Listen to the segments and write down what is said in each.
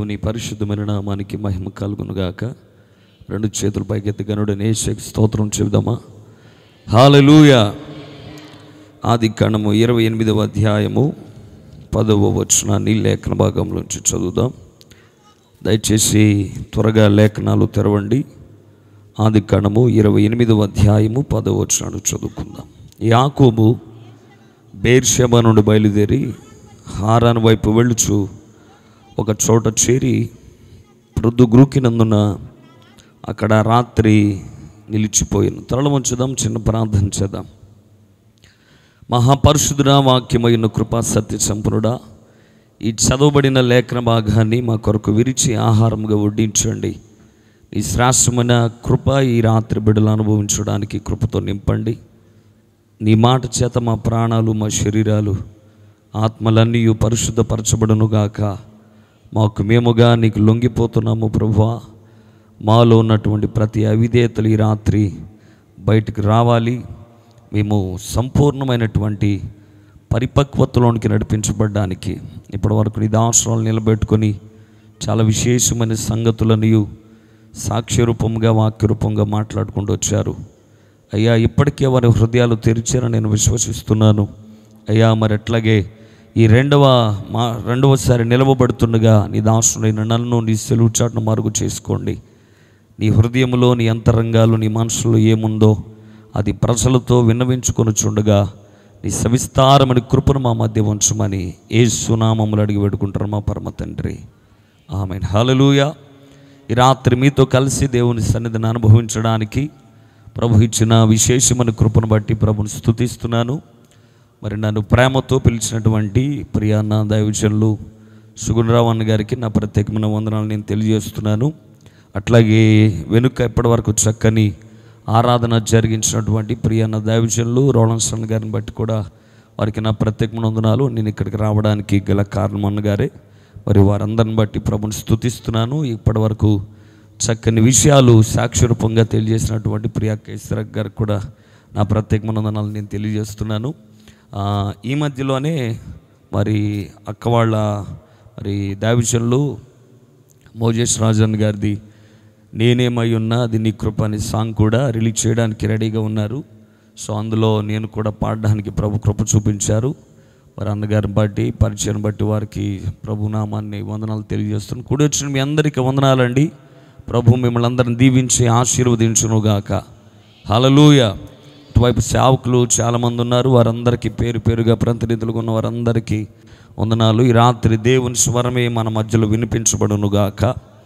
దేవుని పరిశుద్ధమైన నామానికి మహిమ కలుగునుగాక రెండు చేతుల పైకెత్తి గనుడు నేషక్ స్తోత్రం చెబుదామా హాలూయ ఆది కాండము ఇరవై ఎనిమిదవ అధ్యాయము పదవ వచనాన్ని లేఖన భాగంలోంచి చదువుదాం దయచేసి త్వరగా లేఖనాలు తెరవండి ఆది కాండము ఇరవై ఎనిమిదవ అధ్యాయము పదవ వచనాలు చదువుకుందాం యాకోబు బేర్షెబా నుండి బయలుదేరి హారాన్ వైపు వెళ్ళుచు ఒక చోట చేరి ప్రొద్దు గ్రూకినందున అక్కడ రాత్రి నిలిచిపోయాను త్వరలో ఉంచుదాం చిన్న ప్రార్థన చేద్దాం మహాపరిశుద్ధుడా వాక్యమైన కృపా సత్య సంపన్నుడా ఈ చదవబడిన లేఖన భాగాన్ని మా కొరకు విరిచి ఆహారంగా వడ్డించండి ఈ శ్రాష్టమైన కృప ఈ రాత్రి బిడ్డలు అనుభవించడానికి కృపతో నింపండి నీ మాట చేత మా ప్రాణాలు మా శరీరాలు ఆత్మలన్నీ పరిశుద్ధపరచబడును గాక మాకు మేముగా నీకు లొంగిపోతున్నాము ప్రభువా మాలో ఉన్నటువంటి ప్రతి అవిధేయతలు ఈ రాత్రి బయటికి రావాలి మేము సంపూర్ణమైనటువంటి పరిపక్వతలోనికి నడిపించబడ్డానికి ఇప్పటి వరకు నీ దాసరాలు నిలబెట్టుకొని చాలా విశేషమైన సంగతులను సాక్ష్యరూపంగా వాక్యరూపంగా మాట్లాడుకుంటూ వచ్చారు అయ్యా ఇప్పటికే వారి హృదయాలు తెరిచారని నేను విశ్వసిస్తున్నాను అయ్యా మరి ఎట్లాగే ఈ రెండవ మా రెండవసారి నిలవబడుతుండగా నీ దాసుడైన నన్ను నీ సెలువు చాటును మరుగు చేసుకోండి నీ హృదయంలో నీ అంతరంగాలు నీ మనసులో ఏముందో అది ప్రజలతో విన్నవించుకొనుచుండగా నీ సవిస్తారమని కృపను మా మధ్య ఉంచమని ఏ సునామములు అడిగి పెట్టుకుంటారు మా పరమ తండ్రి ఆమె హలలుయ ఈ రాత్రి మీతో కలిసి దేవుని సన్నిధిని అనుభవించడానికి ప్రభు ఇచ్చిన విశేషమైన కృపను బట్టి ప్రభుని స్తుతిస్తున్నాను మరి నన్ను ప్రేమతో పిలిచినటువంటి ప్రియాన్న దైవజనులు సుగుణరావు అన్న గారికి నా ప్రత్యేకమైన వందనాలు నేను తెలియజేస్తున్నాను అట్లాగే వెనుక ఇప్పటివరకు చక్కని ఆరాధన జరిగించినటువంటి ప్రియాన్న దైవజనులు రోలన్సన్ గారిని బట్టి కూడా వారికి నా ప్రత్యేకమైన వందనాలు నేను ఇక్కడికి రావడానికి గల కారణం అన్నగారే మరి వారందరిని బట్టి ప్రభుని స్తుతిస్తున్నాను ఇప్పటివరకు చక్కని విషయాలు సాక్షిరూపంగా తెలియజేసినటువంటి ప్రియా కేసరక్ గారికి కూడా నా ప్రత్యేకమైన వందనాలు నేను తెలియజేస్తున్నాను ఆ, ఈ మధ్యలోనే మరి అక్క వాళ్ళ మరి దావిషన్లు మోజేష్ రాజన్ గారిది నేనేమై ఉన్నా అది నీ కృప అనే సాంగ్ కూడా రిలీజ్ చేయడానికి రెడీగా ఉన్నారు సో అందులో నేను కూడా పాడడానికి ప్రభు కృప చూపించారు వారి అన్నగారిని బట్టి పరిచయం బట్టి వారికి ప్రభు నామాన్ని వందనాలు తెలియజేస్తున్నాను కూడి వచ్చిన మీ అందరికీ వందనాలండి ప్రభు మిమ్మల్ని అందరిని దీవించి ఆశీర్వదించునుగాక హలలుయ ఇటువైపు సేవకులు చాలామంది ఉన్నారు వారందరికీ పేరు పేరుగా ప్రతినిధులుగా ఉన్న వారందరికీ వందనాలు ఈ రాత్రి దేవుని స్వరమే మన మధ్యలో వినిపించబడునుగాక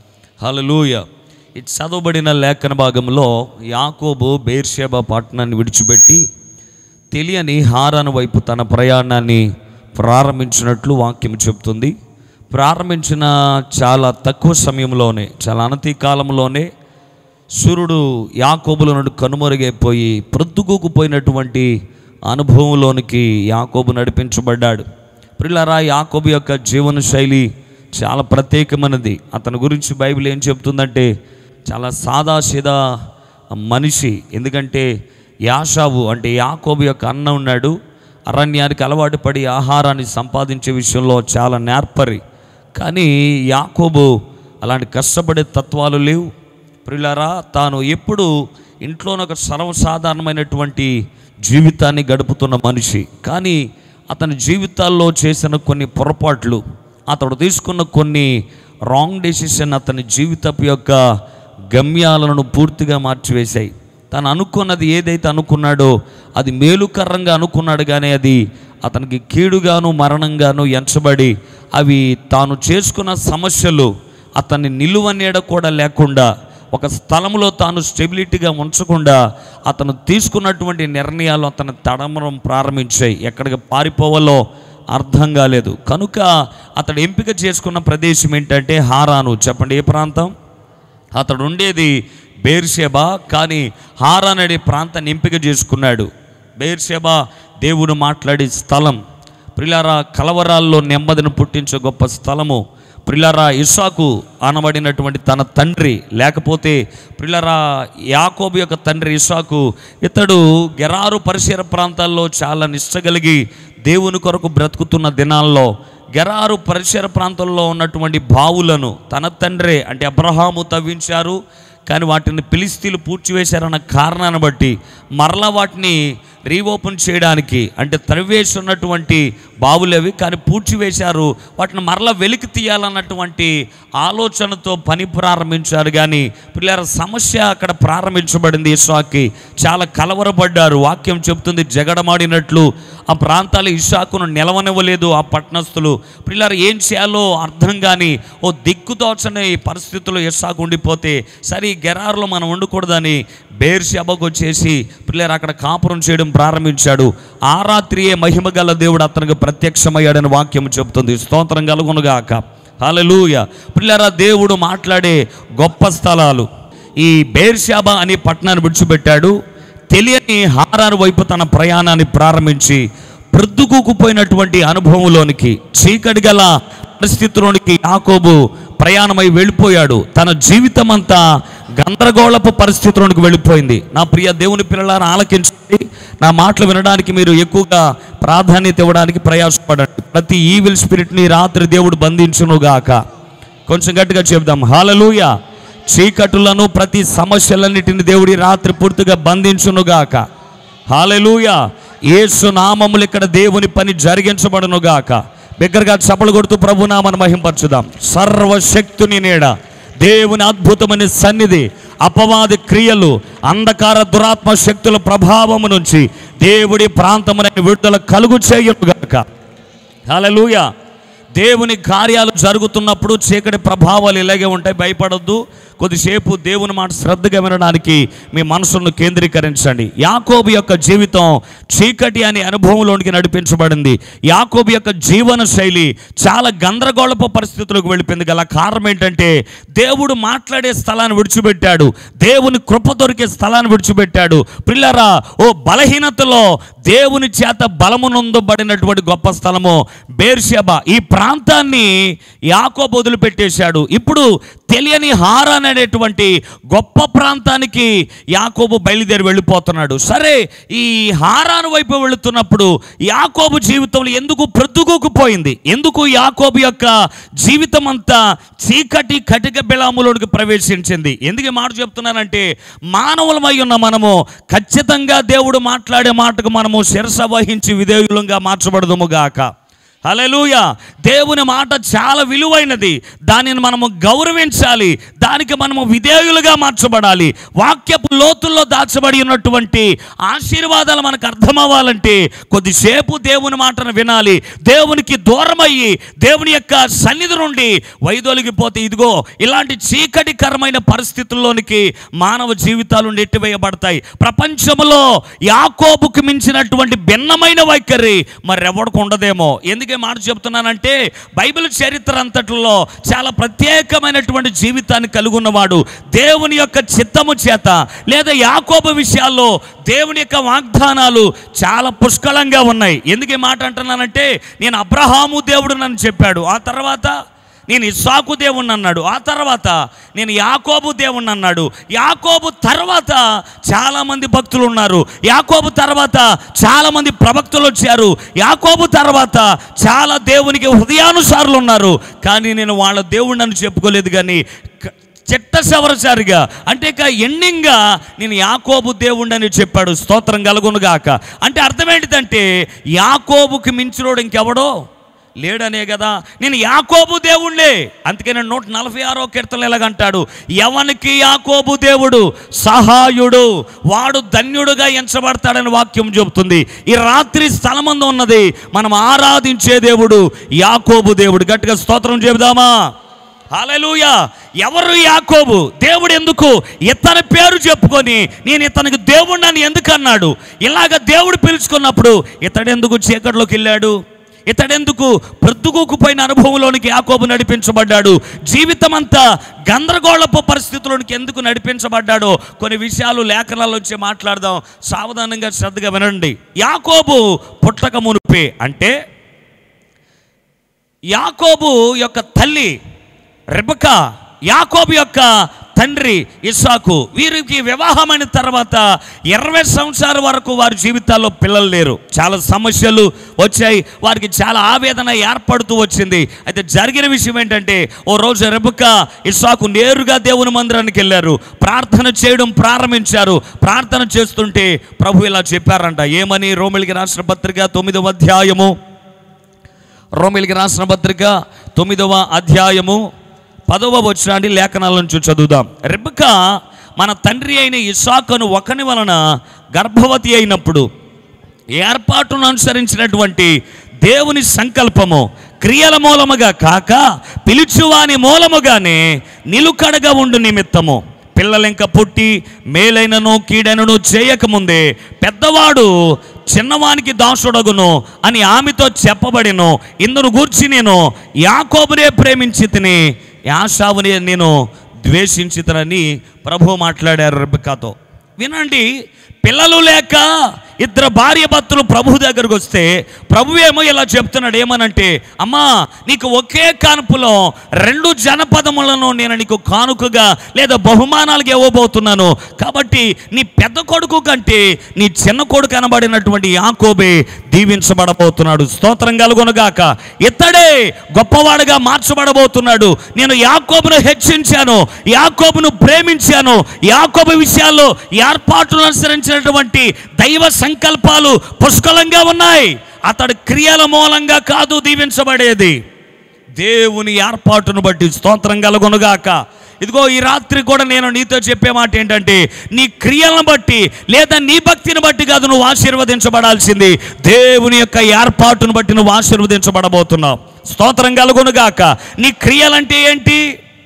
హలలుయ ఈ చదవబడిన లేఖన భాగంలో యాకోబు బేర్షేబా పట్టణాన్ని విడిచిపెట్టి తెలియని హారాను వైపు తన ప్రయాణాన్ని ప్రారంభించినట్లు వాక్యం చెప్తుంది ప్రారంభించిన చాలా తక్కువ సమయంలోనే చాలా అనతి కాలంలోనే సూర్యుడు యాకోబుల నుండి కనుమరుగైపోయి ప్రొద్దుకూకుపోయినటువంటి అనుభవంలోనికి యాకోబు నడిపించబడ్డాడు ప్రిల్లరా యాకోబు యొక్క జీవన శైలి చాలా ప్రత్యేకమైనది అతని గురించి బైబిల్ ఏం చెప్తుందంటే చాలా సాదాసీదా మనిషి ఎందుకంటే యాషావు అంటే యాకోబు యొక్క అన్న ఉన్నాడు అరణ్యానికి అలవాటు పడి ఆహారాన్ని సంపాదించే విషయంలో చాలా నేర్పరి కానీ యాకోబు అలాంటి కష్టపడే తత్వాలు లేవు ప్రిలారా తాను ఎప్పుడు ఇంట్లోనే ఒక సర్వసాధారణమైనటువంటి జీవితాన్ని గడుపుతున్న మనిషి కానీ అతని జీవితాల్లో చేసిన కొన్ని పొరపాట్లు అతడు తీసుకున్న కొన్ని రాంగ్ డెసిషన్ అతని జీవితపు యొక్క గమ్యాలను పూర్తిగా మార్చివేశాయి తను అనుకున్నది ఏదైతే అనుకున్నాడో అది మేలుకరంగా అనుకున్నాడు కానీ అది అతనికి కీడుగాను మరణంగాను ఎంచబడి అవి తాను చేసుకున్న సమస్యలు అతన్ని నిలువనీడ కూడా లేకుండా ఒక స్థలంలో తాను స్టెబిలిటీగా ఉంచకుండా అతను తీసుకున్నటువంటి నిర్ణయాలు అతను తడమడం ప్రారంభించాయి ఎక్కడికి పారిపోవాలో అర్థం కాలేదు కనుక అతడు ఎంపిక చేసుకున్న ప్రదేశం ఏంటంటే హారాను చెప్పండి ఏ ప్రాంతం అతడు ఉండేది బేర్షెబా కానీ హారాన్ అనే ప్రాంతాన్ని ఎంపిక చేసుకున్నాడు బేర్షెబా దేవుడు మాట్లాడే స్థలం ప్రిలారా కలవరాల్లో నెమ్మదిని పుట్టించే గొప్ప స్థలము ప్రిలరా ఇస్సాకు అనబడినటువంటి తన తండ్రి లేకపోతే ప్రిలరా యాకోబు యొక్క తండ్రి ఇస్సాకు ఇతడు గెరారు పరిసర ప్రాంతాల్లో చాలా నిష్ట కలిగి దేవుని కొరకు బ్రతుకుతున్న దినాల్లో గెరారు పరిసర ప్రాంతంలో ఉన్నటువంటి బావులను తన తండ్రే అంటే అబ్రహాము తవ్వించారు కానీ వాటిని పిలిస్తీలు పూడ్చివేశారన్న కారణాన్ని బట్టి మరలా వాటిని రీఓపెన్ చేయడానికి అంటే తవ్వేసి ఉన్నటువంటి బావులవి కానీ పూడ్చివేశారు వాటిని మరలా వెలికి తీయాలన్నటువంటి ఆలోచనతో పని ప్రారంభించారు కానీ పిల్లల సమస్య అక్కడ ప్రారంభించబడింది ఇస్సాకి చాలా కలవరపడ్డారు వాక్యం చెప్తుంది జగడమాడినట్లు ఆ ప్రాంతాలు ఇస్సాకును నిలవనివ్వలేదు ఆ పట్టణస్థులు పిల్లలు ఏం చేయాలో అర్థం కానీ ఓ దిక్కుదోచని పరిస్థితుల్లో ఇస్సాకు ఉండిపోతే సరే ఈ గెరారులో మనం ఉండకూడదని బేర్షాబకు వచ్చేసి పిల్లలు అక్కడ కాపురం చేయడం ప్రారంభించాడు ఆ రాత్రియే మహిమ గల దేవుడు అతనికి ప్రత్యక్షమయ్యాడని వాక్యం చెబుతుంది స్తోత్రం కలుగునుగాక హల్లెలూయ పిల్లరా దేవుడు మాట్లాడే గొప్ప స్థలాలు ఈ బేర్షాబా అనే పట్టణాన్ని విడిచిపెట్టాడు తెలియని హారారు వైపు తన ప్రయాణాన్ని ప్రారంభించి ప్రొద్దుకూకుపోయినటువంటి అనుభవంలోనికి చీకటి గల పరిస్థితిలోనికి యాకోబు ప్రయాణమై వెళ్ళిపోయాడు తన జీవితం అంతా గందరగోళపు పరిస్థితిలోనికి వెళ్ళిపోయింది నా ప్రియ దేవుని పిల్లలారా ఆలకించండి నా మాటలు వినడానికి మీరు ఎక్కువగా ప్రాధాన్యత ఇవ్వడానికి ప్రయాసపడండి ప్రతి ఈవిల్ స్పిరిట్ని రాత్రి దేవుడు బంధించునుగాక కొంచెం గట్టిగా చెప్దాం హాలలుయ చీకటులను ప్రతి సమస్యలన్నిటిని దేవుడి రాత్రి పూర్తిగా బంధించునుగాక హాలెలూయ యేసు నామములు ఇక్కడ దేవుని పని జరిగించబడునుగాక బిగ్గరగా చప్పలు కొడుతూ ప్రభునామను మహింపరచుదాం సర్వశక్తుని నీడ దేవుని అద్భుతమైన సన్నిధి అపవాది క్రియలు అంధకార దురాత్మ శక్తుల ప్రభావము నుంచి దేవుడి ప్రాంతమునైన విడుదల కలుగు చేయనుగాక హల్లెలూయా దేవుని కార్యాలు జరుగుతున్నప్పుడు చీకటి ప్రభావాలు ఇలాగే ఉంటాయి భయపడొద్దు కొద్దిసేపు దేవుని మాట శ్రద్ధగా వినడానికి మీ మనసును కేంద్రీకరించండి యాకోబు యొక్క జీవితం చీకటి అనే అనుభవంలోనికి నడిపించబడింది యాకోబు యొక్క జీవన శైలి చాలా గందరగోళపు పరిస్థితులకు వెళ్ళిపోయింది గల కారణం ఏంటంటే దేవుడు మాట్లాడే స్థలాన్ని విడిచిపెట్టాడు దేవుని కృప దొరికే స్థలాన్ని విడిచిపెట్టాడు పిల్లరా ఓ బలహీనతలో దేవుని చేత బలమునందబడినటువంటి గొప్ప స్థలము బేర్షెబా ఈ ప్రాంతాన్ని యాకోబు వదిలిపెట్టేశాడు ఇప్పుడు తెలియని హారాన్ అనేటువంటి గొప్ప ప్రాంతానికి యాకోబు బయలుదేరి వెళ్ళిపోతున్నాడు సరే ఈ హారాను వైపు వెళుతున్నప్పుడు యాకోబు జీవితంలో ఎందుకు ప్రొద్దుకోకపోయింది ఎందుకు యాకోబు యొక్క జీవితం అంతా చీకటి కటిక బిలాములోనికి ప్రవేశించింది ఎందుకు ఈ మాట చెప్తున్నానంటే మానవులమై ఉన్న మనము ఖచ్చితంగా దేవుడు మాట్లాడే మాటకు మనము శిరస వహించి విధేయులంగా మార్చబడదుము గాక హల్లెలూయ దేవుని మాట చాలా విలువైనది దానిని మనము గౌరవించాలి దానికి మనము విధేయులుగా మార్చబడాలి వాక్యపు లోతుల్లో దాచబడి ఉన్నటువంటి ఆశీర్వాదాలు మనకు అర్థమవ్వాలంటే కొద్దిసేపు దేవుని మాటను వినాలి దేవునికి దూరమయ్యి దేవుని యొక్క సన్నిధి నుండి వైదొలిగిపోతే ఇదిగో ఇలాంటి చీకటికరమైన పరిస్థితుల్లోనికి మానవ జీవితాలు నెట్టివేయబడతాయి ప్రపంచంలో యాకోబుకు మించినటువంటి భిన్నమైన వైఖరి మరెవడికి ఉండదేమో ఎందుకే మాట చెప్తున్నానంటే బైబిల్ చరిత్ర అంతట్లో చాలా ప్రత్యేకమైనటువంటి జీవితాన్ని కలిగి ఉన్నవాడు దేవుని యొక్క చిత్తము చేత లేదా యాకోబు విషయాల్లో దేవుని యొక్క వాగ్దానాలు చాలా పుష్కలంగా ఉన్నాయి ఎందుకే మాట అంటున్నానంటే నేను అబ్రహాము దేవుడు నన్ను చెప్పాడు ఆ తర్వాత నేను ఇస్సాకు దేవుణ్ణి అన్నాడు ఆ తర్వాత నేను యాకోబు దేవుణ్ణి అన్నాడు యాకోబు తర్వాత చాలామంది భక్తులు ఉన్నారు యాకోబు తర్వాత చాలామంది ప్రవక్తలు వచ్చారు యాకోబు తర్వాత చాలా దేవునికి హృదయానుసారులు ఉన్నారు కానీ నేను వాళ్ళ దేవుణ్ణి అని చెప్పుకోలేదు కానీ క- చిట్ట చివరిసారిగా అంటే ఇక ఎండింగ్గా నేను యాకోబు దేవుణ్ణి చెప్పాడు స్తోత్రం కలుగునుగాక అంటే అర్థం ఏంటిదంటే యాకోబుకి మించినోడు ఇంకెవడో లేడనే కదా నేను యాకోబు దేవుణ్ణే అందుకే నేను నూట నలభై ఆరో కీర్తనలు ఎలాగంటాడు ఎవనికి యాకోబు దేవుడు సహాయుడు వాడు ధన్యుడుగా ఎంచబడతాడని వాక్యం చెబుతుంది ఈ రాత్రి స్థలమందు ఉన్నది మనం ఆరాధించే దేవుడు యాకోబు దేవుడు గట్టిగా స్తోత్రం చెబుదామా హల్లెలూయా ఎవరు యాకోబు దేవుడు ఎందుకు ఇతని పేరు చెప్పుకొని నేను ఇతనికి దేవుడిని ఎందుకు అన్నాడు ఇలాగ దేవుడు పిలుచుకున్నప్పుడు ఇతడెందుకు చీకటిలోకి వెళ్ళాడు ఇతడెందుకు ప్రొద్దుకోకపోయిన అనుభవంలోనికి యాకోబు నడిపించబడ్డాడు జీవితం అంతా గందరగోళపు పరిస్థితుల్లోనికి ఎందుకు నడిపించబడ్డాడో కొన్ని విషయాలు లేఖనాల్లో వచ్చి మాట్లాడదాం సావధానంగా శ్రద్ధగా వినండి యాకోబు పుట్టక మునిపే అంటే యాకోబు యొక్క తల్లి రెబక యాకోబు యొక్క తండ్రి ఇస్సాకు వీరికి వివాహమైన తర్వాత ఇరవై సంవత్సరాల వరకు వారి జీవితాల్లో పిల్లలు లేరు చాలా సమస్యలు వచ్చాయి వారికి చాలా ఆవేదన ఏర్పడుతూ వచ్చింది అయితే జరిగిన విషయం ఏంటంటే ఓ రోజు రెబక ఇస్సాకు నేరుగా దేవుని మందిరానికి వెళ్ళారు ప్రార్థన చేయడం ప్రారంభించారు ప్రార్థన చేస్తుంటే ప్రభు ఇలా చెప్పారంట ఏమని రోమిలికి రాసిన పత్రిక తొమ్మిదవ అధ్యాయము రోమిలికి రాసిన పత్రిక తొమ్మిదవ అధ్యాయము పదవ వచనాన్ని లేఖనాల నుంచి చదువుదాం రెబ్బక మన తండ్రి అయిన ఇసాకును ఒకని వలన గర్భవతి అయినప్పుడు ఏర్పాటును అనుసరించినటువంటి దేవుని సంకల్పము క్రియల మూలముగా కాక పిలుచువాని మూలముగానే నిలుకడగా ఉండు నిమిత్తము పిల్లలింక పుట్టి మేలైనను కీడైనను చేయకముందే పెద్దవాడు చిన్నవానికి దాసుడగును అని ఆమెతో చెప్పబడిను ఇందును గూర్చి నేను యాకోబునే ప్రేమించి తిని యాషావుని నేను ద్వేషించితనని ప్రభు మాట్లాడారు రెబ్బకాతో వినండి పిల్లలు లేక ఇద్దరు భార్య భర్తలు ప్రభు దగ్గరకు వస్తే ప్రభు ఏమో ఇలా చెప్తున్నాడు ఏమనంటే అమ్మా నీకు ఒకే కానుపులో రెండు జనపదములను నేను నీకు కానుకగా లేదా బహుమానాలుగా ఇవ్వబోతున్నాను కాబట్టి నీ పెద్ద కొడుకు కంటే నీ చిన్న కొడుకు అనబడినటువంటి యాకోబే దీవించబడబోతున్నాడు స్తోత్రం కలుగునుగాక ఇతడే గొప్పవాడుగా మార్చబడబోతున్నాడు నేను యాకోబును హెచ్చించాను యాకోబును ప్రేమించాను యాకోబు విషయాల్లో ఏర్పాట్లు అనుసరించినటువంటి దైవ సంకల్పాలు పుష్కలంగా ఉన్నాయి అతడి క్రియల మూలంగా కాదు దీవించబడేది దేవుని ఏర్పాటును బట్టి స్తోత్రం కలుగునుగాక ఇదిగో ఈ రాత్రి కూడా నేను నీతో చెప్పే మాట ఏంటంటే నీ క్రియలను బట్టి లేదా నీ భక్తిని బట్టి కాదు నువ్వు ఆశీర్వదించబడాల్సింది దేవుని యొక్క ఏర్పాటును బట్టి నువ్వు ఆశీర్వదించబడబోతున్నావు స్తోత్రం కలుగునుగాక నీ క్రియలంటే ఏంటి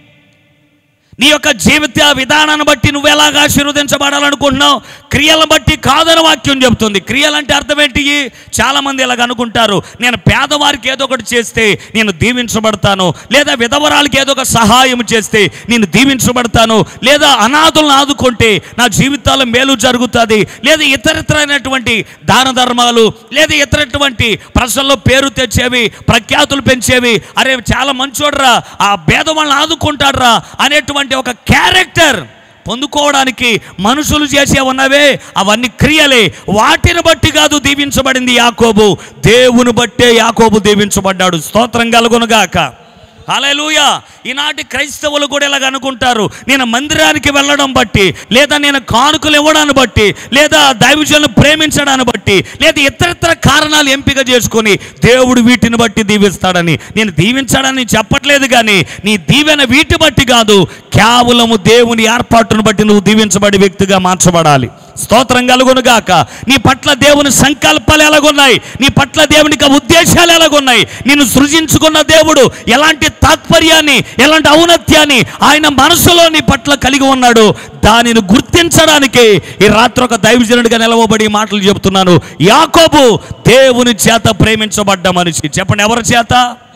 నీ యొక్క జీవిత విధానాన్ని బట్టి నువ్వు ఎలాగ ఆశీర్వదించబడాలనుకుంటున్నావు క్రియలను బట్టి కాదని వాక్యం చెబుతుంది క్రియలంటే అర్థం ఏంటి చాలా మంది ఇలాగ అనుకుంటారు నేను పేదవారికి ఏదో ఒకటి చేస్తే నేను దీవించబడతాను లేదా విధవరాలకి ఏదో ఒక సహాయం చేస్తే నేను దీవించబడతాను లేదా అనాథులను ఆదుకుంటే నా జీవితాల్లో మేలు జరుగుతుంది లేదా ఇతరితరైనటువంటి దాన ధర్మాలు లేదా ఇతరటువంటి ప్రజల్లో పేరు తెచ్చేవి ప్రఖ్యాతులు పెంచేవి అరే చాలా మంచోడ్రా ఆ భేదవాళ్ళని ఆదుకుంటాడ్రా అనేటువంటి ఒక క్యారెక్టర్ పొందుకోవడానికి మనుషులు చేసే ఉన్నవే అవన్నీ క్రియలే వాటిని బట్టి కాదు దీవించబడింది యాకోబు దేవుని బట్టే యాకోబు దీవించబడ్డాడు స్తోత్రం కలుగునుగాక హల్లెలూయా ఈనాటి క్రైస్తవులు కూడా ఇలాగ అనుకుంటారు నేను మందిరానికి వెళ్ళడం బట్టి లేదా నేను కానుకలు ఇవ్వడాన్ని బట్టి లేదా దైవజనులను ప్రేమించడాన్ని బట్టి లేదా ఇతరితర కారణాలు ఎంపిక చేసుకొని దేవుడు వీటిని బట్టి దీవిస్తాడని నేను దీవించాడని చెప్పట్లేదు కానీ నీ దీవెన వీటి బట్టి కాదు కేవలము దేవుని ఏర్పాటును బట్టి నువ్వు దీవించబడి వ్యక్తిగా మార్చబడాలి స్తోత్రం కలుగును గాక నీ పట్ల దేవుని సంకల్పాలు ఎలాగున్నాయి నీ పట్ల దేవునికి ఉద్దేశాలు ఎలాగున్నాయి నిన్ను సృజించుకున్న దేవుడు ఎలాంటి తాత్పర్యాన్ని ఎలాంటి ఔన్నత్యాన్ని ఆయన మనసులో నీ పట్ల కలిగి ఉన్నాడు దానిని గుర్తించడానికి ఈ రాత్రి ఒక దైవజనుడిగా నిలవబడి ఈ మాటలు చెబుతున్నాను యాకోబు దేవుని చేత ప్రేమించబడ్డ మనిషి చెప్పండి ఎవరి చేత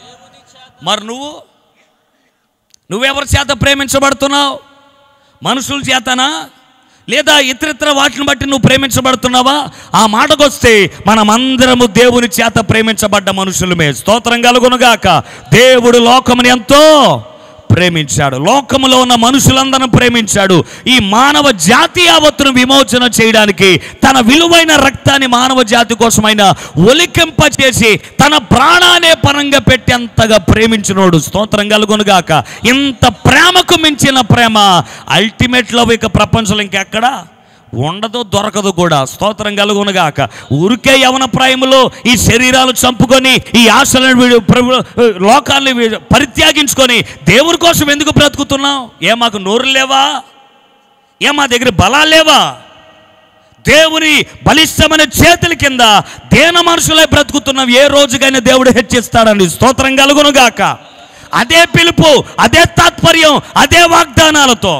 మరి నువ్వు నువ్వెవరి చేత ప్రేమించబడుతున్నావు మనుషుల చేతనా లేదా ఇతరితర వాటిని బట్టి నువ్వు ప్రేమించబడుతున్నావా ఆ మాటకొస్తే మనమందరము దేవుని చేత ప్రేమించబడ్డ మనుషులమే స్తోత్రం కలుగునుగాక దేవుడు లోకముని ఎంతో ప్రేమించాడు లోకములో ఉన్న మనుషులందరిని ప్రేమించాడు ఈ మానవ జాతి యావత్తును విమోచన చేయడానికి తన విలువైన రక్తాన్ని మానవ జాతి కోసమైన ఒలికింప చేసి తన ప్రాణానే పరంగా పెట్టేంతగా ప్రేమించినోడు స్తోత్రం కలుగునుగాక ఇంత ప్రేమకు మించిన ప్రేమ అల్టిమేట్ లవ్ ఇక ప్రపంచంలో ఇంకెక్కడా ఉండదు దొరకదు కూడా స్తోత్రం కలుగునుగాక ఊరికే యవన ప్రాయములో ఈ శరీరాలు చంపుకొని ఈ ఆశలను వీడు ప్రభు లోకాన్ని వీడు పరిత్యాగించుకొని దేవుని కోసం ఎందుకు బ్రతుకుతున్నాం ఏ మాకు నోరు లేవా ఏ మా దగ్గర బలాలు లేవా దేవుని బలిష్టమైన చేతుల కింద దేన మనుషులై బ్రతుకుతున్నాం ఏ రోజుకైనా దేవుడు హెచ్చిస్తాడండి స్తోత్రం కలుగునుగాక అదే పిలుపు అదే తాత్పర్యం అదే వాగ్దానాలతో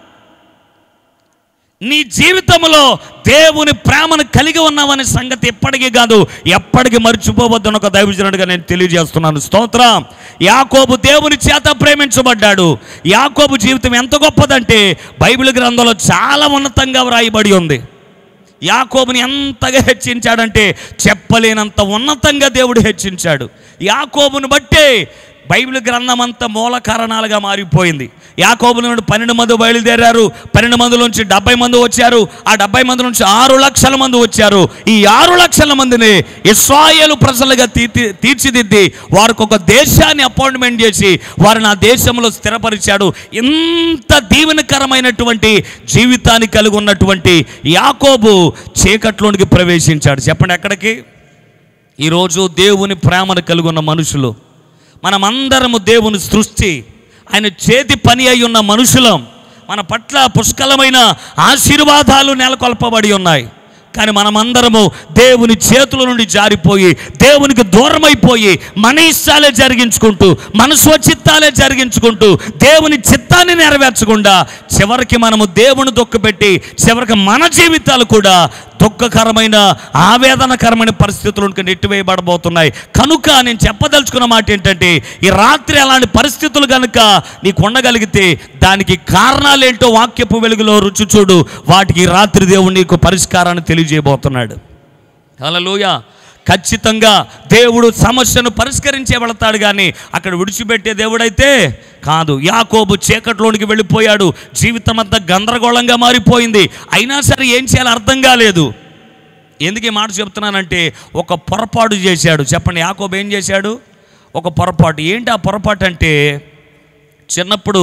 నీ జీవితంలో దేవుని ప్రేమను కలిగి ఉన్నావనే సంగతి ఎప్పటికీ కాదు ఎప్పటికీ మర్చిపోవద్దని ఒక దైవజనుడిగా నేను తెలియజేస్తున్నాను స్తోత్రం యాకోబు దేవుని చేత ప్రేమించబడ్డాడు యాకోబు జీవితం ఎంత గొప్పదంటే బైబిల్ గ్రంథంలో చాలా ఉన్నతంగా వ్రాయబడి ఉంది యాకోబుని ఎంతగా హెచ్చించాడంటే చెప్పలేనంత ఉన్నతంగా దేవుడు హెచ్చించాడు యాకోబుని బట్టే బైబిల్ గ్రంథం అంతా మూల కారణాలుగా మారిపోయింది యాకోబు నుండి పన్నెండు మంది బయలుదేరారు పన్నెండు మంది నుంచి డెబ్బై మంది వచ్చారు ఆ డెబ్బై మంది నుంచి ఆరు లక్షల మంది వచ్చారు ఈ ఆరు లక్షల మందిని ఇస్రాయేలు ప్రజలుగా తీర్చి తీర్చిదిద్ది వారికి ఒక దేశాన్ని అపాయింట్మెంట్ చేసి వారిని ఆ దేశంలో స్థిరపరిచాడు ఇంత దీవెనకరమైనటువంటి జీవితాన్ని కలిగి ఉన్నటువంటి యాకోబు చీకట్లోనికి ప్రవేశించాడు చెప్పండి ఎక్కడికి ఈరోజు దేవుని ప్రేమను కలిగి ఉన్న మనుషులు మనమందరము దేవుని సృష్టి ఆయన చేతి పని అయి ఉన్న మనుషులం మన పట్ల పుష్కలమైన ఆశీర్వాదాలు నెలకొల్పబడి ఉన్నాయి కానీ మనమందరము దేవుని చేతుల నుండి జారిపోయి దేవునికి దూరమైపోయి మన ఇష్టాలే జరిగించుకుంటూ మన స్వచిత్తాలే జరిగించుకుంటూ దేవుని చిత్తాన్ని నెరవేర్చకుండా చివరికి మనము దేవుని దుఃఖపెట్టి చివరికి మన జీవితాలు కూడా దుఃఖకరమైన ఆవేదనకరమైన పరిస్థితులకు నెట్టివేయబడబోతున్నాయి కనుక నేను చెప్పదలుచుకున్న మాట ఏంటంటే ఈ రాత్రి అలాంటి పరిస్థితులు కనుక నీకు ఉండగలిగితే దానికి కారణాలేంటో వాక్యపు వెలుగులో రుచి చూడు వాటికి ఈ రాత్రి దేవుడు నీకు పరిష్కారాన్ని తెలియజేయబోతున్నాడు హల్లెలూయా ఖచ్చితంగా దేవుడు సమస్యను పరిష్కరించే వెళతాడు కానీ అక్కడ విడిచిపెట్టే దేవుడైతే కాదు యాకోబు చీకట్లోనికి వెళ్ళిపోయాడు జీవితం అంతా గందరగోళంగా మారిపోయింది అయినా సరే ఏం చేయాలో అర్థం కాలేదు ఎందుకు ఈ మాట చెప్తున్నానంటే ఒక పొరపాటు చేశాడు చెప్పండి యాకోబు ఏం చేశాడు ఒక పొరపాటు ఏంటి ఆ పొరపాటు అంటే చిన్నప్పుడు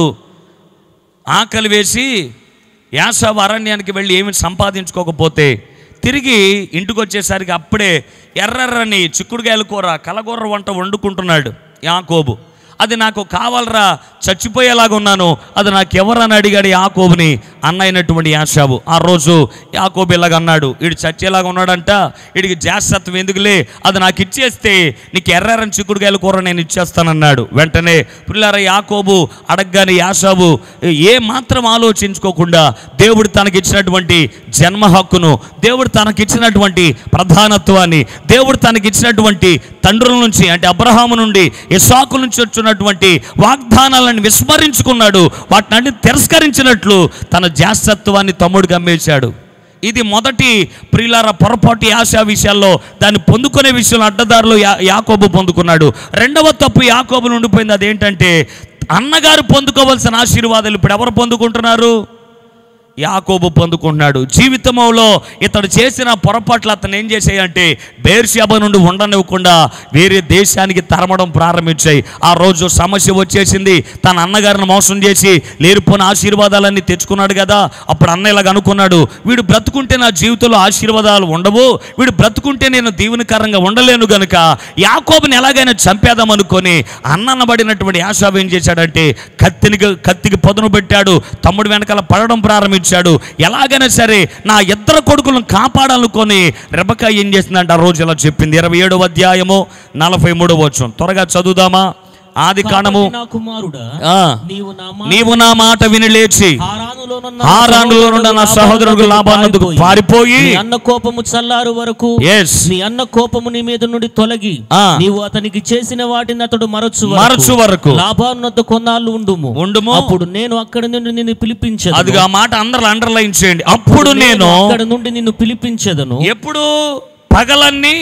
ఆకలి వేసి యాసవ అరణ్యానికి వెళ్ళి ఏమి సంపాదించుకోకపోతే తిరిగి ఇంటికి వచ్చేసరికి అప్పుడే ఎర్రెర్రని చిక్కుడుగాయల కూర కలగూర వంట వండుకుంటున్నాడు యాకోబు అది నాకు కావాలరా చచ్చిపోయేలాగా ఉన్నాను అది నాకు ఎవరని అడిగాడు యాకోబుని అన్న అయినటువంటి యాషాబు ఆ రోజు యాకోబు ఇలాగ అన్నాడు వీడు చచ్చేలాగా ఉన్నాడంట వీడికి జాస్తత్వం ఎందుకులే అది నాకు ఇచ్చేస్తే నీకు ఎర్రని చిక్కుడుగాయల కూర నేను ఇచ్చేస్తానన్నాడు వెంటనే పిల్లార యాకోబు అడగగానే యాషాబు ఏ మాత్రం ఆలోచించుకోకుండా దేవుడు తనకిచ్చినటువంటి జన్మ హక్కును దేవుడు తనకిచ్చినటువంటి ప్రధానత్వాన్ని దేవుడు తనకిచ్చినటువంటి తండ్రుల నుంచి అంటే అబ్రహాము నుండి ఇసాకు నుంచి వచ్చినటువంటి వాగ్దానాలను విస్మరించుకున్నాడు వాటిని తిరస్కరించినట్లు తన జాస్తత్వాన్ని తమ్ముడికి అమ్మేశాడు ఇది మొదటి ప్రియులార పొరపాటు ఆశా విషయాల్లో దాన్ని పొందుకునే విషయంలో అడ్డదారులు యా యాకోబు పొందుకున్నాడు రెండవ తప్పు యాకోబు ఉండిపోయింది అదేంటంటే అన్నగారు పొందుకోవాల్సిన ఆశీర్వాదాలు ఇప్పుడు ఎవరు పొందుకుంటున్నారు యాకోబు పొందుకుంటున్నాడు జీవితంలో ఇతడు చేసిన పొరపాట్లు అతను ఏం చేసాయంటే బేర్షాబ నుండి ఉండనివ్వకుండా వేరే దేశానికి తరమడం ప్రారంభించాయి ఆ రోజు సమస్య వచ్చేసింది తన అన్నగారిని మోసం చేసి లేరిపోయిన ఆశీర్వాదాలన్నీ తెచ్చుకున్నాడు కదా అప్పుడు అన్న ఇలాగ అనుకున్నాడు వీడు బ్రతుకుంటే నా జీవితంలో ఆశీర్వాదాలు ఉండవు వీడు బ్రతుకుంటే నేను దీవెనకరంగా ఉండలేను గనుక యాకోబుని ఎలాగైనా చంపేద్దాం అనుకొని అన్ననబడినటువంటి యాషాబు ఏం చేశాడంటే కత్తిని కత్తికి పదును పెట్టాడు తమ్ముడు వెనకాల పడడం ప్రారంభించాడు ఎలాగైనా సరే నా ఇద్దరు కొడుకులను కాపాడాలనుకొని రెబక ఏం చేసిందంటే ఆ రోజు ఇలా చెప్పింది ఇరవై ఏడవ అధ్యాయము నలభై మూడవ వచ్చం త్వరగా చదువుదామా ఆది కాండము కాబట్టి నా కుమారుడా ఆ, నీవు నా మాట నీవు నా మాట విని లేచి హారానులోనున్న హారానులోనున్న నా సహోదరుడు లాభానందుకు పారిపోయి నీ అన్న కోపము చల్లారు వరకు ఎస్ నీ అన్న కోపము నీ మీద నుండి తొలగి ఆ. నీవు అతనికి చేసిన వాటిని అతడు మరచు మరచు వరకు లాభాన్నొద్ద కొన్నాళ్ళు ఉండుము ఉండుము అప్పుడు నేను అక్కడి నుండి నిన్ను పిలిపించదు అదిగా ఆ మాట అందరూ అండర్లైన్ చేయండి అప్పుడు నేను అక్కడి నుండి నిన్ను పిలిపించదను ఎప్పుడు పగలన్నీ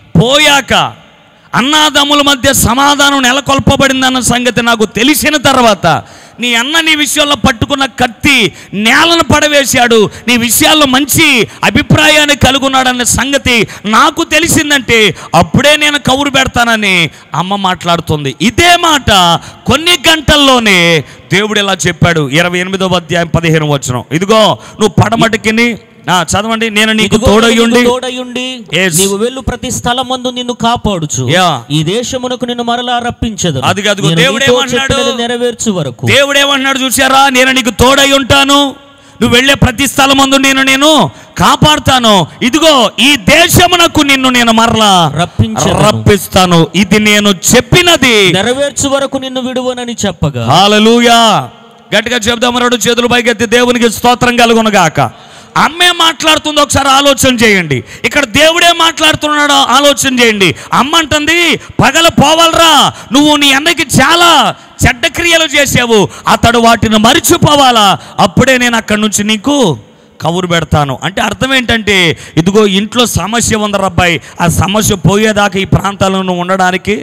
పోయాక అన్నాదమ్ముల మధ్య సమాధానం నెలకొల్పబడిందన్న సంగతి నాకు తెలిసిన తర్వాత నీ అన్న నీ విషయంలో పట్టుకున్న కత్తి నేలను పడవేశాడు నీ విషయాల్లో మంచి అభిప్రాయాన్ని కలుగున్నాడన్న సంగతి నాకు తెలిసిందంటే అప్పుడే నేను కౌరు పెడతానని అమ్మ మాట్లాడుతుంది ఇదే మాట కొన్ని గంటల్లోనే దేవుడు ఇలా చెప్పాడు ఇరవై ఎనిమిదవ అధ్యాయం పదిహేను వచనం ఇదిగో నువ్వు పడమటికిని ఆ, చదవండి నేను నీకు ఇదిగో తోడయ్యుండి నీకు తోడయుండి Yes. నీవు వెళ్ళు ప్రతి స్థలమందు నిన్ను కాపాడుచు Yeah. ఈ దేశమునకు నిన్ను మరలా రప్పించదు అదిగో, అదిగో, దేవుడు ఏమన్నాడు? నెరవేర్చు వరకు దేవుడేమన్నాడు చూసారా నేను నీకు తోడై ఉంటాను నువ్వు వెళ్ళే ప్రతి స్థలమందు నేను నేను కాపాడుతాను ఇదిగో ఈ దేశమునకు నిన్ను నేను మరలా రప్పించెదను. రప్పిస్తాను ఇది నేను చెప్పినది నెరవేర్చు వరకు నిన్ను విడువనని చెప్పగా హాలలుయా గట్టిగా చెప్దాం రెండు చేతులు పైకెత్తి దేవునికి స్తోత్రం కలుగునుగాక అమ్మే మాట్లాడుతుందో ఒకసారి ఆలోచన చేయండి ఇక్కడ దేవుడే మాట్లాడుతున్నాడో ఆలోచన చేయండి అమ్మ అంటుంది పగల పోవాలరా నువ్వు నీ అన్నకి చాలా చెడ్డ క్రియలు చేసావు అతడు వాటిని మరిచిపోవాలా అప్పుడే నేను అక్కడి నుంచి నీకు కవురు పెడతాను అంటే అర్థం ఏంటంటే ఇదిగో ఇంట్లో సమస్య ఉందరా అబ్బాయి ఆ సమస్య పోయేదాకా ఈ ప్రాంతాల్లో నువ్వు ఉండడానికి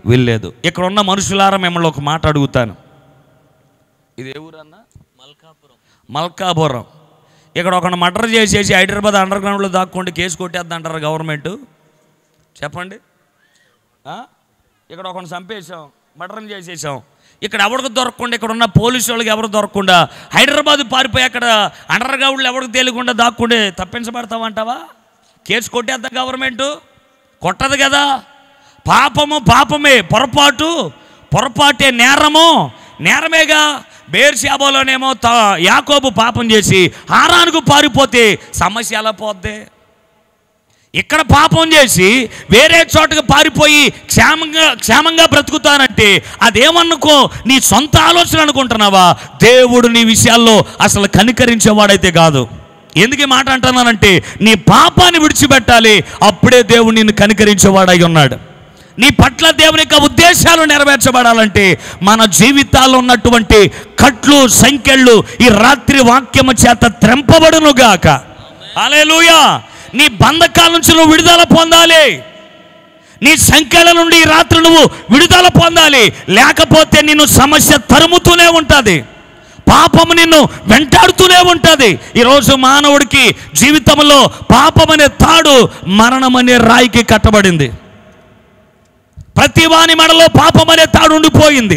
వెళ్ళలేదు ఇక్కడ ఉన్న మనుషులారా మిమ్మల్ని ఒక మాట అడుగుతాను ఇది ఏ ఊరన్నా మల్కాపురం ఇక్కడ ఒక మర్డర్ చేసేసి హైదరాబాద్ అండర్ గ్రౌండ్లో దాక్కుంటే కేసు కొట్టేద్దంటారు గవర్నమెంట్ చెప్పండి ఆ? ఇక్కడ ఒకరిని చంపేశాం మర్డర్ చేసేసాం ఇక్కడ ఎవరికి దొరకకుండా ఇక్కడ ఉన్న పోలీసు వాళ్ళకి ఎవరు దొరకకుండా హైదరాబాద్ పారిపోయి అక్కడ అండర్ గ్రౌండ్లో ఎవరికి తేలికుండా దాక్కుంటే తప్పించబడతామంటావా కేసు కొట్టేద్దాం గవర్నమెంట్ కొట్టదు కదా పాపము పాపమే పొరపాటు పొరపాటే నేరము నేరమేగా బేర్షాబోలోనేమో త యాకోబు పాపం చేసి హారానికి పారిపోతే సమస్య ఎలా పోద్ది ఇక్కడ పాపం చేసి వేరే చోటకి పారిపోయి క్షేమంగా క్షేమంగా బ్రతుకుతానంటే అదేమనుకో నీ సొంత ఆలోచన అనుకుంటున్నావా దేవుడు నీ విషయాల్లో అసలు కనికరించేవాడైతే కాదు ఎందుకు ఈ మాట అంటున్నానంటే నీ పాపాన్ని విడిచిపెట్టాలి అప్పుడే దేవుడు నిన్ను కనికరించేవాడై ఉన్నాడు నీ పట్ల దేవుని యొక్క ఉద్దేశాలు నెరవేర్చబడాలంటే మన జీవితాల్లో ఉన్నటువంటి కట్లు సంఖ్యళ్ళు ఈ రాత్రి వాక్యము చేత త్రెంపబడును గాక హల్లెలూయా నీ బంధకాల నుంచి నువ్వు విడుదల పొందాలి నీ సంఖ్యల నుండి ఈ రాత్రి నువ్వు విడుదల పొందాలి లేకపోతే నిన్ను సమస్య తరుముతూనే ఉంటుంది పాపము నిన్ను వెంటాడుతూనే ఉంటుంది ఈరోజు మానవుడికి జీవితంలో పాపమనే తాడు మరణమనే రాయికి కట్టబడింది ప్రతి వాని మెడలో పాపమనే తాడు ఉండిపోయింది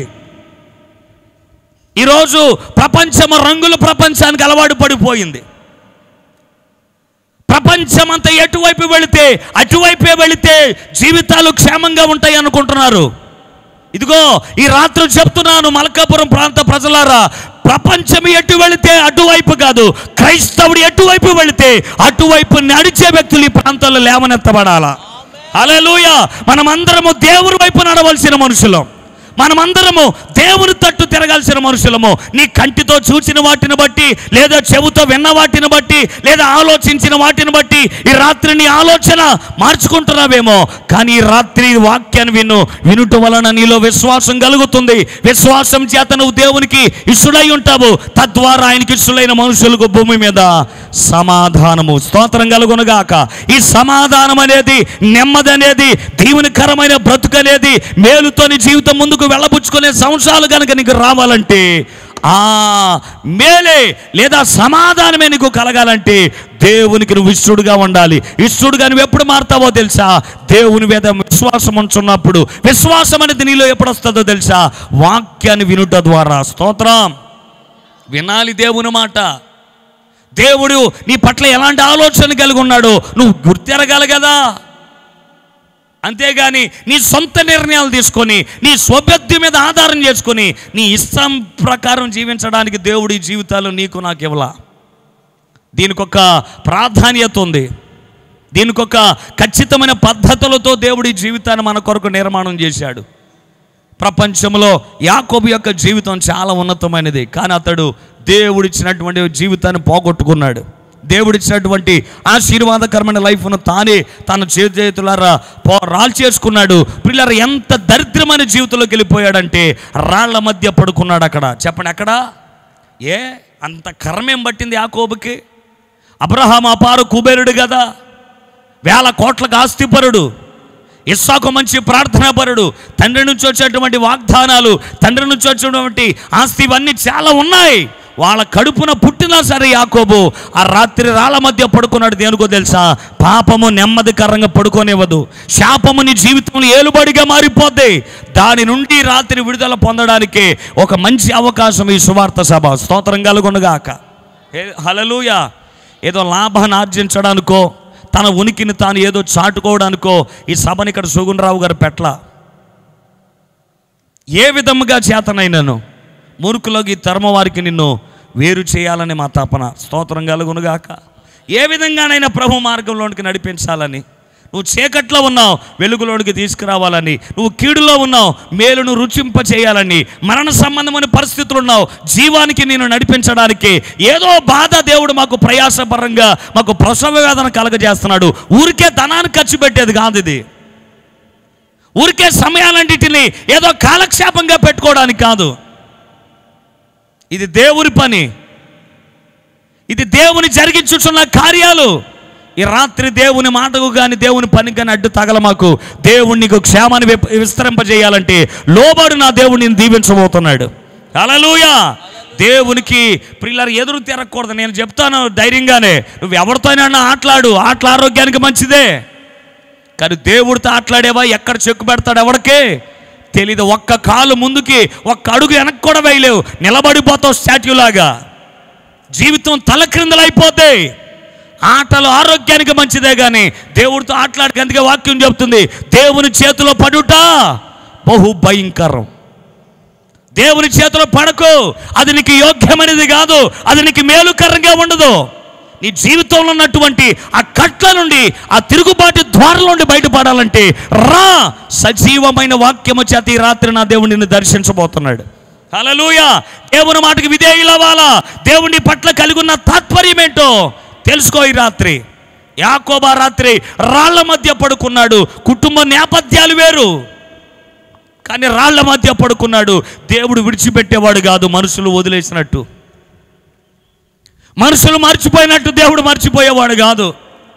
ఈరోజు ప్రపంచము రంగుల ప్రపంచానికి అలవాటు పడిపోయింది ప్రపంచమంతా ఎటువైపు వెళితే అటువైపే వెళితే జీవితాలు క్షేమంగా ఉంటాయి అనుకుంటున్నారు ఇదిగో ఈ రాత్రి చెప్తున్నాను మలకాపురం ప్రాంత ప్రజలారా ప్రపంచం ఎటు వెళితే అటువైపు కాదు క్రైస్తవుడు ఎటువైపు వెళితే అటువైపు నడిచే వ్యక్తులు ఈ ప్రాంతాల్లో లేవనెత్తబడాలా హల్లెలూయా మనమందరము దేవుని వైపు నడవలసిన మనుషులం మనమందరము దేవుని తట్టు తిరగాల్సిన మనుషులము నీ కంటితో చూసిన వాటిని బట్టి లేదా చెవుతో విన్న వాటిని బట్టి లేదా ఆలోచించిన వాటిని బట్టి ఈ రాత్రి నీ ఆలోచన మార్చుకుంటున్నావేమో కానీ ఈ రాత్రి ఈ వాక్యాన్ని విను వినుట వలన నీలో విశ్వాసం కలుగుతుంది విశ్వాసం చేత నువ్వు దేవునికి ఇష్టడై ఉంటావు తద్వారా ఆయనకి ఇష్టలైన మనుషులకు భూమి మీద సమాధానము స్తోత్రం కలుగునుగాక ఈ సమాధానం అనేది నెమ్మది అనేది దీవెనకరమైన బ్రతుకు అనేది మేలుతోని జీవితం ముందుకు వెళ్ళబుచ్చుకునే సంవత్సరాలు కనుక నీకు రావాలంటే ఆ మేలే లేదా సమాధానమే నీకు కలగాలంటే దేవునికి నువ్వు ఇష్టడుగా ఉండాలి ఇష్టడుగా నువ్వు ఎప్పుడు మారుతావో తెలుసా దేవుని మీద విశ్వాసం ఉంచున్నప్పుడు విశ్వాసం అనేది నీలో ఎప్పుడు వస్తుందో తెలుసా వాక్యాన్ని వినుట ద్వారా స్తోత్రం వినాలి దేవుని మాట దేవుడు నీ పట్ల ఎలాంటి ఆలోచన కలిగి ఉన్నాడో నువ్వు గుర్తెరగాలి కదా అంతేగాని నీ సొంత నిర్ణయాలు తీసుకొని నీ స్వభ్యర్థి మీద ఆధారం చేసుకొని నీ ఇష్టం ప్రకారం జీవించడానికి దేవుడి జీవితాలు నీకు నాకు ఇవ్వలా దీనికి ఒక ప్రాధాన్యత ఉంది దీనికి ఒక ఖచ్చితమైన పద్ధతులతో దేవుడి జీవితాన్ని మన కొరకు నిర్మాణం చేశాడు ప్రపంచంలో యాకోబు యొక్క జీవితం చాలా ఉన్నతమైనది కానీ అతడు దేవుడిచ్చినటువంటి జీవితాన్ని పోగొట్టుకున్నాడు దేవుడిచ్చినటువంటి ఆశీర్వాదకరమైన లైఫ్ను తానే తన చేతులారా పో రాల్ చేసుకున్నాడు పిల్లలు ఎంత దరిద్రమైన జీవితంలోకి వెళ్ళిపోయాడంటే రాళ్ల మధ్య పడుకున్నాడు అక్కడ చెప్పండి అక్కడ ఏ అంత కర్మేం పట్టింది యాకోబుకి అబ్రహాం అపారు కుబేరుడు కదా వేల కోట్లకు ఆస్తిపరుడు ఇస్సాకు మంచి ప్రార్థనాపరుడు తండ్రి నుంచి వచ్చేటువంటి వాగ్దానాలు తండ్రి నుంచి వచ్చేటువంటి ఆస్తి ఇవన్నీ చాలా ఉన్నాయి వాళ్ళ కడుపున పుట్టినా సరే యాకోబు ఆ రాత్రి రాళ్ళ మధ్య పడుకున్నాడు దేనికో తెలుసా పాపము నెమ్మదికరంగా పడుకోనివ్వదు శాపము నీ జీవితంలో ఏలుబడిగా మారిపోద్ది దాని నుండి రాత్రి విడుదల పొందడానికి ఒక మంచి అవకాశం ఈ సువార్త సభ స్తోత్రం కలుగునుగాక ఏ హలలుయ ఏదో లాభాన్ని ఆర్జించడానికో తన ఉనికిని తాను ఏదో చాటుకోవడానికో ఈ సభని ఇక్కడ సుగుణరావు గారు పెట్ల ఏ విధముగా చేతనైనను మురుకులోకి తరమ వారికి నిన్ను వేరు చేయాలని మా తపన స్తోత్రం కలుగునుగాక ఏ విధంగానైనా ప్రభు మార్గంలోనికి నడిపించాలని నువ్వు చీకట్లో ఉన్నావు వెలుగులోనికి తీసుకురావాలని నువ్వు కీడులో ఉన్నావు మేలును రుచింప చేయాలని మరణ సంబంధమైన పరిస్థితులు ఉన్నావు జీవానికి నేను నడిపించడానికి ఏదో బాధ దేవుడు మాకు ప్రయాసపరంగా మాకు ప్రసవ వేదన కలగజేస్తున్నాడు ఊరికే ధనాన్ని ఖర్చు పెట్టేది కాదు ఇది ఊరికే సమయాలన్నిటిని ఏదో కాలక్షేపంగా పెట్టుకోవడానికి కాదు ఇది దేవుని పని ఇది దేవుని జరిగించుచున్న కార్యాలు ఈ రాత్రి దేవుని మాటకు కానీ దేవుని పనికి కానీ అడ్డు తగల మాకు దేవుడు నీకు క్షేమాన్ని విప- విస్తరింపజేయాలంటే లోబడు నా దేవుడు నేను దీవించబోతున్నాడు హల్లెలూయా దేవునికి ప్రిల్లర్ ఎదురు తిరగకూడదు నేను చెప్తాను ధైర్యంగానే నువ్వు ఎవరితోనైనా ఆటలాడు ఆటల ఆరోగ్యానికి మంచిదే కానీ దేవుడితో ఆటలాడేవా ఎక్కడ చెక్కు పెడతాడు ఎవడికి తెలీదు ఒక్క కాలు ముందుకి ఒక్క అడుగు వెనక్కి కూడా వేయలేవు నిలబడిపోతావు స్టాట్యూ లాగా జీవితం తల క్రిందలైపోతాయి ఆటలు ఆరోగ్యానికి మంచిదే కానీ దేవుడితో ఆటలాడక అందుకే వాక్యం చెప్తుంది దేవుని చేతిలో పడుట బహు భయంకరం దేవుని చేతిలో పడకు అది నీకు యోగ్యమైనది కాదు అది నీకు మేలుకరంగా ఉండదు నీ జీవితంలో ఉన్నటువంటి ఆ కట్ల నుండి ఆ తిరుగుబాటు ద్వారం నుండి బయటపడాలంటే రా సజీవమైన వాక్యము చేత ఈ రాత్రి నా దేవుడు నిన్ను దర్శించబోతున్నాడు హల్లెలూయ దేవుని మాటకి విధేయులవ్వాలా దేవుని పట్ల కలిగి ఉన్న తాత్పర్యం ఏంటో తెలుసుకో ఈ రాత్రి యాకోబా రాత్రి రాళ్ల మధ్య పడుకున్నాడు కుటుంబ నేపథ్యాలు వేరు కానీ రాళ్ల మధ్య పడుకున్నాడు దేవుడు విడిచిపెట్టేవాడు కాదు మనుషులు వదిలేసినట్టు మనుషులు మర్చిపోయినట్టు దేవుడు మర్చిపోయేవాడు కాదు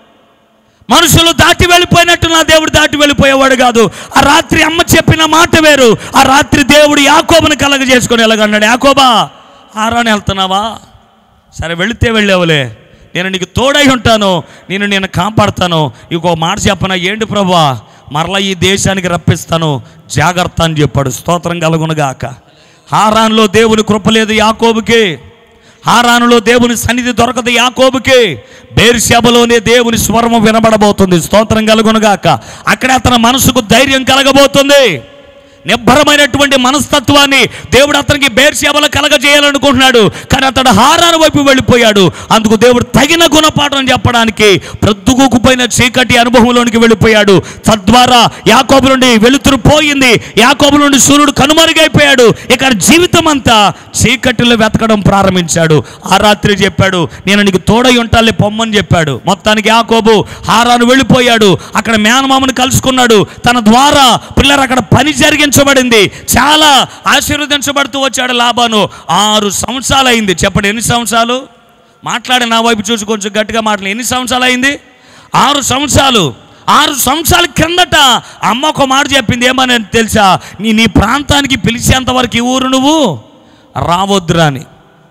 మనుషులు దాటి వెళ్ళిపోయినట్టు నా దేవుడు దాటి వెళ్ళిపోయేవాడు కాదు ఆ రాత్రి అమ్మ చెప్పిన మాట వేరు ఆ రాత్రి దేవుడు యాకోబుని కలగ చేసుకొని ఎలాగన్నాడు యాకోబా ఆరాని వెళ్తున్నావా సరే వెళితే వెళ్ళేవులే నేను నీకు తోడై ఉంటాను నేను నేను కాపాడుతాను ఇంకో మాట చెప్పన ఏంటి ప్రభా మరలా ఈ దేశానికి రప్పిస్తాను జాగ్రత్త అని చెప్పాడు స్తోత్రం కలుగునుగాక హారాన్లో దేవుని కృప లేదు యాకోబుకి హారానులో దేవుని సన్నిధి దొరకదు యాకోబుకి బేర్షబలోనే దేవుని స్వరము వినబడబోతుంది స్తోత్రం కలుగునుగాక అక్కడ అతని మనసుకు ధైర్యం కలగబోతుంది నిబ్బరమైనటువంటి మనస్తత్వాన్ని దేవుడు అతనికి బేర్షేబలు కలగజేయాలనుకుంటున్నాడు కానీ అతడు హారాను వైపు వెళ్ళిపోయాడు అందుకు దేవుడు తగిన గుణపాఠం చెప్పడానికి ప్రొద్దుగుకుపోయిన చీకటి అనుభవంలోనికి వెళ్ళిపోయాడు తద్వారా యాకోబు నుండి వెలుతురు పోయింది యాకోబు నుండి సూర్యుడు కనుమరుగైపోయాడు ఇక జీవితం అంతా చీకటిలో వెతకడం ప్రారంభించాడు ఆ రాత్రి చెప్పాడు నేను నీకు తోడై ఉంటాలే పొమ్మని చెప్పాడు మొత్తానికి యాకోబు హారాను వెళ్ళిపోయాడు అక్కడ మేనమామను కలుసుకున్నాడు తన ద్వారా పిల్లలు అక్కడ పని జరిగించబడింది చాలా ఆశీర్వదించబడుతూ వచ్చాడు లాభాను ఆరు సంవత్సరాలు అయింది చెప్పండి ఎన్ని సంవత్సరాలు మాట్లాడి నా వైపు చూసి కొంచెం గట్టిగా మాట్లాడి ఎన్ని సంవత్సరాలు అయింది ఆరు సంవత్సరాలు ఆరు సంవత్సరాల క్రిందట అమ్మ ఒక మాట చెప్పింది ఏమని తెలుసా నీ నీ ప్రాంతానికి పిలిచేంత వరకు ఈ ఊరు నువ్వు రావద్దురా అని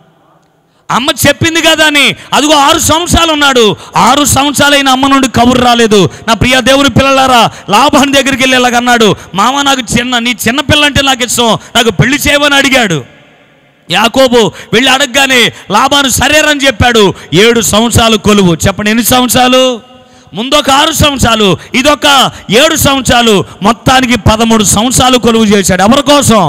అమ్మ చెప్పింది కదా అని అదిగో ఆరు సంవత్సరాలు ఉన్నాడు ఆరు సంవత్సరాలైన అమ్మ నుండి కబురు రాలేదు నా ప్రియ దేవుని పిల్లలారా లాభాన్ దగ్గరికి వెళ్ళి ఇలాగన్నాడు మామ నాకు చిన్న నీ చిన్న పిల్ల అంటే నాకు ఇష్టం నాకు పెళ్లి చేయమని అడిగాడు యాకోబు వెళ్ళి అడగగానే లాభాను సరేరని చెప్పాడు ఏడు సంవత్సరాలు కొలువు చెప్పండి ఎన్ని సంవత్సరాలు ముందొక ఆరు సంవత్సరాలు ఇదొక ఏడు సంవత్సరాలు మొత్తానికి పదమూడు సంవత్సరాలు కొలువు చేశాడు ఎవరి కోసం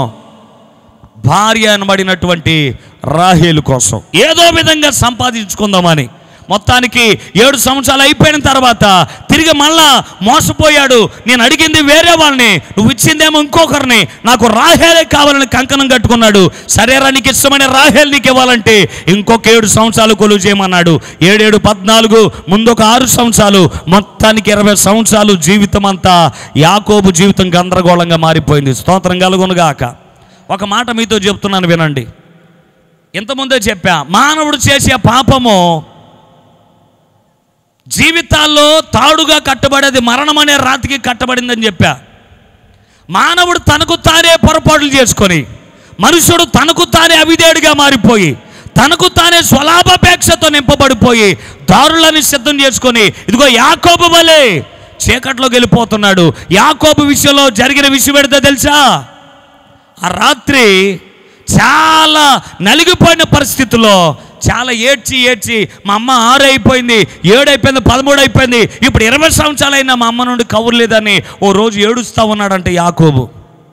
భార్య అనబడినటువంటి రాహేలు కోసం ఏదో విధంగా సంపాదించుకుందామని మొత్తానికి ఏడు సంవత్సరాలు అయిపోయిన తర్వాత తిరిగి మళ్ళా మోసపోయాడు నేను అడిగింది వేరే వాళ్ళని నువ్వు ఇచ్చిందేమో ఇంకొకరిని నాకు రాహేలే కావాలని కంకణం కట్టుకున్నాడు సరేరా నీకు ఇష్టమైన రాహేల్ నీకు ఇవ్వాలంటే ఇంకొక ఏడు సంవత్సరాలు కొలువు చేయమన్నాడు ఏడేడు పద్నాలుగు ముందు ఒక ఆరు సంవత్సరాలు మొత్తానికి ఇరవై సంవత్సరాలు జీవితం అంతా యాకోబు జీవితం గందరగోళంగా మారిపోయింది స్తోత్రం కలుగునుగాక ఒక మాట మీతో చెప్తున్నాను వినండి ఇంతకుముందే చెప్పా మానవుడు చేసే పాపము జీవితాల్లో తాడుగా కట్టబడేది మరణం అనే రాతికి కట్టబడిందని చెప్పా మానవుడు తనకు తానే పొరపాట్లు చేసుకొని మనుషుడు తనకు తానే అవిధేయుడిగా మారిపోయి తనకు తానే స్వలాభాపేక్షతో నింపబడిపోయి దారులని సిద్ధం చేసుకొని ఇదిగో యాకోబు వలె చీకట్లోకి వెళ్ళిపోతున్నాడు యాకోబు విషయంలో జరిగిన విషయం పెడితే తెలుసా ఆ రాత్రి చాలా నలిగిపోయిన పరిస్థితుల్లో చాలా ఏడ్చి ఏడ్చి మా అమ్మ ఆరు అయిపోయింది ఏడు అయిపోయింది పదమూడు అయిపోయింది ఇప్పుడు ఇరవై సంవత్సరాలైనా మా అమ్మ నుండి కవర్ లేదని ఓ రోజు ఏడుస్తూ ఉన్నాడంటే యాకోబు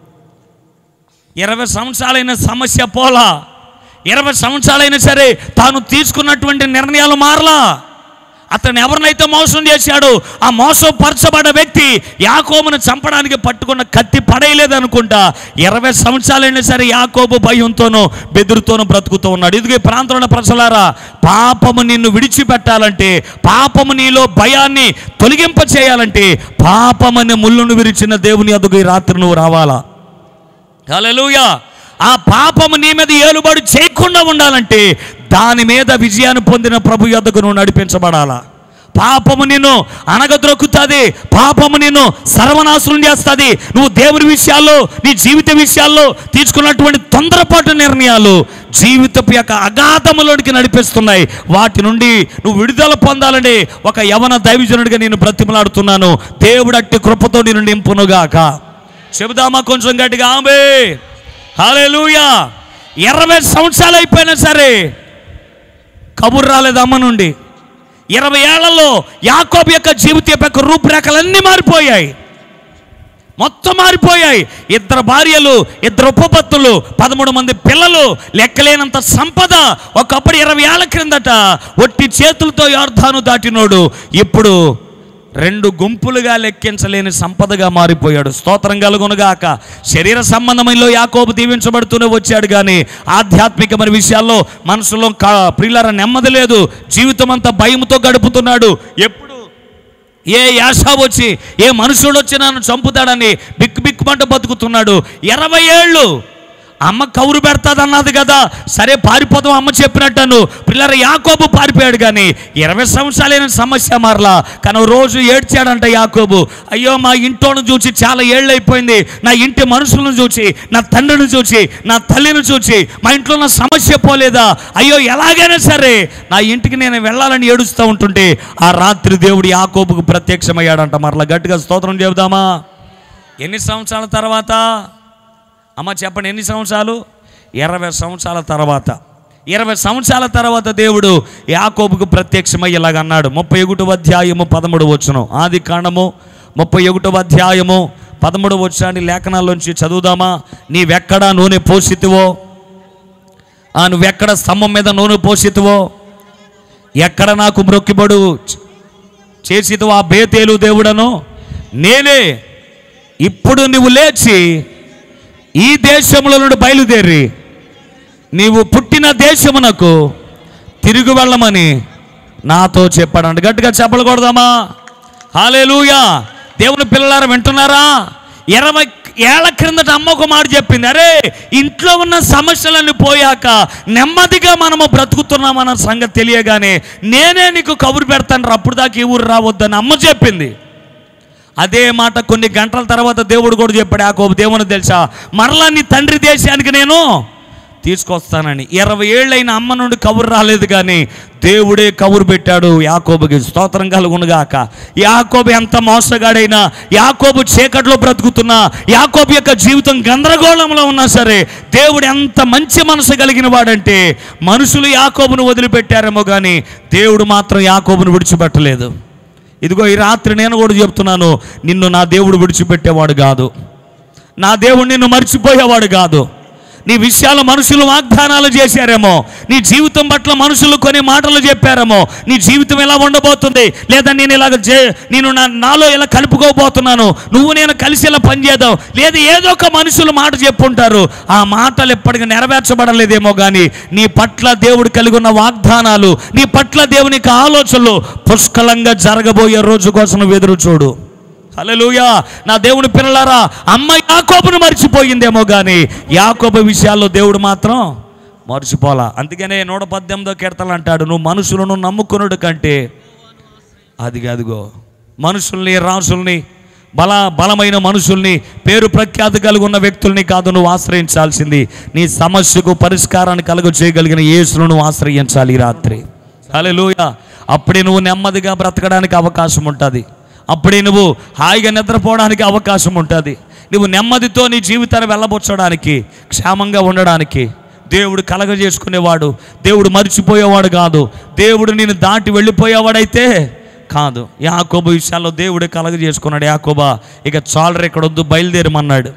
ఇరవై సంవత్సరాలైన సమస్య పోలా ఇరవై సంవత్సరాలైనా సరే తాను తీసుకున్నటువంటి నిర్ణయాలు మారలా అతను ఎవరినైతే మోసం చేశాడో ఆ మోసపరచబడ్డ వ్యక్తి యాకోబును చంపడానికి పట్టుకున్న కత్తి పడేయలేదు అనుకుంటా ఇరవై సంవత్సరాలైనా సరే యాకోబు భయంతోనూ బెదురుతోనూ బ్రతుకుతూ ఉన్నాడు ఇదిగో ఈ ప్రాంతంలో ఉన్న ప్రజలారా పాపము నిన్ను విడిచిపెట్టాలంటే పాపము నీలో భయాన్ని తొలగింప చేయాలంటే పాపమనే ముళ్ళును విరిచిన దేవుని అదుగు ఈ రాత్రి నువ్వు రావాలా హల్లెలూయా ఆ పాపము నీ మీద ఏలుబడి చేయకుండా ఉండాలంటే దాని మీద విజయాన్ని పొందిన ప్రభు యొద్దకు నువ్వు నడిపించబడాలా పాపము నిన్ను అనగద్రొక్కుతుంది పాపము నిన్ను సర్వనాశనం చేస్తుంది నువ్వు దేవుని విషయాల్లో నీ జీవిత విషయాల్లో తీసుకున్నటువంటి తొందరపాటు నిర్ణయాలు జీవితపు యొక్క అగాధములోనికి నడిపిస్తున్నాయి వాటి నుండి నువ్వు విడుదల పొందాలని ఒక యవన దైవజనుడిగా నేను బ్రతిమలాడుతున్నాను దేవుడు అట్టి కృపతో నేను నింపునుగాక చెబుదామా కొంచెం గట్టిగా ఆమె హాలేలుయా ఇరవై సంవత్సరాలు అయిపోయినా సరే కబురు రాలేదు అమ్మ నుండి ఇరవై ఏళ్లలో యాకోబు యొక్క జీవిత యొక్క రూపురేఖలన్నీ మారిపోయాయి మొత్తం మారిపోయాయి ఇద్దరు భార్యలు ఇద్దరు ఉపపత్తులు పదమూడు మంది పిల్లలు లెక్కలేనంత సంపద ఒకప్పుడు ఇరవై ఏళ్ల క్రిందట ఒట్టి చేతులతో యార్ధాను దాటినోడు ఇప్పుడు రెండు గుంపులుగా లెక్కించలేని సంపదగా మారిపోయాడు స్తోత్రం కలుగునుగాక శరీర సంబంధమైన యాకోబు దీవించబడుతూనే వచ్చాడు కానీ ఆధ్యాత్మికమైన విషయాల్లో మనసులో కా ప్రియులర నెమ్మది లేదు జీవితం అంతా భయంతో గడుపుతున్నాడు ఎప్పుడు ఏ యాస వచ్చి ఏ మనుషుడు వచ్చి నన్ను చంపుతాడని బిక్కు బిక్కుమంట బతుకుతున్నాడు ఇరవై ఏళ్ళు అమ్మ కౌరు పెడతాదన్నది కదా సరే పారిపోదాం అమ్మ చెప్పినట్టను పిల్లల యాకోబు పారిపోయాడు కానీ ఇరవై సంవత్సరాలైన సమస్య మారలా కానీ ఓ రోజు ఏడ్చాడంట యాకోబు అయ్యో మా ఇంటోను చూసి చాలా ఏళ్ళు అయిపోయింది నా ఇంటి మనుషులను చూసి నా తండ్రిని చూసి నా తల్లిని చూసి మా ఇంట్లో నా సమస్య పోలేదా అయ్యో ఎలాగైనా సరే నా ఇంటికి నేను వెళ్ళాలని ఏడుస్తూ ఉంటుంటే ఆ రాత్రి దేవుడు యాకోబుకు ప్రత్యక్షమయ్యాడంట మరలా గట్టిగా స్తోత్రం చెబుదామా ఎన్ని సంవత్సరాల తర్వాత అమ్మ చెప్పండి ఎన్ని సంవత్సరాలు ఇరవై సంవత్సరాల తర్వాత ఇరవై సంవత్సరాల తర్వాత దేవుడు యాకోబుకు ప్రత్యక్షమై ఇలాగ అన్నాడు ముప్పై ఒకటో అధ్యాయము పదమూడు వచ్చును ఆది కాండము ముప్పై ఒకటో అధ్యాయము పదమూడు వచ్చాని లేఖనాల్లోంచి చదువుదామా నీవెక్కడ నూనె పోసితివో ఆ నువ్వెక్కడ స్తంభం మీద నూనె పోసితివో ఎక్కడ నాకు మ్రొక్కిబడు చేసితో ఆ బేతేలు దేవుడను నేనే ఇప్పుడు నువ్వు లేచి ఈ దేశముల నుండి బయలుదేరి నీవు పుట్టిన దేశమునకు తిరిగి వెళ్ళమని నాతో చెప్పాడంట గట్టిగా చెప్పకూడదామా హాలేలుయా దేవుని పిల్లలారా వింటున్నారా ఇరవై ఏళ్ల క్రిందట అమ్మ ఒక మాట చెప్పింది అరే ఇంట్లో ఉన్న సమస్యలన్నీ పోయాక నెమ్మదిగా మనము బ్రతుకుతున్నామన్న సంగతి తెలియగానే నేనే నీకు కబురు పెడతాను అప్పుడు దాకా ఈ ఊరు రావద్దని అమ్మ చెప్పింది అదే మాట కొన్ని గంటల తర్వాత దేవుడు కూడా చెప్పాడు యాకోబు దేవుని తెలుసా మరలా నీ తండ్రి దేశానికి నేను తీసుకొస్తానని ఇరవై ఏళ్ళైన అమ్మ నుండి కబురు రాలేదు కానీ దేవుడే కబురు పెట్టాడు యాకోబుకి స్తోత్రం కలుగునుగాక యాకోబు ఎంత మోసగాడైనా యాకోబు చీకట్లో బ్రతుకుతున్నా యాకోబు యొక్క జీవితం గందరగోళంలో ఉన్నా సరే దేవుడు ఎంత మంచి మనసు కలిగిన వాడంటే మనుషులు యాకోబును వదిలిపెట్టారేమో కానీ దేవుడు మాత్రం యాకోబును విడిచిపెట్టలేదు ఇదిగో ఈ రాత్రి నేను కూడా చెప్తున్నాను నిన్ను నా దేవుడు విడిచిపెట్టేవాడు కాదు నా దేవుడు నిన్ను మర్చిపోయేవాడు కాదు నీ విషయాలు మనుషులు వాగ్దానాలు చేశారేమో నీ జీవితం పట్ల మనుషులు కొన్ని మాటలు చెప్పారేమో నీ జీవితం ఎలా ఉండబోతుంది లేదా నేను ఇలాగ చే నేను నా నాలో ఇలా కలుపుకోబోతున్నాను నువ్వు నేను కలిసి ఇలా పనిచేద్దాం లేదా ఏదో ఒక మనుషులు మాట చెప్పుంటారు ఆ మాటలు ఎప్పటికీ నెరవేర్చబడలేదేమో కానీ నీ పట్ల దేవుడు కలిగి ఉన్న వాగ్దానాలు నీ పట్ల దేవునికి ఆలోచనలు పుష్కలంగా జరగబోయే రోజు కోసం నువ్వు ఎదురు చూడు హల్లెలూయా నా దేవుని పిల్లలారా అమ్మ యాకోబును మర్చిపోయిందేమో కానీ యాకోబు విషయాల్లో దేవుడు మాత్రం మర్చిపోలా అందుకనే నూట పద్దెనిమిదో కీర్తనలు అంటాడు నువ్వు మనుషులను నమ్ముకునుడు కంటే అది అదిగో మనుషుల్ని రాజుల్ని బల బలమైన మనుషుల్ని పేరు ప్రఖ్యాతి కలిగి ఉన్న వ్యక్తుల్ని కాదు నువ్వు ఆశ్రయించాల్సింది నీ సమస్యకు పరిష్కారాన్ని కలుగ చేయగలిగిన యేసును నువ్వు ఆశ్రయించాలి ఈ రాత్రి హల్లెలూయా అప్పుడే నువ్వు నెమ్మదిగా బ్రతకడానికి అవకాశం ఉంటుంది అప్పుడే నువ్వు హాయిగా నిద్రపోవడానికి అవకాశం ఉంటుంది నువ్వు నెమ్మదితో నీ జీవితాన్ని వెళ్ళబుచ్చడానికి క్షేమంగా ఉండడానికి దేవుడు కలగజేసుకునేవాడు దేవుడు మర్చిపోయేవాడు కాదు దేవుడు నేను దాటి వెళ్ళిపోయేవాడైతే కాదు యాకోబు విషయాల్లో దేవుడే కలగజేసుకున్నాడు యాకోబా ఇక చాలరు ఇక్కడ వద్దు బయలుదేరమన్నాడు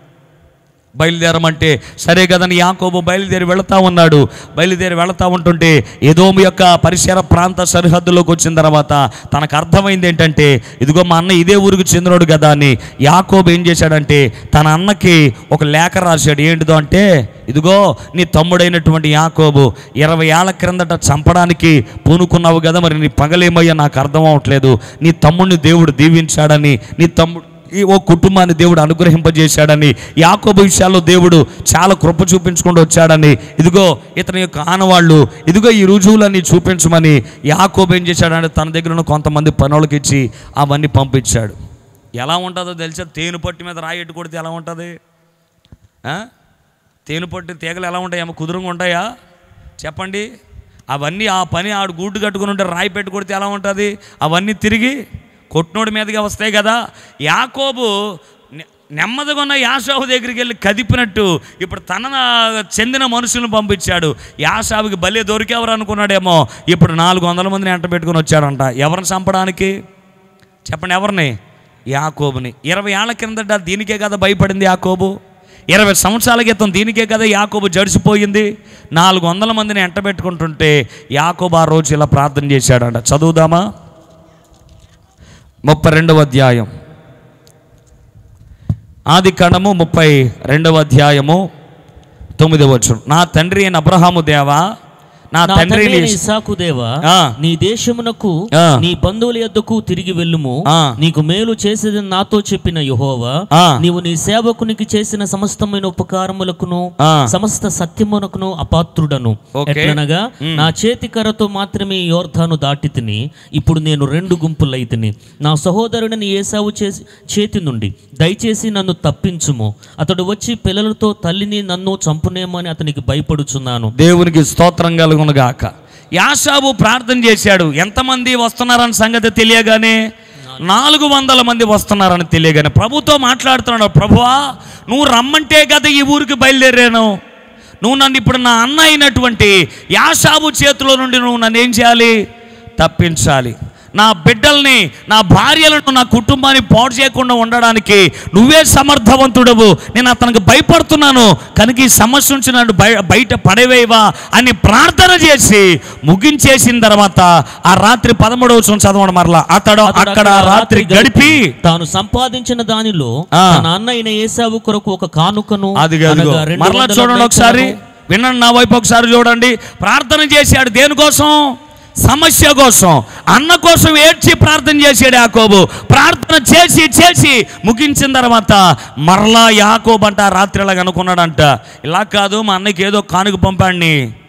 బయలుదేరమంటే సరే కదని యాకోబు బయలుదేరి వెళతా ఉన్నాడు బయలుదేరి వెళతా ఉంటుంటే ఏదోము యొక్క పరిసర ప్రాంత సరిహద్దులోకి వచ్చిన తర్వాత తనకు అర్థమైంది ఏంటంటే ఇదిగో మా అన్న ఇదే ఊరికి చెందినోడు కదా అని యాకోబు ఏం చేశాడంటే తన అన్నకి ఒక లేఖ రాశాడు ఏంటిదో అంటే ఇదిగో నీ తమ్ముడైనటువంటి యాకోబు ఇరవై ఏళ్ల క్రిందట చంపడానికి పూనుకున్నావు కదా మరి నీ పగలేమయ్యా నాకు అర్థం అవ్వట్లేదు నీ తమ్ముడిని దేవుడు దీవించాడని నీ తమ్ముడు ఈ ఓ కుటుంబాన్ని దేవుడు అనుగ్రహింపజేశాడని యాకోబు విషయాల్లో దేవుడు చాలా కృప చూపించుకుంటూ వచ్చాడని ఇదిగో ఇతని యొక్క ఆనవాళ్ళు ఇదిగో ఈ రుజువులన్నీ చూపించమని యాకోబు ఏం చేశాడంటే తన దగ్గర ఉన్న కొంతమంది పనులకి ఇచ్చి అవన్నీ పంపించాడు ఎలా ఉంటుందో తెలిసా తేను పట్టు మీద రాయి ఎట్టు కొడితే ఎలా ఉంటుంది ఆ? తేను పట్టు తీగలు ఎలా ఉంటాయి ఏమో కుదురుగా ఉంటాయా చెప్పండి అవన్నీ ఆ పని ఆడు గూడు కట్టుకుని ఉంటే రాయి పెట్టి కొడితే ఎలా ఉంటుంది అవన్నీ తిరిగి కొట్టినోడి మీదగా వస్తాయి కదా యాకోబు నె- నెమ్మదిగా ఉన్న యాషావు దగ్గరికి వెళ్ళి కదిపినట్టు ఇప్పుడు తన చెందిన మనుషులను పంపించాడు యాషావుకి భలే దొరికేవరు అనుకున్నాడేమో ఇప్పుడు నాలుగు వందల మందిని ఎంట పెట్టుకుని వచ్చాడంట ఎవరిని చంపడానికి చెప్పండి ఎవరిని యాకోబుని ఇరవై ఏళ్ల కిందట దీనికే కదా భయపడింది యాకోబు ఇరవై సంవత్సరాల క్రితం దీనికే కదా యాకోబు జడిసిపోయింది నాలుగు వందల మందిని ఎంటబెట్టుకుంటుంటే యాకోబు ఆ రోజు ఇలా ప్రార్థన చేశాడంట చదువుదామా ముప్పై రెండవ అధ్యాయం ఆది కణము ముప్పై రెండవ అధ్యాయము తొమ్మిదవ వచ్చు నా తండ్రి అయిన అబ్రహాము దేవా నా నా తండ్రి తండ్రి అయిన ఇస్సాకు దేవా ఆ. నీ దేశమునకు ఆ. నీ బంధువుల యొద్దకు తిరిగి వెళ్ళుము ఆ. నీకు మేలు చేసేది నాతో చెప్పిన యెహోవా ఆ. నీవు నీ సేవకునికి చేసిన సమస్తమైన ఉపకారములకును ఆ. సమస్త సత్యమునకును అపాత్రుడను ఓకే. ఎట్లనగా నా చేతి కర్రతో మాత్రమే ఈ యోర్ధాను దాటి తిని ఇప్పుడు నేను రెండు గుంపులైతిని నా సహోదరుడిని ఏసావు చేసి చేతి నుండి దయచేసి నన్ను తప్పించుము అతడు వచ్చి పిల్లలతో తల్లిని నన్ను చంపునేమో అని అతనికి భయపడుచున్నాను దేవునికి స్తోత్రం కలుగునుగాక యాషాబు ప్రార్థన చేశాడు ఎంతమంది వస్తున్నారని సంగతి తెలియగానే నాలుగు వందల మంది వస్తున్నారని తెలియగానే ప్రభుతో మాట్లాడుతున్నాడు ప్రభువా నువ్వు రమ్మంటే కదా ఈ ఊరికి బయలుదేరాను నువ్వు నన్ను ఇప్పుడు నా అన్న అయినటువంటి యాషాబు చేతిలో నుండి నువ్వు నన్ను ఏం చేయాలి తప్పించాలి నా బిడ్డల్ని నా భార్యలను నా కుటుంబాన్ని పాడు చేయకుండా ఉండడానికి నువ్వే సమర్థవంతుడవు నేను అతనికి భయపడుతున్నాను కనుక ఈ సమస్య నుంచి నన్ను బయ బయట పడవేవా అని ప్రార్థన చేసి ముగించేసిన తర్వాత ఆ రాత్రి పదమూడవ సంవత్సరం చదవడం మరలా అతడు అతడు అక్కడ రాత్రి గడిపి తాను సంపాదించిన దానిలో ఆ. తన అన్న అయిన ఏసావు కొరకు ఒక కానుకను అది కాదు అనగా రెండు మరలా వందల చూడండి ఒకసారి మేకలను, వినండి నా వైపు ఒకసారి చూడండి ప్రార్థన చేశాడు దేనికోసం సమస్య కోసం అన్న కోసం ఏడ్చి ప్రార్థన చేశాడు యాకోబు ప్రార్థన చేసి చేసి ముగించిన తర్వాత మరలా యాకోబు అంట రాత్రి ఇలాగ అనుకున్నాడంట ఇలా కాదు మా అన్నకి ఏదో కానుక పంపాడిని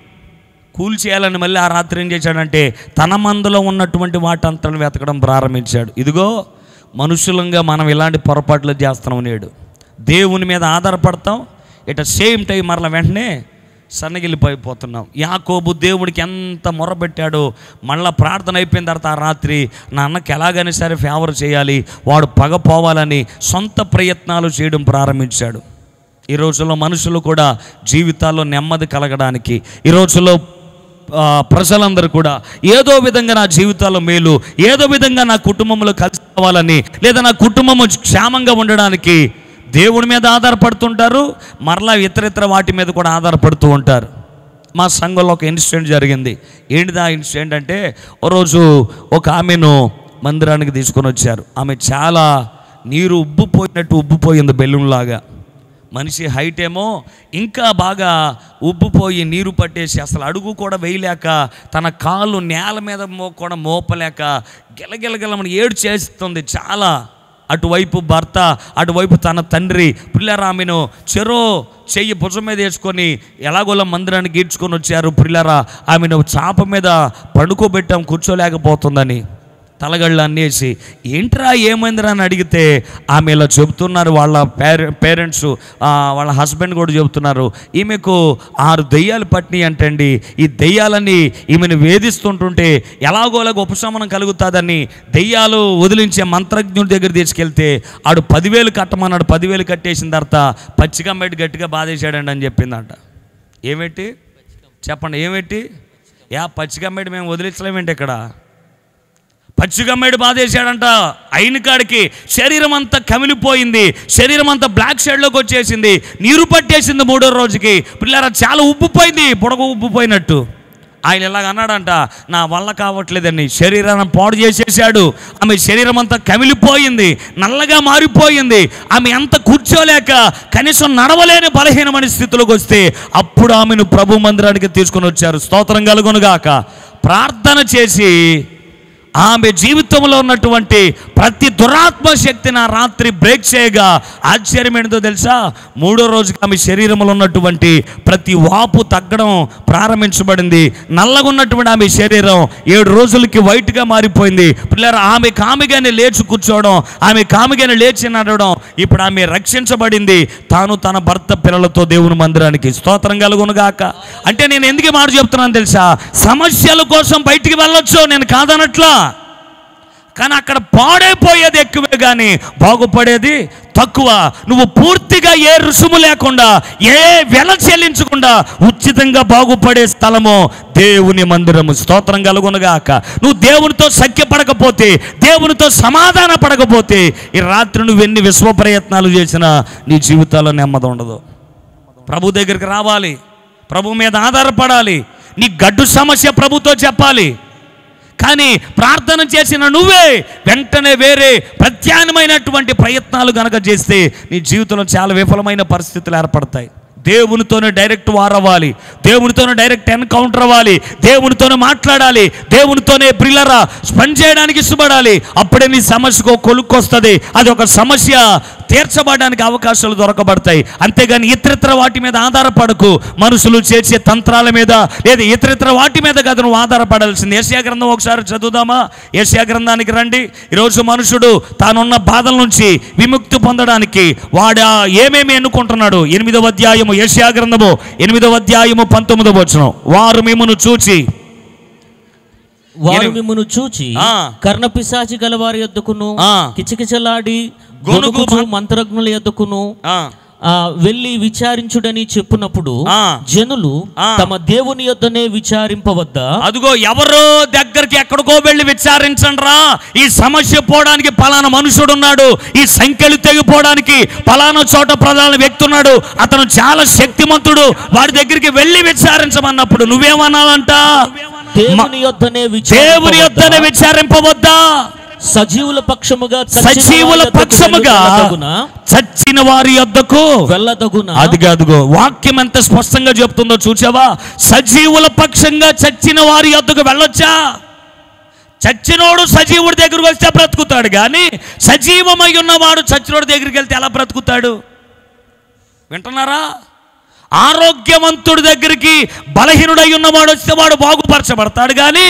కూల్ చేయాలని మళ్ళీ ఆ రాత్రి ఏం చేశాడంటే తన మందులో ఉన్నటువంటి వాటంతను వెతకడం ప్రారంభించాడు ఇదిగో మనుషులంగా మనం ఇలాంటి పొరపాట్లు చేస్తున్నాం నేడు దేవుని మీద ఆధారపడతాం ఇట సేమ్ టైం మరల వెంటనే సన్నగిలిపోయిపోతున్నాం యాకోబు దేవుడికి ఎంత మొరబెట్టాడో మళ్ళా ప్రార్థన అయిపోయిన తర్వాత ఆ రాత్రి నా అన్నకి ఎలాగైనా సరే ఫేవర్ చేయాలి వాడు పగ పోవాలని సొంత ప్రయత్నాలు చేయడం ప్రారంభించాడు ఈ రోజుల్లో మనుషులు కూడా జీవితాల్లో నెమ్మది కలగడానికి ఈ రోజుల్లో ఆ, ప్రజలందరూ కూడా ఏదో విధంగా నా జీవితాల్లో మేలు ఏదో విధంగా నా కుటుంబంలో కలిసి రావాలని లేదా నా కుటుంబము క్షేమంగా ఉండడానికి దేవుడి మీద ఆధారపడుతుంటారు మరలా ఇతర ఇతర వాటి మీద కూడా ఆధారపడుతూ ఉంటారు మా సంఘంలో ఒక ఇన్సిడెంట్ జరిగింది ఏంటిది ఆ ఇన్సిడెంట్ అంటే ఓ రోజు ఒక ఆమెను మందిరానికి తీసుకొని వచ్చారు ఆమె చాలా నీరు ఉబ్బిపోయినట్టు ఉబ్బిపోయింది బెలూన్లాగా మనిషి హైట్ ఏమో ఇంకా బాగా ఉబ్బిపోయి నీరు పట్టేసి అసలు అడుగు కూడా వేయలేక తన కాళ్ళు నేల మీద మో కూడా మోపలేక గిలగిలగిలమని ఏడు చేస్తుంది చాలా అటువైపు భర్త అటువైపు తన తండ్రి పిల్లరామెను చెరో చెయ్యి భుజం మీద వేసుకొని ఎలాగోలా మందిరానికి ఈడ్చుకొని వచ్చారు పిల్లరా ఆమెను చాప మీద పండుకోబెట్టాం కూర్చోలేకపోతుందని తలగళ్ళు అన్నేసి ఏంట్రా ఏమైందిరా అని అడిగితే ఆమె ఇలా చెబుతున్నారు వాళ్ళ పేరె పేరెంట్స్ వాళ్ళ హస్బెండ్ కూడా చెబుతున్నారు ఈమెకు ఆరు దెయ్యాలు పట్టినాయి అంటండి ఈ దెయ్యాలని ఈమెను వేధిస్తుంటుంటే ఎలాగోలాగ ఉపశమనం కలుగుతుందని దెయ్యాలు వదిలించే మంత్రజ్ఞుడి దగ్గర తీసుకెళ్తే ఆడు పదివేలు కట్టమన్నాడు పదివేలు కట్టేసిన తర్వాత పచ్చికమ్మేటి గట్టిగా బాధేశాడండి అని చెప్పిందంట ఏమెట్టి చెప్పండి ఏమెట్టి యా పచ్చికమ్మేటి మేము వదిలించలేమేంటి ఇక్కడ పచ్చిగమ్మేడు బాధేశాడంట అయిన కాడికి శరీరం అంతా కమిలిపోయింది శరీరం అంతా బ్లాక్ షేడ్లోకి వచ్చేసింది నీరు పట్టేసింది మూడో రోజుకి పిల్లరా చాలా ఉబ్బిపోయింది బుడగ ఉబ్బిపోయినట్టు ఆయన ఇలాగ అన్నాడంట నా వల్ల కావట్లేదని శరీరాన్ని పాడు చేసేసాడు ఆమె శరీరం అంతా కమిలిపోయింది నల్లగా మారిపోయింది ఆమె అంత కూర్చోలేక కనీసం నడవలేని బలహీనమైన స్థితిలోకి వస్తే అప్పుడు ఆమెను ప్రభు మందిరానికి తీసుకొని వచ్చారు స్తోత్రం కలుగునుగాక ప్రార్థన చేసి ఆమె జీవితంలో జీవితంలో ఉన్నటువంటి ప్రతి దురాత్మ శక్తిని ఆ రాత్రి బ్రేక్ చేయగా ఆశ్చర్యం ఏంటో తెలుసా మూడో రోజుకి ఆమె శరీరంలో ఉన్నటువంటి ప్రతి వాపు తగ్గడం ప్రారంభించబడింది నల్లగా ఉన్నటువంటి ఆమె శరీరం ఏడు రోజులకి వైట్గా మారిపోయింది పిల్లలు ఆమె కామిగానే లేచి కూర్చోవడం ఆమె కామిగానే లేచి నడవడం ఇప్పుడు ఆమె రక్షించబడింది తాను తన భర్త పిల్లలతో దేవుని మందిరానికి స్తోత్రం కలుగునుగాక అంటే నేను ఎందుకు ఈ మాట చెప్తున్నాను తెలుసా సమస్యల కోసం బయటికి వెళ్ళొచ్చు నేను కాదనట్లా కానీ అక్కడ పాడైపోయేది ఎక్కువే కానీ బాగుపడేది తక్కువ నువ్వు పూర్తిగా ఏ రుసుము లేకుండా ఏ వెల చెల్లించకుండా ఉచితంగా బాగుపడే స్థలము దేవుని మందిరము స్తోత్రం కలుగునగాక నువ్వు దేవునితో సఖ్యపడకపోతే దేవునితో సమాధాన పడకపోతే ఈ రాత్రి నువ్వు ఎన్ని విశ్వ ప్రయత్నాలు చేసినా నీ జీవితాల్లో నెమ్మది ఉండదు ప్రభు దగ్గరికి రావాలి ప్రభు మీద ఆధారపడాలి నీ గడ్డు సమస్య ప్రభుతో చెప్పాలి కానీ ప్రార్థన చేసిన నువ్వే వెంటనే వేరే ప్రత్యామ్నాయమైనటువంటి ప్రయత్నాలు గనక చేస్తే నీ జీవితంలో చాలా విఫలమైన పరిస్థితులు ఏర్పడతాయి దేవునితోనే డైరెక్ట్ వారవ్వాలి దేవునితోనే డైరెక్ట్ ఎన్కౌంటర్ అవ్వాలి దేవునితోనే మాట్లాడాలి దేవునితోనే బ్రిల్లరా స్పెండ్ చేయడానికి ఇష్టపడాలి అప్పుడే నీ సమస్యకు ఒక కొలుక్కు వస్తుంది అది ఒక సమస్య తీర్చబడడానికి అవకాశాలు దొరకబడతాయి అంతేగాని ఇతరితర వాటి మీద ఆధారపడకు మనుషులు చేసే తంత్రాల మీద లేదా ఇతరితర వాటి మీద కాదు నువ్వు ఆధారపడాల్సింది ఏషియా గ్రంథం ఒకసారి చదువుదామా ఏషియా గ్రంథానికి రండి ఈరోజు మనుషుడు తానున్న బాధల నుంచి విముక్తి పొందడానికి వాడు ఏమేమి ఎన్నుకుంటున్నాడు ఎనిమిదవ అధ్యాయము ఏషియా గ్రంథము ఎనిమిదవ అధ్యాయము పంతొమ్మిదవ వచనం వారు మిమ్మను చూచి వారు ఎనిమి- మిమ్మను చూచి ఆ. కర్ణపిశాచి గలవారి యొద్దకును ఆ. కిచకిచలాడి గొణుగు గొనుగుచు మంత్రజ్ఞుల యొద్దకును ఆ, ఆ, వెళ్ళి విచారించుడని చెప్పునప్పుడు ఆ. జనులు ఆ. తమ దేవుని యొద్దనే విచారింపవద్దా అదిగో ఎవరో దగ్గరికి ఎక్కడికో వెళ్ళి విచారించండిరా ఈ సమస్య పోవడానికి పలానా మనుషుడు ఉన్నాడు ఈ సంఖ్యలు తెగిపోవడానికి పలానా చోట ప్రధాన వ్యక్తి ఉన్నాడు అతను చాలా శక్తిమంతుడు వాడి దగ్గరికి వెళ్ళి విచారించమన్నప్పుడు నువ్వేమన్నావంట దేవుని యొద్దనే దేవుని యొద్దనే విచారింపవద్దా? విచారింపవద్దా సజీవుల పక్షముగా చచ్చిన సజీవుల వారి యొద్దకు పక్షముగా వెళ్ళదగునా? చచ్చిన వారి యొద్దకు వెళ్ళదగునా అది కాదుగో వాక్యం ఎంత స్పష్టంగా చెప్తుందో చూసావా సజీవుల పక్షంగా చచ్చిన వారి యొద్దకు వెళ్ళొచ్చా చచ్చినోడు సజీవుడి దగ్గరకు వస్తే బ్రతుకుతాడు కానీ సజీవమై ఉన్నవాడు చచ్చినోడి దగ్గరికి వెళ్తే ఎలా బ్రతుకుతాడు వింటున్నారా ఆరోగ్యవంతుడి దగ్గరికి బలహీనుడై ఉన్నవాడు వస్తే వాడు బాగుపరచబడతాడు కానీ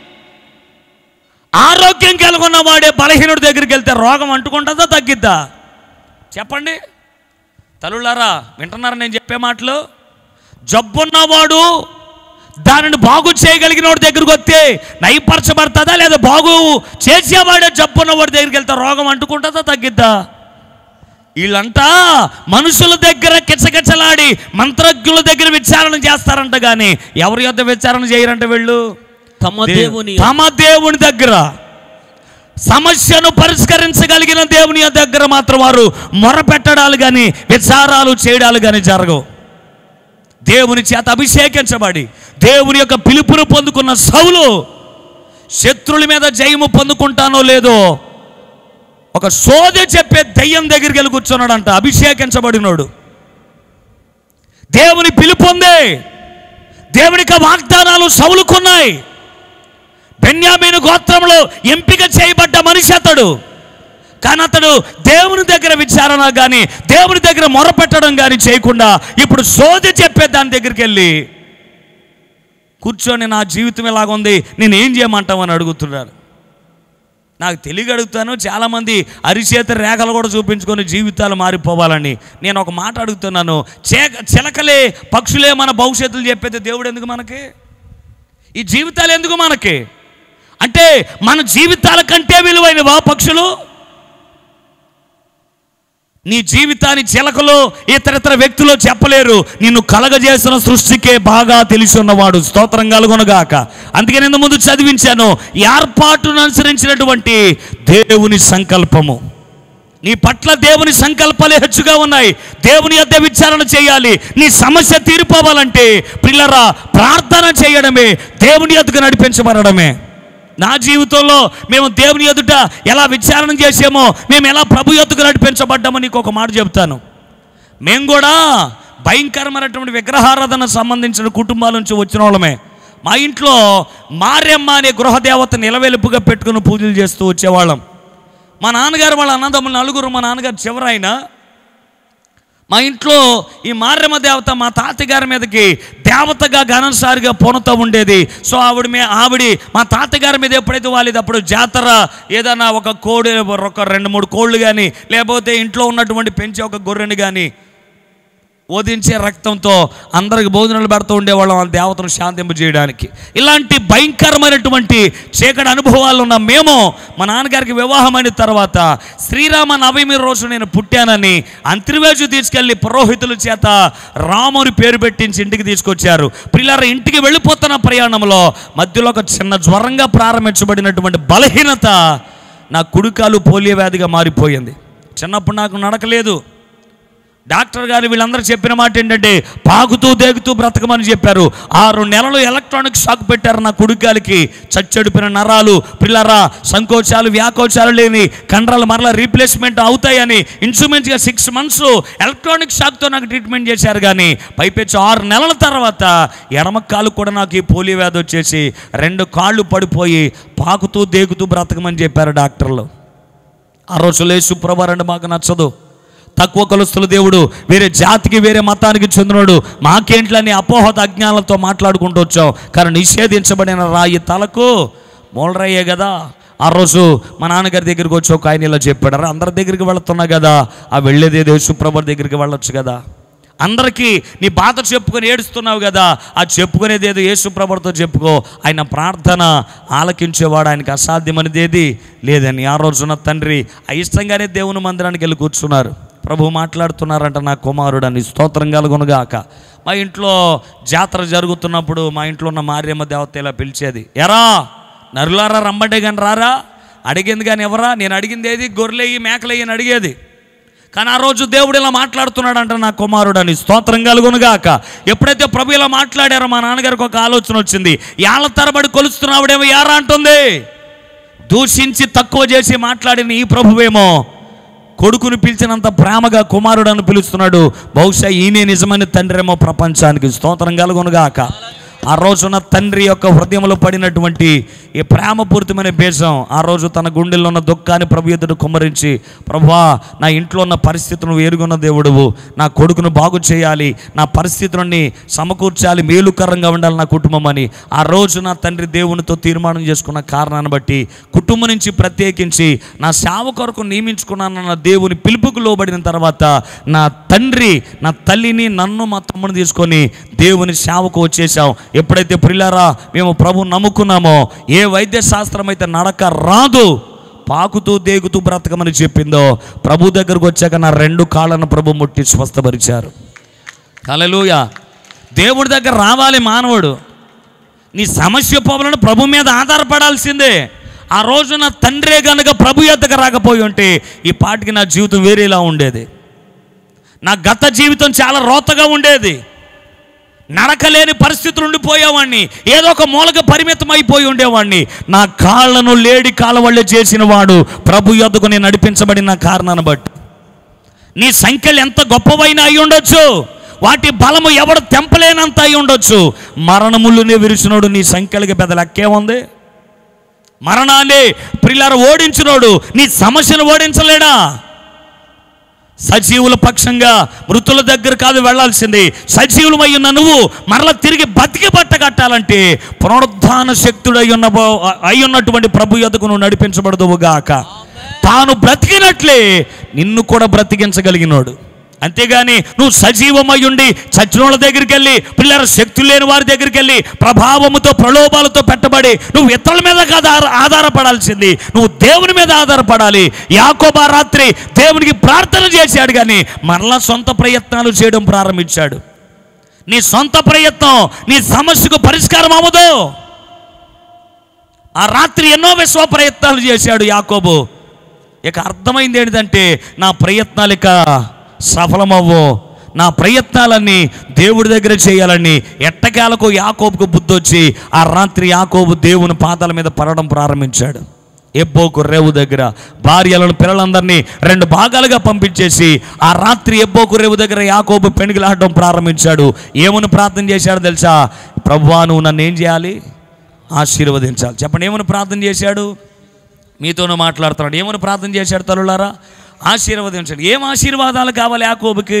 ఆరోగ్యం కలిగి వాడే బలహీనుడి దగ్గరికి వెళ్తే రోగం అంటుకుంటుందా తగ్గిద్దా చెప్పండి తల్లులారా వింటున్నారా నేను చెప్పే మాటలు జబ్బున్నవాడు దానిని బాగు చేయగలిగిన వాడి దగ్గరికి వస్తే నయపరచబడుతుందా లేదా బాగు చేసేవాడే జబ్బున్నవాడి దగ్గరికి వెళ్తే రోగం అంటుకుంటుందా తగ్గిద్దా వీళ్ళంతా మనుషుల దగ్గర కిచకిచలాడి మంత్రజ్ఞుల దగ్గర విచారణ చేస్తారంట కానీ ఎవరి యొద్ద విచారణ చేయరంట వీళ్ళు తమ దేవుని తమ దేవుని దగ్గర సమస్యను పరిష్కరించగలిగిన దేవుని దగ్గర మాత్రం వారు మొరపెట్టడాలు కానీ విచారాలు చేయడాలు కానీ జరగవు దేవుని చేత అభిషేకించబడి దేవుని యొక్క పిలుపును పొందుకున్న సౌలు శత్రుల మీద జయము పొందుకుంటానో లేదో ఒక సోదె చెప్పే దయ్యం దగ్గరికి వెళ్ళి కూర్చున్నాడంట అభిషేకించబడినోడు దేవుని పిలుపు ఉంది దేవునికి వాగ్దానాలు సౌలుకున్నాయి బెన్యామీను గోత్రంలో ఎంపిక చేయబడ్డ మనిషి అతడు కానీ అతడు దేవుని దగ్గర విచారణ కానీ దేవుని దగ్గర మొరపెట్టడం కానీ చేయకుండా ఇప్పుడు సోది చెప్పే దాని దగ్గరికి వెళ్ళి కూర్చొని నా జీవితం ఎలాగుంది నేను ఏం చేయమంటామని అడుగుతున్నారు నాకు తెలియ అడుగుతాను చాలామంది అరిచేత రేఖలు కూడా చూపించుకొని జీవితాలు మారిపోవాలని నేను ఒక మాట అడుగుతున్నాను చేక చిలకలే పక్షులే మన భవిష్యత్తులు చెప్పేది దేవుడు ఎందుకు మనకి ఈ జీవితాలు ఎందుకు మనకి అంటే మన జీవితాల కంటే విలువైనవా పక్షులు నీ జీవితాన్ని చిలకలో ఇతరితర వ్యక్తులు చెప్పలేరు నిన్ను కలగజేసిన సృష్టికే బాగా తెలిసి ఉన్నవాడు స్తోత్రం కలుగునగాక అందుకే నేను ముందు చదివించాను ఏర్పాటును అనుసరించినటువంటి దేవుని సంకల్పము నీ పట్ల దేవుని సంకల్పాలే హెచ్చుగా ఉన్నాయి దేవుని యొద్ద విచారణ చేయాలి నీ సమస్య తీరిపోవాలంటే పిల్లరా ప్రార్థన చేయడమే దేవుని యొద్దకు నడిపించబడమే నా జీవితంలో మేము దేవుని ఎదుట ఎలా విచారణ చేసామో మేము ఎలా ప్రభు యొద్దకు నడిపించబడ్డామో నీకు ఒక మాట చెప్తాను మేము కూడా భయంకరమైనటువంటి విగ్రహారాధన సంబంధించిన కుటుంబాల నుంచి వచ్చిన వాళ్ళమే మా ఇంట్లో మారెమ్మ అనే గృహదేవత నిలవెలుపుగా పెట్టుకుని పూజలు చేస్తూ వచ్చేవాళ్ళం మా నాన్నగారు వాళ్ళ అన్నదమ్ములు నలుగురు మా నాన్నగారు చివరాయన మా ఇంట్లో ఈ మారెమ్మ దేవత మా తాతగారి మీదకి దేవతగా ఘనసారిగా పొనుతూ ఉండేది సో ఆవిడ మీ ఆవిడ మా తాతగారి మీద ఎప్పుడైతే వాళ్ళది అప్పుడు జాతర ఏదైనా ఒక కోడి ఒక రెండు మూడు కోళ్ళు కానీ లేకపోతే ఇంట్లో ఉన్నటువంటి పెంచే ఒక గొర్రెని కానీ ఓదించే రక్తంతో అందరికి భోజనాలు పెడుతూ ఉండేవాళ్ళం ఆ దేవతను శాంతింప చేయడానికి ఇలాంటి భయంకరమైనటువంటి చీకటి అనుభవాలు ఉన్న మేము మా నాన్నగారికి వివాహమైన తర్వాత శ్రీరామ నవమి రోజు నేను పుట్టానని అంతర్వేజు తీసుకెళ్లి పురోహితుల చేత రాముని పేరు పెట్టించి ఇంటికి తీసుకొచ్చారు పిల్లల ఇంటికి వెళ్ళిపోతున్న ప్రయాణంలో మధ్యలో ఒక చిన్న జ్వరంగా ప్రారంభించబడినటువంటి బలహీనత నా కుడికాలు పోలియో వ్యాధిగా మారిపోయింది చిన్నప్పుడు నాకు నడకలేదు డాక్టర్ గారు వీళ్ళందరూ చెప్పిన మాట ఏంటంటే పాకుతూ దేగుతూ బ్రతకమని చెప్పారు ఆరు నెలలు ఎలక్ట్రానిక్ షాక్ పెట్టారు నా కుడికాలికి చచ్చడిపిన నరాలు పిల్లరా సంకోచాలు వ్యాకోచాలు లేని కండరాలు మరలా రీప్లేస్మెంట్ అవుతాయని ఇన్స్ట్రుమెంట్గా సిక్స్ మంత్స్ ఎలక్ట్రానిక్ షాక్తో నాకు ట్రీట్మెంట్ చేశారు కానీ పైపెచ్చు ఆరు నెలల తర్వాత ఎడమ కాలు కూడా నాకు ఈ పోలియో వ్యాధి వచ్చేసి రెండు కాళ్ళు పడిపోయి పాకుతూ దేగుతూ బ్రతకమని చెప్పారు డాక్టర్లు ఆ రోజులో యేసుప్రభారంటే మాకు నచ్చదు తక్కువ కొలుస్తుల దేవుడు వేరే జాతికి వేరే మతానికి చెందినోడు మాకేంట్లని అపోహత అజ్ఞానాలతో మాట్లాడుకుంటూ వచ్చాం కానీ నిషేధించబడిన రాయి తలకు మూలరయ్యే కదా ఆ రోజు మా నాన్నగారి దగ్గరికి వచ్చి ఒక ఆయన ఇలా చెప్పాడు "అరే, అందరి దగ్గరికి వెళుతున్నా కదా ఆ వెళ్ళేది ఏదో యేసుప్రభు దగ్గరికి వెళ్ళొచ్చు కదా అందరికీ నీ బాధ చెప్పుకొని ఏడుస్తున్నావు కదా ఆ చెప్పుకునేది ఏదో యేసుప్రభుతో చెప్పుకో ఆయన ప్రార్థన ఆలకించేవాడు ఆయనకి అసాధ్యమనేది ఏది లేదని ఆ రోజున తండ్రి అయిష్టంగానే దేవుని మందిరానికి వెళ్ళి కూర్చున్నారు ప్రభు మాట్లాడుతున్నారంట నా కుమారుడు అని స్తోత్రం కలుగునుగాక మా ఇంట్లో జాతర జరుగుతున్నప్పుడు మా ఇంట్లో ఉన్న మార్యమ్మ దేవత ఇలా పిలిచేది ఎరా నరులారా రమ్మంటే కానీ రారా అడిగింది కానీ ఎవరా నేను అడిగింది ఏది గొర్రెలయ్యి మేకలయ్యి అని అడిగేది కానీ ఆ రోజు దేవుడు ఇలా మాట్లాడుతున్నాడంట నా కుమారుడు అని స్తోత్రం కలుగునుగాక ఎప్పుడైతే ప్రభు ఇలా మాట్లాడారో మా నాన్నగారికి ఒక ఆలోచన వచ్చింది ఏళ్ళ తరబడి కొలుస్తున్నావుడేమో యారా అంటుంది దూషించి తక్కువ చేసి మాట్లాడిన ఈ ప్రభువేమో కొడుకుని పిలిచినంత ప్రేమగా కుమారుడు అని పిలుస్తున్నాడు బహుశా ఈయనే నిజమైన తండ్రేమో ప్రపంచానికి స్తోత్రం కలుగునుగాక ఆ రోజున తండ్రి యొక్క హృదయంలో పడినటువంటి ఈ ప్రేమపూరితమైన బీజం ఆ రోజు తన గుండెల్లో ఉన్న దుఃఖాన్ని ప్రభు ఎదుట కుమ్మరించి ప్రభువా నా ఇంట్లో ఉన్న పరిస్థితులను వేరుగున్న దేవుడువు నా కొడుకును బాగు చేయాలి నా పరిస్థితులని సమకూర్చాలి మేలుకరంగా ఉండాలి నా కుటుంబం అని ఆ రోజు నా తండ్రి దేవునితో తీర్మానం చేసుకున్న కారణాన్ని బట్టి కుటుంబం నుంచి ప్రత్యేకించి నా సేవ కొరకు నియమించుకున్నానన్న దేవుని పిలుపుకు లోబడిన తర్వాత నా తండ్రి నా తల్లిని నన్ను మా తమ్ముని తీసుకొని దేవుని సేవకు వచ్చేసాం ఎప్పుడైతే ప్రిలారా మేము ప్రభు నమ్ముకున్నామో ఏ వైద్య శాస్త్రం అయితే నడక రాదు పాకుతూ దేగుతూ బ్రతకమని చెప్పిందో ప్రభు దగ్గరకు వచ్చాక నా రెండు కాళ్ళను ప్రభు ముట్టి స్వస్థపరిచారు హల్లెలూయా దేవుడి దగ్గర రావాలి మానవుడు నీ సమస్య పోవాలని ప్రభు మీద ఆధారపడాల్సిందే ఆ రోజున తండ్రే గనుక ప్రభు ఎద్దకు రాకపోయి ఉంటే ఈ పాటికి నా జీవితం వేరేలా ఉండేది నా గత జీవితం చాలా రోతగా ఉండేది నడకలేని పరిస్థితులు ఉండిపోయేవాడిని ఏదో ఒక మూలక పరిమితం అయిపోయి ఉండేవాడిని నా కాళ్ళను లేడి కాళ్ళ వల్లే చేసిన వాడు ప్రభు యొద్దకు నేను నడిపించబడిన కారణాన్ని బట్టి నీ సంఖ్యలు ఎంత గొప్పవైనా అయి ఉండొచ్చు వాటి బలము ఎవడు తెంపలేనంత అయి ఉండొచ్చు మరణములునే విరిచినోడు నీ సంఖ్యలకి పెద్ద లెక్కే ఉంది మరణాన్ని ప్రిల్లర ఓడించినోడు నీ సమస్యను ఓడించలేడా సజీవుల పక్షంగా మృతుల దగ్గర కాదు వెళ్ళాల్సింది సజీవులమై ఉన్న నువ్వు మరలా తిరిగి బతికి బట్ట కట్టాలంటే పునరుద్ధాన శక్తుడై ఉన్న అయి ఉన్నటువంటి ప్రభు యొద్దకు నువ్వు నడిపించబడదువుగాక తాను బ్రతికినట్లే నిన్ను కూడా బ్రతికించగలిగినోడు అంతేగాని నువ్వు సజీవమై ఉండి చచ్చినోళ్ళ దగ్గరికి వెళ్ళి పిల్లల శక్తి లేని వారి దగ్గరికి వెళ్ళి ప్రభావముతో ప్రలోభాలతో పెట్టబడి నువ్వు ఇతరుల మీద కాదు ఆధార- ఆధారపడాల్సింది నువ్వు దేవుని మీద ఆధారపడాలి యాకోబా రాత్రి దేవునికి ప్రార్థన చేశాడు కానీ మరలా సొంత ప్రయత్నాలు చేయడం ప్రారంభించాడు నీ సొంత ప్రయత్నం నీ సమస్యకు పరిష్కారం అవ్వదు ఆ రాత్రి ఎన్నో విశ్వ ప్రయత్నాలు చేశాడు యాకోబు ఇక అర్థమైంది ఏంటంటే నా ప్రయత్నాలు ఇక సఫలమవ్వు నా ప్రయత్నాలన్నీ దేవుడి దగ్గర చేయాలని ఎట్టకేలకు యాకోబుకు బుద్ధి వచ్చి ఆ రాత్రి యాకోబు దేవుని పాదాల మీద పడడం ప్రారంభించాడు ఎబ్బోకు రేవు దగ్గర భార్యలను పిల్లలందరినీ రెండు భాగాలుగా పంపించేసి ఆ రాత్రి ఎబ్బోకు రేవు దగ్గర యాకోబు పెనుగులాడడం ప్రారంభించాడు ఏమని ప్రార్థన చేశాడు తెలుసా ప్రభువా నువ్వు నన్ను ఏం చేయాలి ఆశీర్వదించాలి చెప్పండి ఏమని ప్రార్థన చేశాడు మీతోనే మాట్లాడుతున్నాడు ఏమని ప్రార్థన చేశాడు తల్లులారా ఆశీర్వదించాడు ఏం ఆశీర్వాదాలు కావాలి యాకోబుకి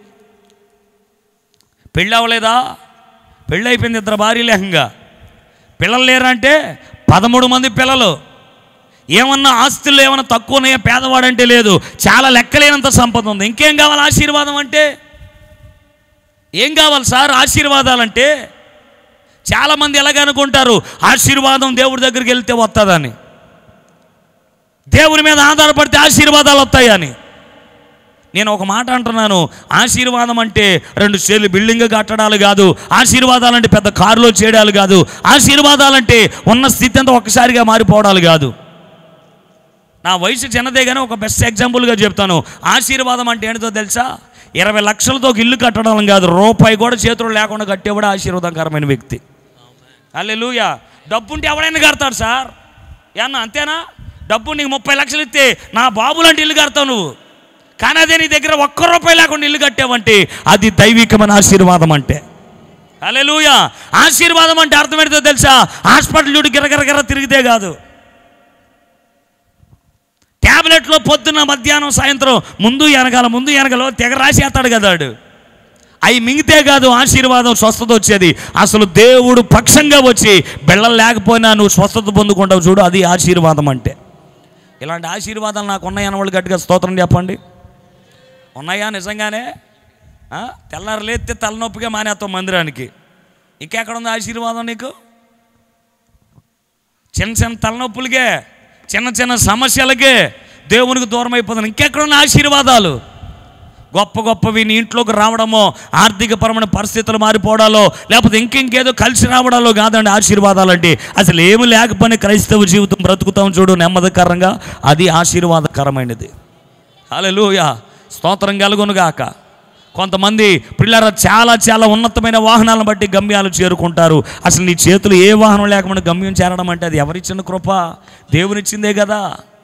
పెళ్ళి అవ్వలేదా పెళ్ళి అయిపోయింది ఇద్దరు భార్య లేకంగా పిల్లలు లేరంటే పదమూడు మంది పిల్లలు ఏమన్నా ఆస్తులు ఏమన్నా తక్కువ ఉన్నాయా పేదవాడంటే లేదు చాలా లెక్కలేనంత సంపద ఉంది ఇంకేం కావాలి ఆశీర్వాదం అంటే ఏం కావాలి సార్ ఆశీర్వాదాలంటే చాలామంది ఎలాగనుకుంటారు ఆశీర్వాదం దేవుడి దగ్గరికి వెళ్తే వస్తుందని దేవుని మీద ఆధారపడితే ఆశీర్వాదాలు వస్తాయని నేను ఒక మాట అంటున్నాను ఆశీర్వాదం అంటే రెండు స్టేర్లు బిల్డింగ్ కట్టడాలు కాదు ఆశీర్వాదాలంటే పెద్ద కారులో చేయడాలు కాదు ఆశీర్వాదాలంటే ఉన్న స్థితి అంతా ఒక్కసారిగా మారిపోవడాలు కాదు నా వయసు చిన్నదే కానీ ఒక బెస్ట్ ఎగ్జాంపుల్గా చెప్తాను ఆశీర్వాదం అంటే ఏంటో తెలుసా ఇరవై లక్షలతో ఒక ఇల్లు కట్టడం కాదు రూపాయి కూడా చేతులు లేకుండా కట్టేవాడు ఆశీర్వాదకరమైన వ్యక్తి అల్లెలుయా డబ్బుంటే ఎవడైనా కడతాడు సార్ ఏమన్నా అంతేనా డబ్బు నీకు ముప్పై లక్షలు ఇస్తే నా బాబు లాంటి ఇల్లు కడతావు నువ్వు కానీ అదే నీ దగ్గర ఒక్క రూపాయి లేకుండా ఇల్లు కట్టావంటే అది దైవికమైన ఆశీర్వాదం అంటే అల్లెలుయా ఆశీర్వాదం అంటే అర్థం ఏంటో తెలుసా హాస్పిటల్ చూడు గిరగిరగిర తిరిగితే కాదు ట్యాబ్లెట్లో పొద్దున్న మధ్యాహ్నం సాయంత్రం ముందు వెనకాల ముందు వెనకాల తెగ రాసేస్తాడు కదా వాడు. అవి మింగితే కాదు ఆశీర్వాదం స్వస్థత వచ్చేది అసలు దేవుడు పక్షంగా వచ్చి బెళ్ళం లేకపోయినా నువ్వు స్వస్థత పొందుకుంటావు చూడు అది ఆశీర్వాదం అంటే ఇలాంటి ఆశీర్వాదాలు నాకు ఉన్నాయన్న వాళ్ళు గట్టిగా స్తోత్రం చెప్పండి ఉన్నాయా నిజంగానే ఆ? తెల్లారు లేస్తే తలనొప్పిగా మానేస్తాం మందిరానికి ఇంకెక్కడ ఉంది ఆశీర్వాదం నీకు చిన్న చిన్న తలనొప్పులకే చిన్న చిన్న సమస్యలకే దేవునికి దూరం అయిపోతుంది ఇంకెక్కడున్న ఆశీర్వాదాలు గొప్ప గొప్పవి నీ ఇంట్లోకి రావడమో ఆర్థికపరమైన పరిస్థితులు మారిపోవడాలో లేకపోతే ఇంకింకేదో కలిసి రావడాలో కాదండి ఆశీర్వాదాలు అంటే అసలు ఏమి లేకపోయినా క్రైస్తవ జీవితం బ్రతుకుతాం చూడు నెమ్మదికరంగా అది ఆశీర్వాదకరమైనది హల్లెలూయా స్తోత్రం కలుగునుగాక కొంతమంది పిల్లల చాలా చాలా ఉన్నతమైన వాహనాలను బట్టి గమ్యాలు చేరుకుంటారు అసలు నీ చేతులు ఏ వాహనం లేకుండా గమ్యం చేరడం అంటే అది ఎవరిచ్చిన కృప దేవునిచ్చిందే కదా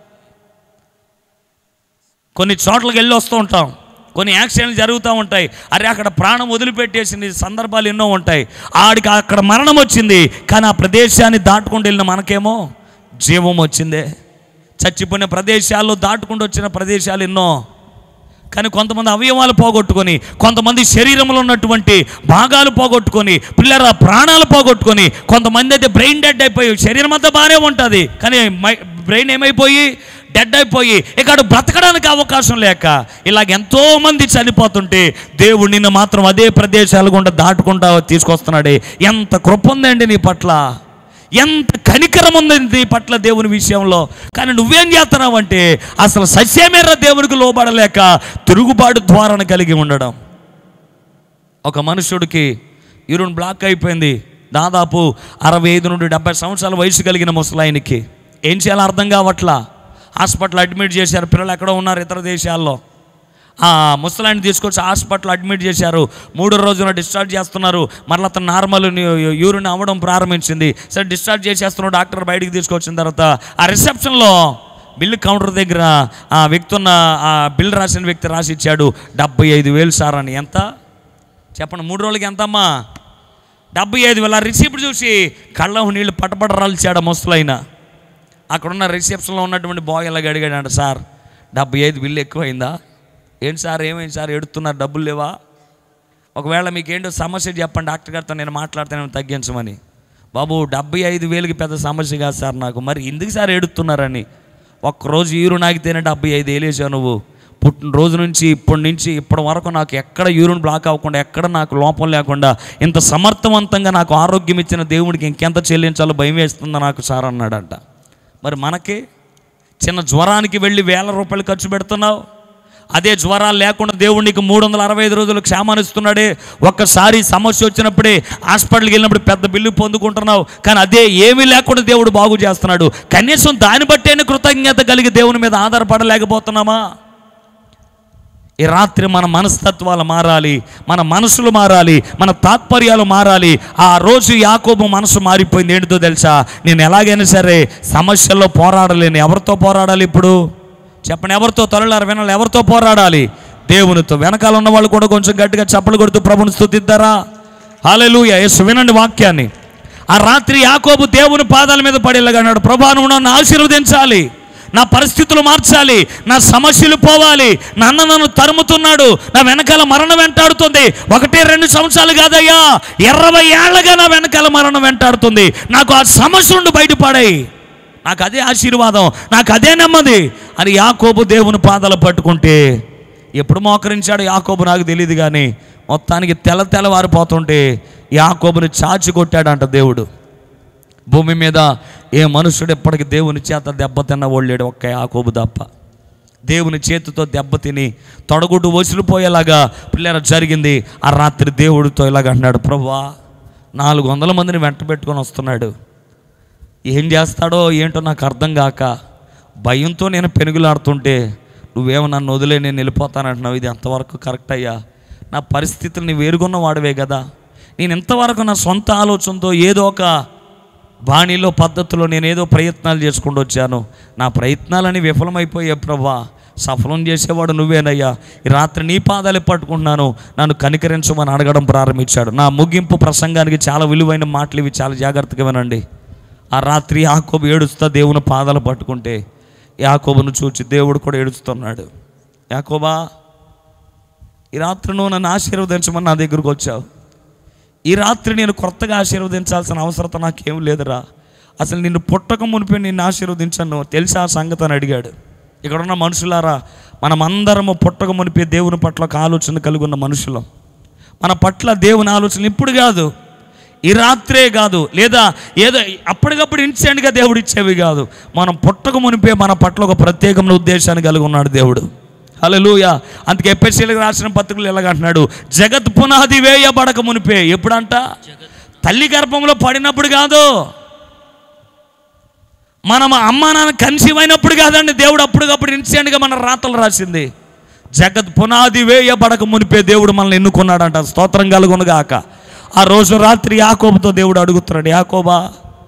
కొన్ని చోట్లకి వెళ్ళి వస్తూ ఉంటాం కొన్ని యాక్సిడెంట్లు జరుగుతూ ఉంటాయి అరే అక్కడ ప్రాణం వదిలిపెట్టేసింది సందర్భాలు ఎన్నో ఉంటాయి ఆడికి అక్కడ మరణం వచ్చింది కానీ ఆ ప్రదేశాన్ని దాటుకుంటూ వెళ్ళిన మనకేమో జీవం వచ్చిందే చచ్చిపోయిన ప్రదేశాల్లో దాటుకుంటూ వచ్చిన ప్రదేశాలు ఎన్నో కానీ కొంతమంది అవయవాలు పోగొట్టుకొని కొంతమంది శరీరంలో ఉన్నటువంటి భాగాలు పోగొట్టుకొని పిల్లల ప్రాణాలు పోగొట్టుకొని కొంతమంది అయితే బ్రెయిన్ డెడ్ అయిపోయి శరీరం అంతా బాగానే ఉంటుంది కానీ మై- బ్రెయిన్ ఏమైపోయి డెడ్ అయిపోయి ఇక్కడ బ్రతకడానికి అవకాశం లేక ఇలాగ ఎంతో మంది చనిపోతుంటే దేవుడు నిన్ను మాత్రం అదే ప్రదేశాలు గుండా దాటుకుంటా తీసుకొస్తున్నాడే ఎంత కృప ఉందండి నీ పట్ల ఎంత కనికరం ఉంది నీ పట్ల దేవుని విషయంలో కానీ నువ్వేం చేస్తున్నావు అంటే అసలు సస్యమేర దేవునికి లోబడలేక తిరుగుబాటు ద్వారాను కలిగి ఉండడం ఒక మనుషుడికి యూరిన్ బ్లాక్ అయిపోయింది దాదాపు అరవై ఐదు నుండి డెబ్బై సంవత్సరాల వయసు కలిగిన ముసలాయనికి ఏం చేయాలో అర్థం కావట్లా హాస్పిటల్ అడ్మిట్ చేశారు పిల్లలు ఎక్కడో ఉన్నారు ఇతర దేశాల్లో ఆ ముసలాయిని తీసుకొచ్చి హాస్పిటల్ అడ్మిట్ చేశారు మూడో రోజున డిశ్చార్జ్ చేస్తున్నారు మరలా అతను నార్మల్ యూరిన్ అవ్వడం ప్రారంభించింది సరే డిశ్చార్జ్ చేసేస్తున్నాడు డాక్టర్ బయటికి తీసుకొచ్చిన తర్వాత ఆ రిసెప్షన్లో బిల్లు కౌంటర్ దగ్గర ఆ వ్యక్తి ఉన్న ఆ బిల్ రాసిన వ్యక్తి రాసి ఇచ్చాడు డెబ్బై ఐదు వేలు సార్ అని ఎంత చెప్పండి మూడు రోజులకి ఎంతమ్మా డెబ్బై ఐదు వేల రిసిప్ట్ చూసి కళ్ళ నీళ్ళు పటపట రాల్చాడు ముసలైన అక్కడున్న రిసెప్షన్లో ఉన్నటువంటి బాయ్ ఇలాగ అడిగాడంట సార్ డెబ్బై ఐదు బిల్లు ఎక్కువైందా ఏంటి సార్ ఏమైంది సార్ ఎడుతున్నారు డబ్బులు లేవా ఒకవేళ మీకేంటో సమస్య చెప్పండి డాక్టర్ గారితో నేను మాట్లాడితేనే తగ్గించమని బాబు డెబ్బై ఐదు వేలకి పెద్ద సమస్య కాదు సార్ నాకు మరి ఎందుకు సార్ ఎడుతున్నారని ఒక్కరోజు యూరిన్ ఆగితేనే డెబ్బై ఐదు వేలేసావు నువ్వు పుట్టిన రోజు నుంచి ఇప్పటి నుంచి ఇప్పటి వరకు నాకు ఎక్కడ యూరిన్ బ్లాక్ అవ్వకుండా ఎక్కడ నాకు లోపం లేకుండా ఇంత సమర్థవంతంగా నాకు ఆరోగ్యం ఇచ్చిన దేవుడికి ఇంకెంత చెల్లించాలో భయం వేస్తుందో నాకు సార్ అన్నాడంట మరి మనకి చిన్న జ్వరానికి వెళ్ళి వేల రూపాయలు ఖర్చు పెడుతున్నావు అదే జ్వరాలు లేకుండా దేవుడు నీకు మూడు వందల అరవై ఐదు రోజులు క్షేమాన్నిస్తున్నాడే ఒక్కసారి సమస్య వచ్చినప్పుడే హాస్పిటల్కి వెళ్ళినప్పుడు పెద్ద బిల్లు పొందుకుంటున్నావు కానీ అదే ఏమీ లేకుండా దేవుడు బాగు చేస్తున్నాడు కనీసం దాన్ని బట్టేనే కృతజ్ఞత కలిగి దేవుని మీద ఆధారపడలేకపోతున్నామా ఈ రాత్రి మన మనస్తత్వాలు మారాలి మన మనసులు మారాలి మన తాత్పర్యాలు మారాలి ఆ రోజు యాకోబు మనసు మారిపోయింది ఏంటిదో తెలుసా నేను ఎలాగైనా సరే సమస్యల్లో పోరాడలేను ఎవరితో పోరాడాలి ఇప్పుడు చెప్పండి ఎవరితో తొలలారు వినాలి ఎవరితో పోరాడాలి దేవునితో వెనకాల ఉన్న వాళ్ళు కూడా కొంచెం గట్టిగా చప్పలు కొడుతూ ప్రభుని స్థుతిద్దారా హాలెలూయ యేసు వినండి వాక్యాన్ని ఆ రాత్రి యాకోబు దేవుని పాదాల మీద పడేలాగా అన్నాడు ప్రభా నువ్వు నన్ను ఆశీర్వదించాలి నా పరిస్థితులు మార్చాలి నా సమస్యలు పోవాలి నా అన్న నన్ను తరుముతున్నాడు నా వెనకాల మరణం వెంటాడుతుంది ఒకటి రెండు సంవత్సరాలు కాదయ్యా ఇరవై ఏళ్ళగా నా వెనకాల మరణం వెంటాడుతుంది నాకు ఆ సమస్య నుండి బయటపడాయి నాకు అదే ఆశీర్వాదం నాకు అదే నెమ్మది అని యాకోబు దేవుని పాదాలు పట్టుకుంటే ఎప్పుడు మోకరించాడు యాకోబు నాకు తెలియదు కానీ మొత్తానికి తెల్ల తెల్లవారిపోతుంటే యాకోబుని చాచి కొట్టాడంట దేవుడు భూమి మీద ఏ మనుషుడు ఎప్పటికి దేవుని చేత దెబ్బతిన్న వాళ్ళేడు ఒక్క యాకోబు తప్ప దేవుని చేతితో దెబ్బతిని తొడగుడ్డు వసిలిపోయేలాగా పిల్లల జరిగింది ఆ రాత్రి దేవుడితో ఇలాగ అన్నాడు ప్రభా నాలుగు వందల మందిని వెంట పెట్టుకొని వస్తున్నాడు ఏం చేస్తాడో ఏంటో నాకు అర్థం కాక భయంతో నేను పెనుగులాడుతుంటే నువ్వేమో నన్ను వదిలే నేను వెళ్ళిపోతానంటున్నావు ఇది ఎంతవరకు కరెక్ట్ అయ్యా నా పరిస్థితుల్ని వేరుగున్న వాడవే కదా నేను ఇంతవరకు నా సొంత ఆలోచనతో ఏదో ఒక బాణీలో పద్ధతిలో నేను ఏదో ప్రయత్నాలు చేసుకుంటూ వచ్చాను నా ప్రయత్నాలని విఫలమైపోయే ప్రభా సఫలం చేసేవాడు నువ్వేనయ్యా ఈ రాత్రి నీ పాదాలు పట్టుకుంటున్నాను నన్ను కనికరించమని అడగడం ప్రారంభించాడు నా ముగింపు ప్రసంగానికి చాలా విలువైన మాటలు ఇవి చాలా జాగ్రత్తగా వినండి ఆ రాత్రి యాకోబు ఏడుస్తా దేవుని పాదాలు పట్టుకుంటే యాకోబును చూచి దేవుడు కూడా ఏడుస్తున్నాడు యాకోబా ఈ రాత్రి నువ్వు నన్ను ఆశీర్వదించమని నా దగ్గరకు వచ్చావు ఈ రాత్రి నేను కొత్తగా ఆశీర్వదించాల్సిన అవసరత నాకేం లేదురా అసలు నిన్ను పుట్టక మునిపే నిన్ను ఆశీర్వదించాను తెలుసా ఆ సంగతి అని అడిగాడు ఇక్కడ ఉన్న మనుషులారా మనమందరము పుట్టక మునిపే దేవుని పట్ల ఒక ఆలోచన కలిగి ఉన్న మనుషులం మన పట్ల దేవుని ఆలోచన ఇప్పుడు కాదు ఈ రాత్రే కాదు లేదా ఏదో అప్పటికప్పుడు ఇన్స్టెంట్గా దేవుడు ఇచ్చేవి కాదు మనం పుట్టక మునిపే మన పట్ల ఒక ప్రత్యేకమైన ఉద్దేశాన్ని కలిగి ఉన్నాడు దేవుడు హల్లెలూయ అందుకే ఎప్పటిసీలకు రాసిన పత్రికలు ఎలాగంటున్నాడు జగత్ పునాది వేయబడక మునిపే ఎప్పుడంట తల్లి గర్భంలో పడినప్పుడు కాదు మనం అమ్మ నాన్న కన్సీవ్ అయినప్పుడు కాదండి దేవుడు అప్పటికప్పుడు ఇన్సిడెంట్గా మన రాతలు రాసింది జగత్ పునాది వేయబడక మునిపే దేవుడు మనల్ని ఎన్నుకున్నాడంట స్తోత్రం కలుగునుగాక ఆ రోజు రాత్రి యాకోబుతో దేవుడు అడుగుతున్నాడు యాకోబా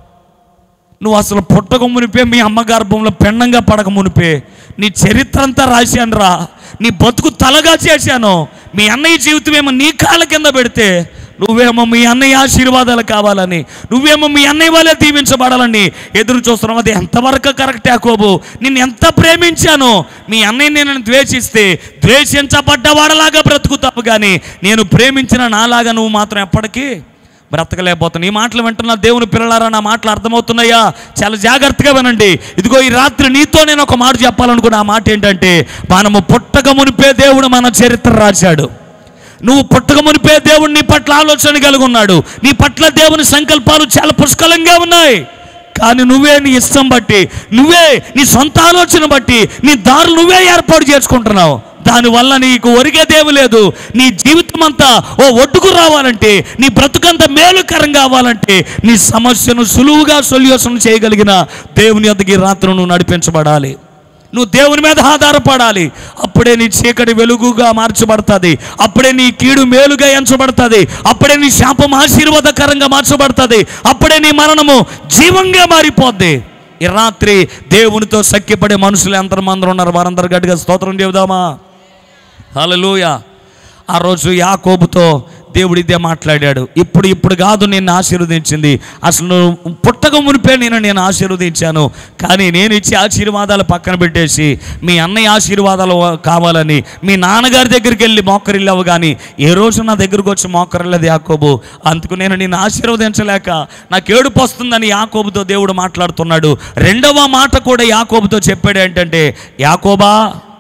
నువ్వు అసలు పుట్టక మునిపే మీ అమ్మ గర్భంలో పెండంగా పడక మునిపే నీ చరిత్ర అంతా రాశాను రా నీ బతుకు తలగా చేశాను మీ అన్నయ్య జీవితం ఏమో నీ కాళ్ళ కింద పెడితే నువ్వేమో మీ అన్నయ్య ఆశీర్వాదాలు కావాలని నువ్వేమో మీ అన్నయ్య వాళ్ళే దీవించబడాలని ఎదురు చూస్తున్నావు అది ఎంతవరకు కరెక్ట్ యాకోబు నిన్ను ఎంత ప్రేమించాను మీ అన్నయ్య నేను ద్వేషిస్తే ద్వేషించబడ్డవాడలాగా బ్రతుకుతావు కానీ నేను ప్రేమించిన నాలాగా నువ్వు మాత్రం ఎప్పటికీ బ్రతకలేకపోతాను ఈ మాటలు వింటున్న దేవుని పిల్లలారా నా మాటలు అర్థమవుతున్నాయా చాలా జాగ్రత్తగా వినండి ఇదిగో ఈ రాత్రి నీతో నేను ఒక మాట చెప్పాలనుకున్న ఆ మాట ఏంటంటే మనము పుట్టక మునిపే దేవుడు మన చరిత్ర రాశాడు నువ్వు పుట్టక మునిపే దేవుడు నీ పట్ల ఆలోచన కలిగి ఉన్నాడు నీ పట్ల దేవుని సంకల్పాలు చాలా పుష్కలంగా ఉన్నాయి కానీ నువ్వే నీ ఇష్టం బట్టి నువ్వే నీ సొంత ఆలోచన బట్టి నీ దారులు నువ్వే ఏర్పాటు చేసుకుంటున్నావు దానివల్ల నీకు ఒరిగేదేమి లేదు నీ జీవితం అంతా ఓ ఒడ్డుకు రావాలంటే నీ బ్రతుకంతా మేలుకరం కావాలంటే నీ సమస్యను సులువుగా సొల్యూషన్ చేయగలిగిన దేవుని యొద్దకి ఈ రాత్రి నువ్వు నడిపించబడాలి నువ్వు దేవుని మీద ఆధారపడాలి అప్పుడే నీ చీకటి వెలుగుగా మార్చబడుతుంది అప్పుడే నీ కీడు మేలుగా ఎంచబడుతుంది అప్పుడే నీ శాపం ఆశీర్వాదకరంగా మార్చబడుతుంది అప్పుడే నీ మరణము జీవంగా మారిపోద్ది ఈ రాత్రి దేవునితో సఖ్యపడే మనుషులు ఎంతమంది ఉన్నారు వారందరు గట్టిగా స్తోత్రం చెబుదామా హల్లెలూయ ఆ రోజు యాకోబుతో దేవుడు ఇదే మాట్లాడాడు ఇప్పుడు ఇప్పుడు కాదు నేను ఆశీర్వదించింది అసలు నువ్వు పుట్టక మునిపే నేను నేను ఆశీర్వదించాను కానీ నేను ఇచ్చే ఆశీర్వాదాలు పక్కన పెట్టేసి మీ అన్నయ్య ఆశీర్వాదాలు కావాలని మీ నాన్నగారి దగ్గరికి వెళ్ళి మోకరిల్లావు కానీ ఏ రోజు నా దగ్గరకు వచ్చి మోకరిల్లదు యాకోబు అందుకు నేను నిన్ను ఆశీర్వదించలేక నాకు ఏడుపు వస్తుందని యాకోబుతో దేవుడు మాట్లాడుతున్నాడు రెండవ మాట కూడా యాకోబుతో చెప్పాడు ఏంటంటే యాకోబా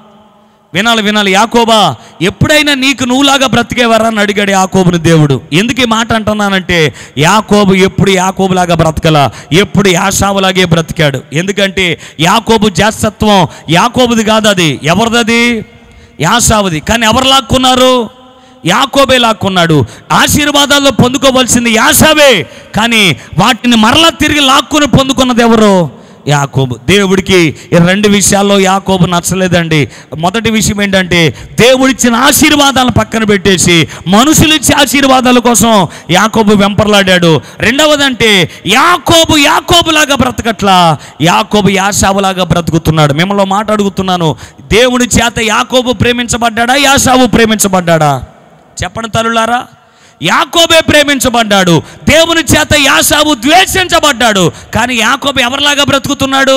వినాలి వినాలి యాకోబా ఎప్పుడైనా నీకు నువ్వులాగా బ్రతికేవారా అని అడిగాడు యాకోబుని దేవుడు ఎందుకు ఈ మాట అంటున్నానంటే యాకోబు ఎప్పుడు యాకోబులాగా బ్రతకలా ఎప్పుడు యాషావులాగే బ్రతికాడు ఎందుకంటే యాకోబు జాస్తత్వం యాకోబుది కాదు అది ఎవరిదది యాషావుది కానీ ఎవరు లాక్కున్నారు యాకోబే లాక్కున్నాడు ఆశీర్వాదాల్లో పొందుకోవలసింది యాషావే కానీ వాటిని మరలా తిరిగి లాక్కుని పొందుకున్నది ఎవరు యాకోబు దేవుడికి ఈ రెండు విషయాల్లో యాకోబు నచ్చలేదండి మొదటి విషయం ఏంటంటే దేవుడిచ్చిన ఆశీర్వాదాలను పక్కన పెట్టేసి మనుషులు ఇచ్చే ఆశీర్వాదాల కోసం యాకోబు వెంపర్లాడాడు రెండవదంటే యాకోబు యాకోబులాగా బ్రతకట్లా యాకోబు యాషావులాగా బ్రతుకుతున్నాడు మిమ్మల్ని మాట అడుగుతున్నాను దేవుడి చేత యాకోబు ప్రేమించబడ్డాడా యాషావు ప్రేమించబడ్డాడా చెప్పండి తల్లులారా యాకోబే ప్రేమించబడ్డాడు దేవుని చేత యాసావు ద్వేషించబడ్డాడు కానీ యాకోబు ఎవరిలాగా బ్రతుకుతున్నాడు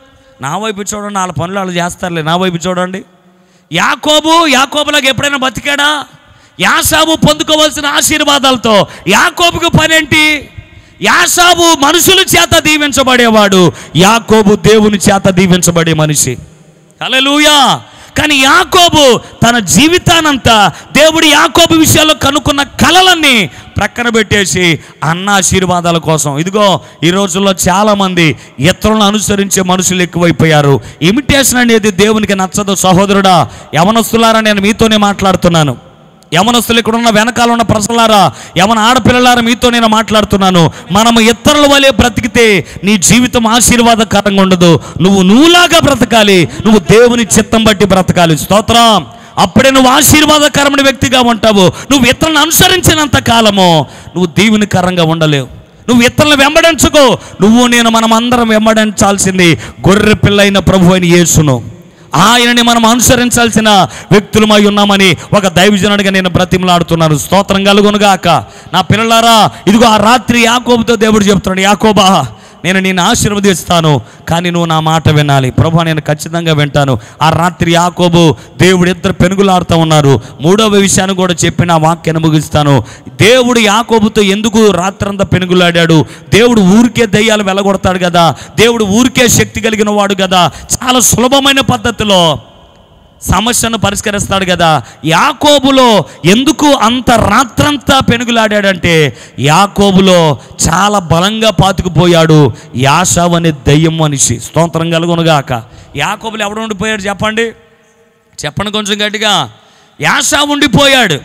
నా వైపు చూడండి వాళ్ళ పనులు వాళ్ళు చేస్తారులే నా వైపు చూడండి యాకోబు యాకోబులాగా ఎప్పుడైనా బతికాడా యాసావు పొందుకోవాల్సిన ఆశీర్వాదాలతో యాకోబుకు పనేంటి యాసావు మనుషుల చేత దీవించబడేవాడు యాకోబు దేవుని చేత దీవించబడే మనిషి హల్లెలూయా కానీ యాకోబు తన జీవితానంతా దేవుడు యాకోబు విషయాల్లో కనుక్కున్న కలలన్నీ ప్రక్కన పెట్టేసి అన్న ఆశీర్వాదాల కోసం ఇదిగో ఈ రోజుల్లో చాలామంది ఇతరులను అనుసరించే మనుషులు ఎక్కువైపోయారు ఇమిటేషన్ అనేది దేవునికి నచ్చదు సహోదరుడా యవనస్తులారా నేను మీతోనే మాట్లాడుతున్నాను యవనస్తులు ఇక్కడ ఉన్న వెనకాల ఉన్న ప్రజలారా యవన ఆడపిల్లలారా మీతో నేను మాట్లాడుతున్నాను మనము ఇతరుల వలె బ్రతికితే నీ జీవితం ఆశీర్వాదకరంగా ఉండదు నువ్వు నువ్వులాగా బ్రతకాలి నువ్వు దేవుని చిత్తం బట్టి బ్రతకాలి స్తోత్రం అప్పుడే నువ్వు ఆశీర్వాదకరమైన వ్యక్తిగా ఉంటావు నువ్వు ఇతరులను అనుసరించినంత కాలము నువ్వు దీవునికరంగా ఉండలేవు నువ్వు ఇతరులను వెంబడించుకో నువ్వు నేను మనం అందరం వెంబడించాల్సింది గొర్రె పిల్లైన ప్రభు అయిన యేసును ఆయనని మనం అనుసరించాల్సిన వ్యక్తులమై ఉన్నామని ఒక దైవజనుడిగా నేను బ్రతిమలాడుతున్నాను స్తోత్రం కలుగునుగాక నా పిల్లలారా ఇదిగో ఆ రాత్రి యాకోబుతో దేవుడు చెప్తున్నాడు యాకోబా నేను నిన్ను ఆశీర్వదిస్తాను కానీ నువ్వు నా మాట వినాలి ప్రభా నేను ఖచ్చితంగా వింటాను ఆ రాత్రి యాకోబు దేవుడు ఇద్దరు పెనుగులాడుతూ ఉన్నారు మూడవ విషయాన్ని కూడా చెప్పి నా వాక్యాన్ని ముగిస్తాను దేవుడు యాకోబుతో ఎందుకు రాత్రంతా పెనుగులాడాడు దేవుడు ఊరికే దయ్యాలు వెలగొడతాడు కదా దేవుడు ఊరికే శక్తి కలిగిన వాడు కదా చాలా సులభమైన పద్ధతిలో సమస్యను పరిష్కరిస్తాడు కదా యాకోబులో ఎందుకు అంత రాత్రంతా పెనుగులాడాడంటే యాకోబులో చాలా బలంగా పాతుకుపోయాడు యాషావ్ అనే దయ్యం మనిషి స్తోత్రం కలుగునుగాక యాకోబులు ఎవడు ఉండిపోయాడు చెప్పండి చెప్పండి కొంచెం గట్టిగా యాషా ఉండిపోయాడు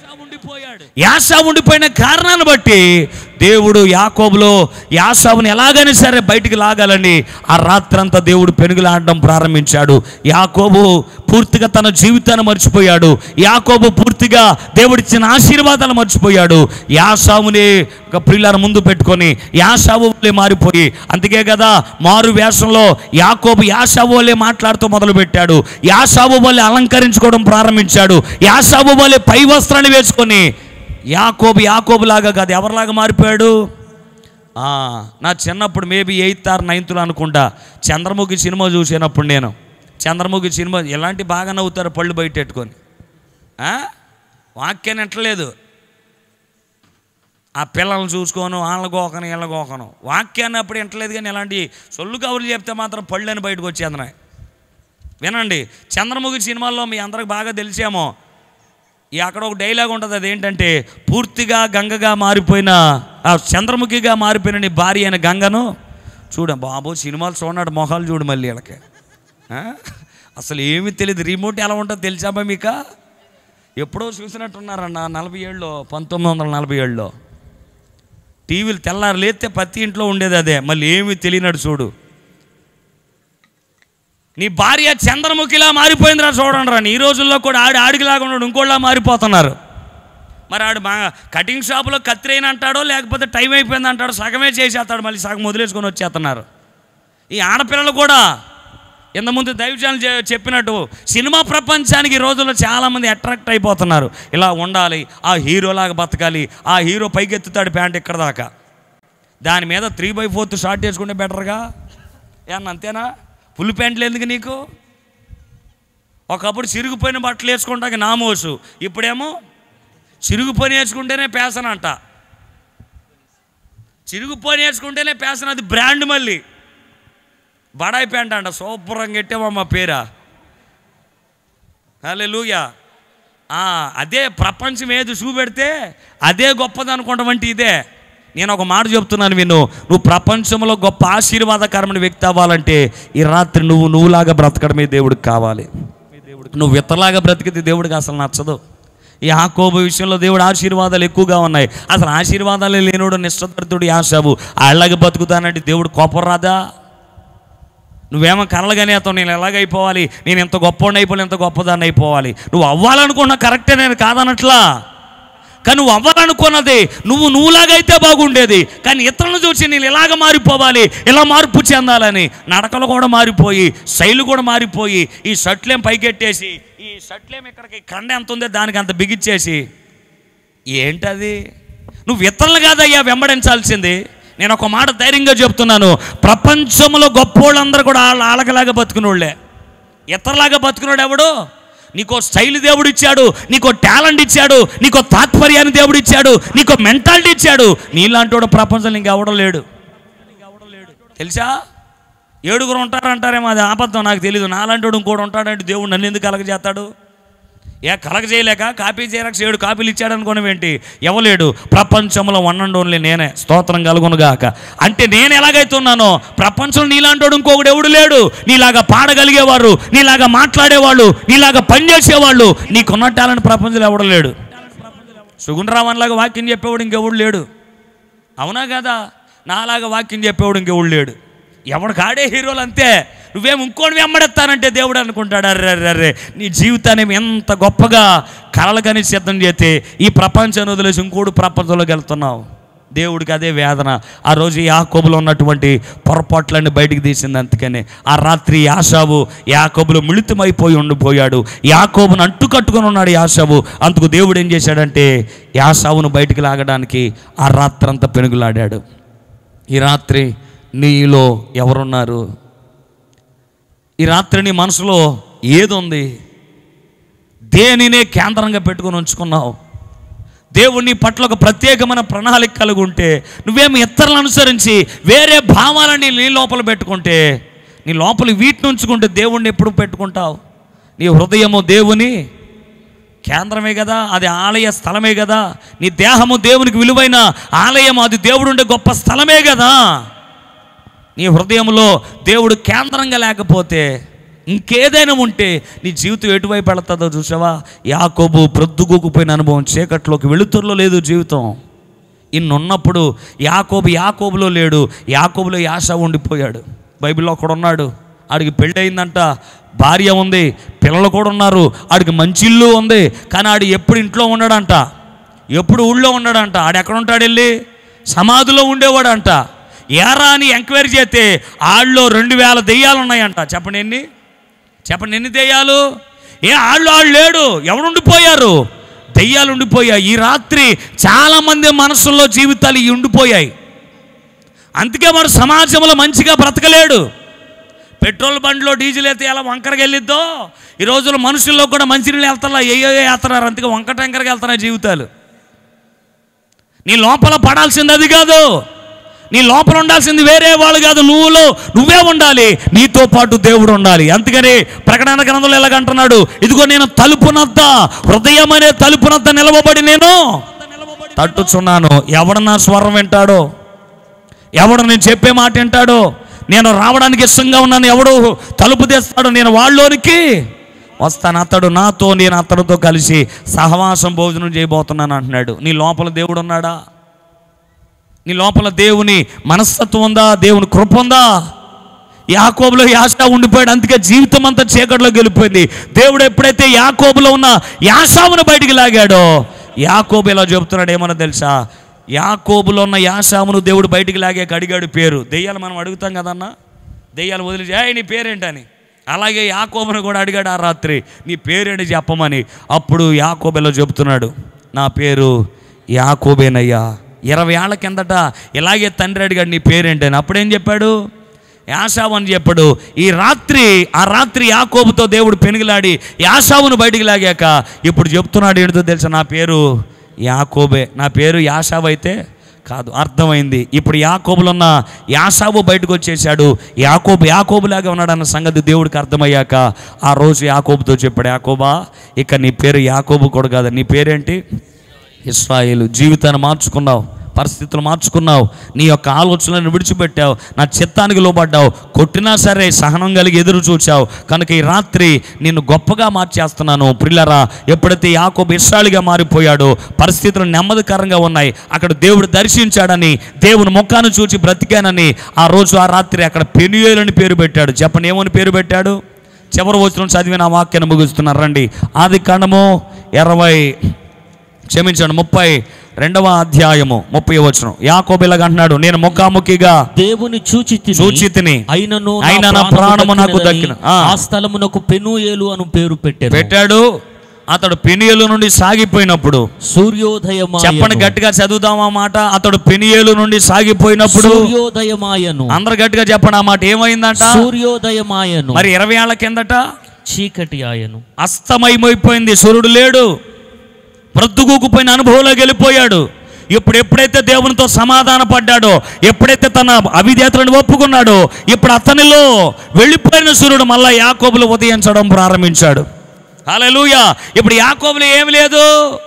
యాసా ఉండిపోయిన కారణాన్ని బట్టి దేవుడు యాకోబులో యాసావుని ఎలాగైనా సరే బయటికి లాగాలని ఆ రాత్రంతా దేవుడు పెనుగులాడడం ప్రారంభించాడు యాకోబు పూర్తిగా తన జీవితాన్ని మర్చిపోయాడు యాకోబు పూర్తిగా దేవుడిచ్చిన ఆశీర్వాదాలు మర్చిపోయాడు యాసావుని ఒక ప్రియులార ముందు పెట్టుకొని యాసావు వల్లే మారిపోయి అందుకే కదా మారు వేషంలో యాకోబు యాసావు వల్లే మాట్లాడుతూ మొదలుపెట్టాడు యాసావు వల్లే అలంకరించుకోవడం ప్రారంభించాడు యాసావు వల్లే పై వస్త్రాన్ని వేసుకొని యాకోబు యాకోబు లాగా కాదు ఎవరిలాగా మారిపోయాడు ఆ, నా చిన్నప్పుడు మేబీ ఎయిత్ ఆర్ నైన్త్లో అనుకుంటా చంద్రముఖి సినిమా చూసినప్పుడు నేను చంద్రముఖి సినిమా ఎలాంటి బాగా నవ్వుతారు పళ్ళు బయట పెట్టుకొని ఆ? వాక్యాన్ని ఎట్టలేదు ఆ పిల్లల్ని చూసుకోను వాళ్ళ గోకను వీళ్ళ గోకను వాక్యాన్ని అప్పుడు వింటలేదు కానీ ఇలాంటి సొల్లు కబుర్లు చెప్తే మాత్రం పళ్ళని బయటకు వచ్చేందున్నాయి వినండి చంద్రముఖి సినిమాల్లో మీ అందరికి బాగా తెలిసేమో ఈ అక్కడ ఒక డైలాగ్ ఉంటుంది అదేంటంటే పూర్తిగా గంగగా మారిపోయిన ఆ చంద్రముఖిగా మారిపోయిన నీ భార్య అయిన గంగను చూడ బాబు సినిమాలు చూడనాడు మొహాలు చూడు మళ్ళీ వీళ్ళకి ఆ? అసలు ఏమీ తెలియదు రిమోట్ ఎలా ఉంటుందో తెలిసామా మీక ఎప్పుడో చూసినట్టున్నారన్న నలభై ఏళ్ళలో పంతొమ్మిది వందల నలభై ఏళ్ళలో టీవీలు తెల్లారు లేస్తే ప్రతి ఇంట్లో ఉండేది అదే మళ్ళీ ఏమీ తెలియనాడు చూడు నీ భార్య చంద్రముఖిలా మారిపోయిందిరా చూడండి రా ఈ రోజుల్లో కూడా ఆడి ఆడికిలాగా ఉన్నాడు ఇంకోళ్ళ మారిపోతున్నారు మరి ఆడు మా కటింగ్ షాపులో కత్తిరైన అంటాడో లేకపోతే టైం అయిపోయింది అంటాడో సగమే చేసేస్తాడు మళ్ళీ సగం వదిలేసుకొని వచ్చేస్తున్నారు ఈ ఆడపిల్లలు కూడా ఇంతకుముందు దైవజాలు చెప్పినట్టు సినిమా ప్రపంచానికి ఈ రోజుల్లో చాలామంది అట్రాక్ట్ అయిపోతున్నారు ఇలా ఉండాలి ఆ హీరోలాగా బతకాలి ఆ హీరో పైకెత్తుతాడు ప్యాంట్ ఇక్కడ దాకా దాని మీద త్రీ బై ఫోర్త్ షార్ట్ వేసుకుంటే బెటర్గా ఏమన్నా అంతేనా ఫుల్ ప్యాంట్లు ఎందుకు నీకు ఒకప్పుడు చిరిగిపోయిన బట్టలు వేసుకుంటాక నామోసు ఇప్పుడేమో చిరుగుపోని వేసుకుంటేనే పేసన్ అంట చిరుగుపోని వేసుకుంటేనే పేసన్ అది బ్రాండ్ మళ్ళీ బడాయి ప్యాంట్ అంట సూపర్గా ఎట్టేవమ్మ పేరా హలే లూయా అదే ప్రపంచం ఏది చూపెడితే అదే గొప్పది అనుకుంటామంటే ఇదే నేను ఒక మాట చెప్తున్నాను విను నువ్వు ప్రపంచంలో గొప్ప ఆశీర్వాదకరమైన వ్యక్తి అవ్వాలంటే ఈ రాత్రి నువ్వు నువ్వులాగా బ్రతకడమే దేవుడికి కావాలి నువ్వు ఇతరలాగా బ్రతికితే దేవుడికి అసలు నచ్చదు ఈ ఆకోబు విషయంలో దేవుడు ఆశీర్వాదాలు ఎక్కువగా ఉన్నాయి అసలు ఆశీర్వాదాలే లేనోడు నిశ్చదర్థుడు యాసావు అళ్ళగా బతుకుతానంటే దేవుడు కోపం రాదా నువ్వేమో కలలుగానే అతను నేను ఎలాగైపోవాలి నేను ఎంత గొప్పవాడిని అయిపోవాలి ఎంత గొప్పదాన్ని అయిపోవాలి నువ్వు అవ్వాలనుకున్నా కరెక్టే నేను కాదనట్లా కానీ నువ్వు అవ్వాలనుకున్నది నువ్వు నువ్వులాగైతే బాగుండేది కానీ ఇతరులను చూసి నేను ఇలాగ మారిపోవాలి ఇలా మార్పు చెందాలని నడకలు కూడా మారిపోయి శైలి కూడా మారిపోయి ఈ షర్ట్లేం పైకెట్టేసి ఈ షర్ట్లేం ఇక్కడికి కండ ఎంత ఉందో దానికి అంత బిగిచ్చేసి ఏంటది నువ్వు ఇతరులు కాదయ్యా వెంబడించాల్సింది నేను ఒక మాట ధైర్యంగా చెప్తున్నాను ప్రపంచంలో గొప్పోళ్ళందరూ కూడా వాళ్ళ ఆలకలాగా బతుకునోళ్ళే ఇతరులాగా బతుకున్నాడు ఎవడు నీకో స్టైల్ దేవుడు ఇచ్చాడు నీకో టాలెంట్ ఇచ్చాడు నీకో తాత్పర్యాన్ని దేవుడు ఇచ్చాడు నీకో మెంటాలిటీ ఇచ్చాడు నీలాంటి ప్రపంచంలో ఇంకెవడం లేడు తెలుసా ఏడుగురు ఉంటారంటారేమో అది ఆపద్దం నాకు తెలియదు నాలాంటి వాడు ఇంకోటి ఉంటాడంటే దేవుడు నన్ను ఎందుకు కలగజేస్తాడు ఏ కలగ చేయలేక కాపీ చేయలేక ఏడు కాపీలు ఇచ్చాడు అనుకోనివేంటి ఎవలేడు ప్రపంచంలో వన్ అండ్ ఓన్లీ నేనే స్తోత్రం కలుగునుగాక అంటే నేను ఎలాగైతే ఉన్నానో ప్రపంచంలో నీలాంటోడు ఇంకొకడు ఎవడు లేడు నీలాగా పాడగలిగేవారు నీలాగా మాట్లాడేవాళ్ళు నీలాగా పనిచేసేవాళ్ళు నీకున్న టాలెంట్ ప్రపంచంలో ఎవడు లేడు సుగుణరావన్ లాగా వాక్యం చెప్పేవాడు ఇంకెవడు లేడు అవునా కదా నాలాగా వాక్యం చెప్పేవాడు ఇంకెవడు లేడు ఎవడు కాడే హీరోలు అంతే నువ్వేం ఇంకోటి వెంబడెత్తానంటే దేవుడు అనుకుంటాడు అర్రే అర్రే నీ జీవితాన్ని ఎంత గొప్పగా కలలుగాని సిద్ధం చేస్తే ఈ ప్రపంచాన్ని వదిలేసి ఇంకోటి ప్రపంచంలోకి వెళ్తున్నావు దేవుడికి అదే వేదన ఆ రోజు యాకోబులో ఉన్నటువంటి పొరపాట్లన్నీ బయటికి తీసింది అందుకనే ఆ రాత్రి యాసావు యాకోబులో మిళితమైపోయి ఉండిపోయాడు యాకోబును అంటు కట్టుకొని ఉన్నాడు యాసావు అందుకు దేవుడు ఏం చేశాడంటే యాసావును బయటికి లాగడానికి ఆ రాత్రంతా పెనుగులాడాడు ఈ రాత్రి నీలో ఎవరున్నారు ఈ రాత్రి నీ మనసులో ఏదుంది దేనినే కేంద్రంగా పెట్టుకొని ఉంచుకున్నావు దేవుడు నీ పట్ల ఒక ప్రత్యేకమైన ప్రణాళిక కలిగి ఉంటే నువ్వేమి ఇతరులను అనుసరించి వేరే భావాలని నీ లోపల పెట్టుకుంటే నీ లోపల వీటిని ఉంచుకుంటే దేవుణ్ణి ఎప్పుడు పెట్టుకుంటావు నీ హృదయము దేవుని కేంద్రమే కదా అది ఆలయ స్థలమే కదా నీ దేహము దేవునికి విలువైన ఆలయం అది దేవుడు ఉండే గొప్ప స్థలమే కదా నీ హృదయంలో దేవుడు కేంద్రంగా లేకపోతే ఇంకేదైనా ఉంటే నీ జీవితం ఎటువైపు వెళుతుందో చూసావా యాకోబు ప్రొద్దుగూకుపోయిన అనుభవం చీకట్లోకి వెళుతుర్లో లేదు జీవితం ఇన్నున్నప్పుడు యాకోబు యాకోబులో లేడు యాకోబులో యాస ఉండిపోయాడు బైబిల్లో ఒకడు ఉన్నాడు ఆడికి పెళ్ళి అయిందంట భార్య ఉంది పిల్లలు కూడా ఉన్నారు ఆడికి మంచి ఇల్లు ఉంది కానీ ఆడు ఎప్పుడు ఇంట్లో ఉన్నాడంట ఎప్పుడు ఊళ్ళో ఉన్నాడంట ఆడు ఎక్కడ ఉంటాడు వెళ్ళి సమాధిలో ఉండేవాడంట ఏరా అని ఎంక్వైరీ చేస్తే ఆళ్ళలో రెండు వేల దెయ్యాలు ఉన్నాయంట చెప్పండి ఎన్ని చెప్పండి ఎన్ని దెయ్యాలు ఏ ఆళ్ళు ఆళ్ళు లేడు ఎవరు ఉండిపోయారు దెయ్యాలు ఉండిపోయాయి ఈ రాత్రి చాలామంది మనసుల్లో జీవితాలు ఇవి ఉండిపోయాయి అందుకే మన సమాజంలో మంచిగా బ్రతకలేడు పెట్రోల్ బండ్లో డీజిల్ అయితే ఎలా వంకరకి వెళ్ళిద్దో ఈ రోజుల్లో మనుషుల్లో కూడా మంచినీళ్ళు వెళ్తారా ఏయో వెళ్తున్నారు అందుకే వంక టెంకరకి వెళ్తున్నాయి జీవితాలు నీ లోపల పడాల్సింది అది కాదు నీ లోపల ఉండాల్సింది వేరే వాళ్ళు కాదు నువ్వులో నువ్వే ఉండాలి నీతో పాటు దేవుడు ఉండాలి అందుకని ప్రకటన గ్రంథంలో ఎలాగంటున్నాడు ఇదిగో నేను తలుపునద్ద హృదయం అనే తలుపునద్ద నిలవబడి నేను తట్టుచున్నాను ఎవడు నా స్వరం వింటాడో ఎవడు నేను చెప్పే మాట వింటాడో నేను రావడానికి ఇష్టంగా ఉన్నాను ఎవడు తలుపు తెస్తాడో నేను వాళ్ళలోనికి వస్తాను అతడు నాతో నేను అతడితో కలిసి సహవాసం భోజనం చేయబోతున్నాను అంటున్నాడు నీ లోపల దేవుడు ఉన్నాడా నీ లోపల దేవుని మనస్తత్వం ఉందా దేవుని కృప ఉందా యాకోబులో యాస ఉండిపోయాడు అందుకే జీవితం అంతా చీకటిలో గెలిపోయింది దేవుడు ఎప్పుడైతే యాకోబులో ఉన్న యాసామును బయటికి లాగాడో యాకోబు ఇలా చెబుతున్నాడు ఏమన్నా తెలుసా యాకోబులో ఉన్న యాసామును దేవుడు బయటికి లాగాక అడిగాడు పేరు దెయ్యాలు మనం అడుగుతాం కదన్నా దెయ్యాలు వదిలి ఏ నీ పేరేంటని అలాగే యాకోబును కూడా అడిగాడు ఆ రాత్రి నీ పేరేంటి చెప్పమని అప్పుడు యాకోబు ఇలా చెబుతున్నాడు నా పేరు యాకోబేనయ్యా ఇరవై ఏళ్ళ కిందట ఇలాగే తండ్రి అడిగాడు నీ పేరేంటని అప్పుడేం చెప్పాడు యాసావు అని చెప్పాడు ఈ రాత్రి ఆ రాత్రి యాకోబుతో దేవుడు పెనుగులాడి యాసావును బయటికి లాగాక ఇప్పుడు చెప్తున్నాడు ఏంటో తెలుసా నా పేరు యాకోబే నా పేరు యాసావు అయితే కాదు అర్థమైంది ఇప్పుడు యాకోబులో ఉన్న యాసావు బయటకు వచ్చేసాడు యాకోబు యాకోబులాగా ఉన్నాడన్న సంగతి దేవుడికి అర్థమయ్యాక ఆ రోజు యాకోబుతో చెప్పాడు యాకోబా ఇక నీ పేరు యాకోబు కూడా కాదు నీ పేరేంటి ఇస్రాయేలు జీవితాన్ని మార్చుకున్నావు పరిస్థితులు మార్చుకున్నావు నీ యొక్క ఆలోచనలను విడిచిపెట్టావు నా చిత్తానికి లోబడ్డావు కొట్టినా సరే సహనం కలిగి ఎదురు చూచావు కనుక ఈ రాత్రి నిన్ను గొప్పగా మార్చేస్తున్నాను ప్రిల్లరా ఎప్పుడైతే యాకోబు ఇష్టాలుగా మారిపోయాడో పరిస్థితులు నెమ్మదికరంగా ఉన్నాయి అక్కడ దేవుడు దర్శించాడని దేవుని ముఖాన్ని చూచి బ్రతికానని ఆ రోజు ఆ రాత్రి అక్కడ పెనుయేలని పేరు పెట్టాడు చెప్పని ఏమని పేరు పెట్టాడు చివరి వచ్చిన చదివిన ఆ వాక్యాన్ని ముగిస్తున్నారు రండి ఆది కాండము ఇరవై క్షమించండి ముప్పై రెండవ అధ్యాయము ముప్పై వచ్చిన యాకోబిలగా అంటున్నాడు నేను ముఖాముఖిగా దేవుని చూచి చూచి తిని అయినను నా అయినా నా ప్రాణము నాకు దక్కినదని దక్కిన. ఆ. ఆ స్థలమునకు పెనుయేలు అను పేరు పెట్టారు పెట్టాడు అతడు పెనియేలు నుండి సాగిపోయినప్పుడు సూర్యోదయమాయను చెప్పండి గట్టిగా చదువుదామా మాట అతడు పెనియేలు నుండి సాగిపోయినప్పుడు సూర్యోదయమాయను అందరు గట్టిగా చెప్పండి ఆ మాట ఏమైందంట సూర్యోదయమాయను మరి ఇరవై ఏళ్ల కిందట చీకటి ఆయను అస్తమయమైపోయింది సూర్యుడు లేడు ప్రొద్దుగూకుపోయిన అనుభవంలోకి వెళ్ళిపోయాడు ఇప్పుడు ఎప్పుడైతే దేవునితో సమాధాన పడ్డాడో ఎప్పుడైతే తన అవిధేతలను ఒప్పుకున్నాడో ఇప్పుడు అతనిలో వెళ్ళిపోయిన సూర్యుడు మళ్ళా యాకోబులు ఉదయించడం ప్రారంభించాడు హల్లెలూయా ఇప్పుడు యాకోబులు ఏమి లేదు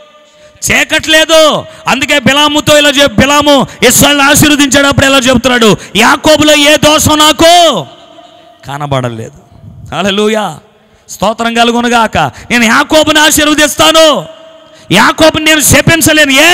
చేకట్లేదు అందుకే బిలాముతో ఇలా చెప్ బిలాము ఇస్రాయల్ని ఆశీర్వదించేటప్పుడు ఇలా చెప్తున్నాడు యాకోబులో ఏ దోషం నాకు కనబడలేదు హల్లెలూయా స్తోత్రం కలుగునుగాక నేను యాకోబుని ఆశీర్వదిస్తాను యాకోబుని నేను శపించలేను ఏ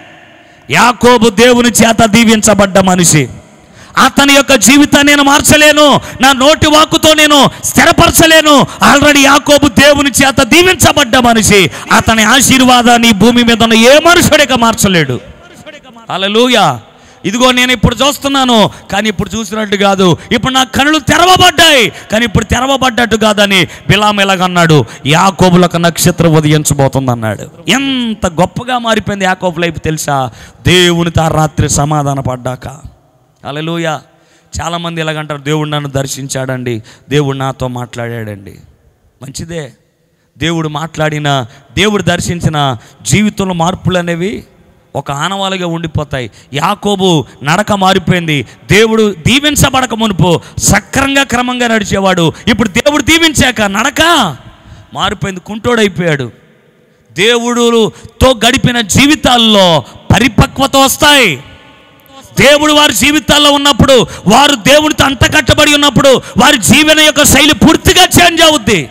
యాకోబు దేవుని చేత దీవించబడ్డ మనిషి అతని యొక్క జీవితాన్ని నేను మార్చలేను నా నోటి వాక్కుతో నేను స్థిరపరచలేను ఆల్రెడీ యాకోబు దేవుని చేత దీవించబడ్డ మనిషి అతని ఆశీర్వాదాన్ని ఈ భూమి మీద ఉన్న ఏ మనుషుడిగా మార్చలేడు హల్లెలూయా ఇదిగో నేను ఇప్పుడు చూస్తున్నాను కానీ ఇప్పుడు చూసినట్టు కాదు ఇప్పుడు నా కనులు తెరవబడ్డాయి కానీ ఇప్పుడు తెరవబడ్డట్టు కాదని బిలాం ఎలాగన్నాడు యాకోబులకు నక్షత్రం ఉదయించబోతుంది అన్నాడు ఎంత గొప్పగా మారిపోయింది యాకోబు లైఫ్ తెలుసా దేవునితో ఆ రాత్రి సమాధాన పడ్డాక అలెలుయ చాలామంది ఎలాగంటారు దేవుడు నన్ను దర్శించాడండి దేవుడు నాతో మాట్లాడాడండి మంచిదే దేవుడు మాట్లాడిన దేవుడు దర్శించిన జీవితంలో మార్పులు అనేవి ఒక ఆనవాలుగా ఉండిపోతాయి యాకోబు నడక మారిపోయింది దేవుడు దీవించబడక మునుపు సక్రంగా క్రమంగా నడిచేవాడు ఇప్పుడు దేవుడు దీవించాక నడక మారిపోయింది కుంటోడైపోయాడు దేవుడుతో గడిపిన జీవితాల్లో పరిపక్వత వస్తాయి దేవుడు వారి జీవితాల్లో ఉన్నప్పుడు వారు దేవునితో అంత కట్టబడి ఉన్నప్పుడు వారి జీవన యొక్క శైలి పూర్తిగా చేంజ్ అవుద్ది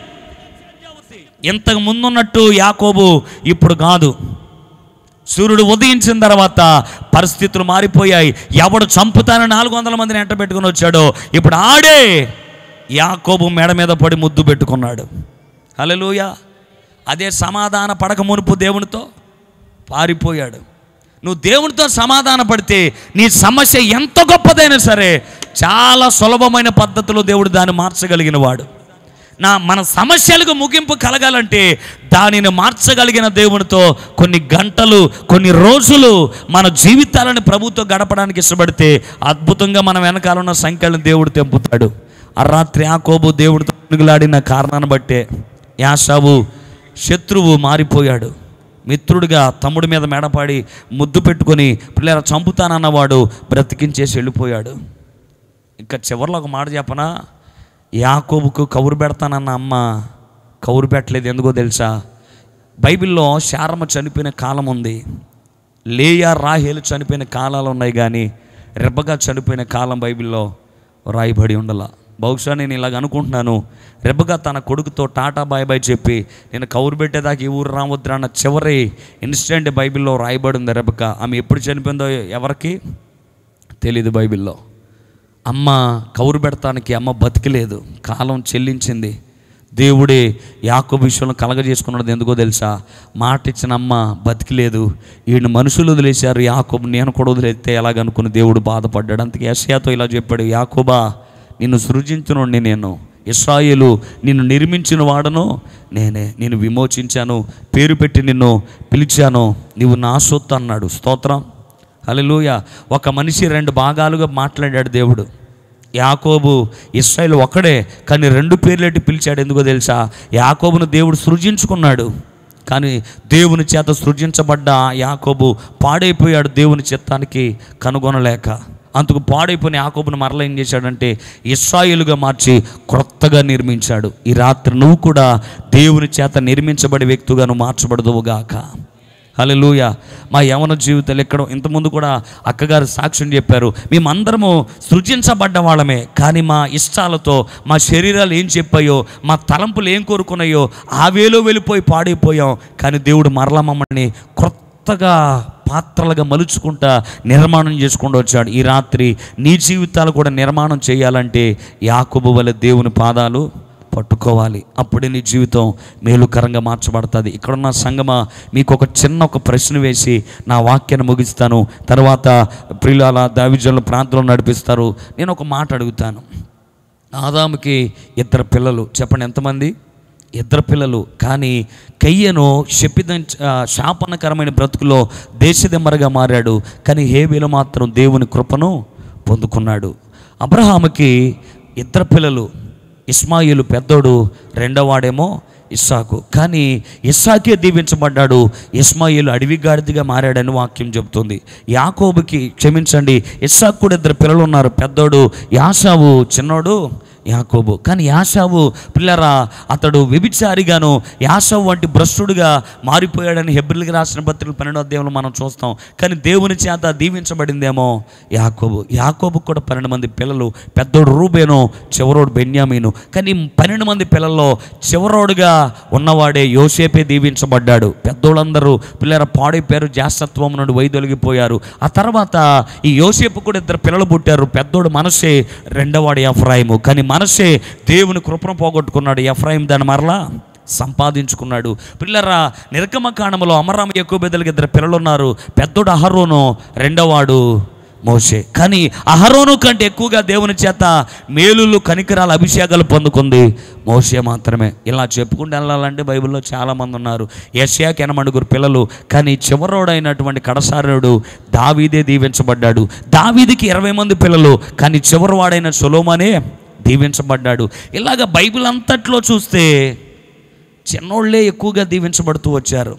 ఇంతకు ముందున్నట్టు యాకోబు ఇప్పుడు కాదు సూర్యుడు ఉదయించిన తర్వాత పరిస్థితులు మారిపోయాయి ఎవడు చంపుతానని నాలుగు వందల మందిని ఎంట పెట్టుకుని వచ్చాడో ఇప్పుడు ఆడే యాకోబు మెడ మీద పడి ముద్దు పెట్టుకున్నాడు హల్లెలూయా అదే సమాధాన పడక మునుపు దేవునితో పారిపోయాడు నువ్వు దేవునితో సమాధాన పడితే నీ సమస్య ఎంత గొప్పదైనా సరే చాలా సులభమైన పద్ధతిలో దేవుడు దాన్ని మార్చగలిగిన వాడు నా మన సమస్యలకు ముగింపు కలగాలంటే దానిని మార్చగలిగిన దేవునితో కొన్ని గంటలు కొన్ని రోజులు మన జీవితాలను ప్రభుత్వం గడపడానికి ఇష్టపడితే అద్భుతంగా మన వెనకాల ఉన్న సంఖ్యలను దేవుడు తెంపుతాడు ఆ రాత్రి యాకోబు దేవుడితో తిరుగులాడిన కారణాన్ని బట్టే యాషావు శత్రువు మారిపోయాడు మిత్రుడిగా తమ్ముడి మీద మెడపాడి ముద్దు పెట్టుకొని పిల్లల చంపుతానన్నవాడు బ్రతికించేసి వెళ్ళిపోయాడు ఇంకా చివరిలో ఒక మాట చెప్పనా యాకోబుకు కౌరు పెడతానన్న అమ్మ కౌరు పెట్టలేదు ఎందుకో తెలుసా బైబిల్లో శారమ్మ చనిపోయిన కాలం ఉంది లేయా రాహేలు చనిపోయిన కాలాలు ఉన్నాయి కానీ రెబ్బగా చనిపోయిన కాలం బైబిల్లో రాయబడి ఉండాల బహుశా నేను ఇలాగ అనుకుంటున్నాను రెబ్బగా తన కొడుకుతో టాటా బాయ్ బాయ్ చెప్పి నేను కౌరు పెట్టేదాకా ఈ ఊరు రావద్దురా అన్న చివరి ఇన్సిడెంట్ బైబిల్లో రాయబడి ఉంది రెబ్బక ఆమె ఎప్పుడు చనిపోయిందో ఎవరికి తెలీదు బైబిల్లో అమ్మ కౌరు పెడతానికి అమ్మ బతికలేదు కాలం చెల్లించింది దేవుడే యాకోబు విషయంలో కలగజేసుకున్నది ఎందుకో తెలుసా మాట ఇచ్చిన అమ్మ బతికిలేదు ఈయన మనుషులు వదిలేశారు యాకోబు నేను కూడా వదిలేస్తే ఎలాగనుకుని దేవుడు బాధపడ్డాడు అందుకే యషయాతో ఇలా చెప్పాడు యాకోబా నిన్ను సృజించునుండి నేను ఇస్రాయేలు నిన్ను నిర్మించిన వాడను నేనే నేను విమోచించాను పేరు పెట్టి నిన్ను పిలిచాను నీవు నా సొత్తు అన్నాడు స్తోత్రం హల్లెలూయా ఒక మనిషి రెండు భాగాలుగా మాట్లాడాడు దేవుడు యాకోబు ఇస్రాయేల్ ఒక్కడే కానీ రెండు పేర్లెట్టి పిలిచాడు ఎందుకో తెలుసా యాకోబును దేవుడు సృజించుకున్నాడు కానీ దేవుని చేత సృజించబడ్డ యాకోబు పాడైపోయాడు దేవుని చిత్తానికి కనుగొనలేక అందుకు పాడైపోయిన యాకోబును మరల ఏం చేశాడంటే ఇస్రాయేలుగా మార్చి క్రొత్తగా నిర్మించాడు ఈ రాత్రి నువ్వు కూడా దేవుని చేత నిర్మించబడే వ్యక్తిగా నువ్వు మార్చబడదువుగాక హల్లెలూయా మా యవన జీవితాలు ఎక్కడో ఇంతకుముందు కూడా అక్కగారు సాక్ష్యం చెప్పారు మేమందరము సృజించబడ్డ వాళ్ళమే కానీ మా ఇష్టాలతో మా శరీరాలు ఏం చెప్పాయో మా తలంపులు ఏం కోరుకున్నాయో ఆ వేలో వెళ్ళిపోయి పాడైపోయాం కానీ దేవుడు మరలా మమ్మల్ని క్రొత్తగా పాత్రలుగా మలుచుకుంటా నిర్మాణం చేసుకుంటూ వచ్చాడు ఈ రాత్రి నీ జీవితాలు కూడా నిర్మాణం చేయాలంటే యాకుబు వల్ల దేవుని పాదాలు పట్టుకోవాలి అప్పుడే నీ జీవితం మేలుకరంగా మార్చబడుతుంది ఇక్కడున్న సంగమ మీకు ఒక చిన్న ఒక ప్రశ్న వేసి నా వాక్యాన్ని ముగిస్తాను తర్వాత ప్రియుల దావిజన్లు ప్రాంతంలో నడిపిస్తారు నేను ఒక మాట అడుగుతాను ఆదాముకి ఇద్దరు పిల్లలు చెప్పండి ఎంతమంది ఇద్దరు పిల్లలు కానీ కయ్యను శపిద శాపనకరమైన బ్రతుకులో దేశదిమ్మరగా మారాడు కానీ హేబీలు మాత్రం దేవుని కృపను పొందుకున్నాడు అబ్రహాముకి ఇద్దరు పిల్లలు ఇస్మాయిలు పెద్దోడు రెండోవాడేమో ఇస్సాకు కానీ ఇస్సాకే దీవించబడ్డాడు ఇస్మాయిలు అడవి గాడిదిగా మారాడని వాక్యం చెబుతుంది యాకోబుకి క్షమించండి ఇస్సాకు కూడా ఇద్దరు పిల్లలు ఉన్నారు పెద్దోడు యాసావు చిన్నోడు యాకోబు కానీ యాసావు పిల్లరా అతడు వ్యభిచారిగాను యాసావు వంటి భ్రష్టుడుగా మారిపోయాడని హెబ్రిల్కి రాసిన పత్రికలు పన్నెండో అధ్యాయంలో మనం చూస్తాం కానీ దేవుని చేత దీవించబడిందేమో యాకోబు యాకోబు కూడా పన్నెండు మంది పిల్లలు పెద్దోడు రూబేను చివరోడు బెన్యామీను కానీ పన్నెండు మంది పిల్లల్లో చివరోడుగా ఉన్నవాడే యోసేపే దీవించబడ్డాడు పెద్దోళ్ళందరూ పిల్లల పాడైపోయారు జాస్తత్వం నుండి వైదొలిగిపోయారు ఆ తర్వాత ఈ యోసేపు కూడా ఇద్దరు పిల్లలు పుట్టారు పెద్దోడు మనసే రెండోవాడు ఎఫ్రాయిము కానీ మనసే దేవుని కృపను పోగొట్టుకున్నాడు ఎఫ్రాయిం దాని మరలా సంపాదించుకున్నాడు పిల్లరా నిర్గమకాండంలో అమరామ ఎక్కువ పెద్దలకి ఇద్దరు పిల్లలు ఉన్నారు పెద్దోడు అహరోను రెండోవాడు మోషే కానీ అహరోను కంటే ఎక్కువగా దేవుని చేత మేలులు కనికరాల అభిషేకాలు పొందుకుంది మోషే మాత్రమే ఇలా చెప్పుకుంటూ వెళ్ళాలంటే బైబిల్లో చాలామంది ఉన్నారు యష్యాకి ఎనమడుగురు పిల్లలు కానీ చివరోడైనటువంటి కడసారుడు దావీదే దీవించబడ్డాడు దావీదికి ఇరవై మంది పిల్లలు కానీ చివరివాడైన సొలోమనే దీవించబడ్డాడు ఇలాగ బైబిల్ అంతట్లో చూస్తే చిన్నోళ్ళే ఎక్కువగా దీవించబడుతూ వచ్చారు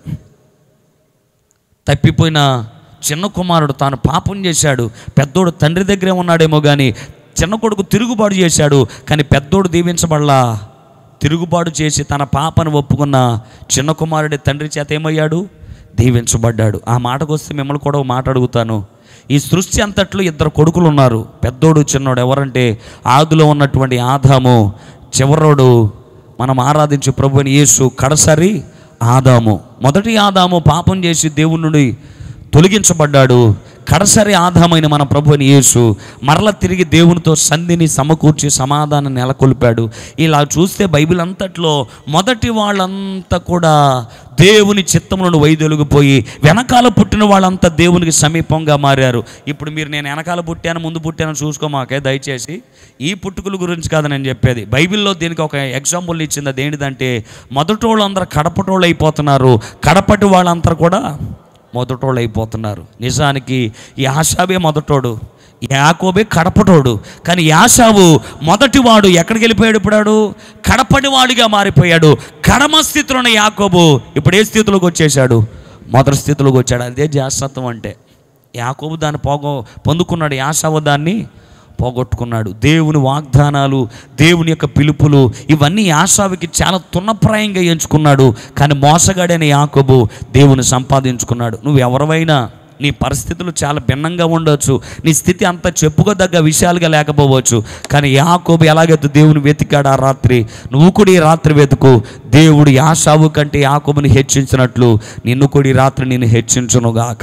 తప్పిపోయిన చిన్న కుమారుడు తాను పాపం చేశాడు పెద్దోడు తండ్రి దగ్గరే ఉన్నాడేమో కానీ చిన్న కొడుకు తిరుగుబాటు చేశాడు కానీ పెద్దోడు దీవించబడలా తిరుగుబాటు చేసి తన పాపను ఒప్పుకున్న చిన్న కుమారుడి తండ్రి చేత ఏమయ్యాడు దీవించబడ్డాడు ఆ మాటకు వస్తే మిమ్మల్ని కూడా ఒక మాట అడుగుతాను ఈ సృష్టి అంతట్లో ఇద్దరు కొడుకులు ఉన్నారు పెద్దోడు చిన్నోడు ఎవరంటే ఆదిలో ఉన్నటువంటి ఆదాము చివరోడు మనం ఆరాధించే ప్రభుని యేసు కడసరి ఆదాము మొదటి ఆదాము పాపం చేసి దేవుని నుండి తొలగించబడ్డాడు కడసరి ఆదామైన మన ప్రభుని యేసు మరల తిరిగి దేవునితో సంధిని సమకూర్చి సమాధానం నెలకొల్పాడు ఇలా చూస్తే బైబిల్ అంతట్లో మొదటి వాళ్ళంతా కూడా దేవుని చిత్తం నుండి వైదొలిగిపోయి వెనకాల పుట్టిన వాళ్ళంతా దేవునికి సమీపంగా మారారు ఇప్పుడు మీరు నేను వెనకాల పుట్టాను ముందు పుట్టాను చూసుకోమాకే దయచేసి ఈ పుట్టుకల గురించి కాదు నేను చెప్పేది బైబిల్లో దీనికి ఒక ఎగ్జాంపుల్ ఇచ్చింది అదేంటిదంటే మొదటోళ్ళు అందరూ కడపటోళ్ళు అయిపోతున్నారు కడపటి వాళ్ళంతా కూడా మొదటోళ్ళు అయిపోతున్నారు నిజానికి యాషాబే మొదటోడు యాకోబే కడపటోడు కానీ యాషావు మొదటివాడు ఎక్కడికి వెళ్ళిపోయాడు ఇప్పుడు కడపటివాడిగా మారిపోయాడు కడమ స్థితిలో ఉన్న యాకోబు ఇప్పుడు ఏ స్థితిలోకి వచ్చేసాడు మొదటి స్థితిలోకి వచ్చాడు అదే జాస్తత్వం అంటే యాకోబు దాన్ని పోగొ పొందుకున్నాడు యాషావు దాన్ని పోగొట్టుకున్నాడు దేవుని వాగ్దానాలు దేవుని యొక్క పిలుపులు ఇవన్నీ యాసావికి చాలా తున్నప్రాయంగా ఎంచుకున్నాడు కానీ మోసగాడైన యాకోబు దేవుని సంపాదించుకున్నాడు నువ్వు ఎవరివైనా నీ పరిస్థితులు చాలా భిన్నంగా ఉండొచ్చు నీ స్థితి అంత చెప్పుకోదగ్గ విషయాలుగా లేకపోవచ్చు కానీ యాకోబు ఎలాగైతే దేవుని వెతికాడు ఆ రాత్రి నువ్వు కూడా ఈ రాత్రి వెతుకు దేవుడు యాసావు కంటే యాకోబుని హెచ్చించినట్లు నిన్ను కూడా ఈ రాత్రి నేను హెచ్చించునుగాక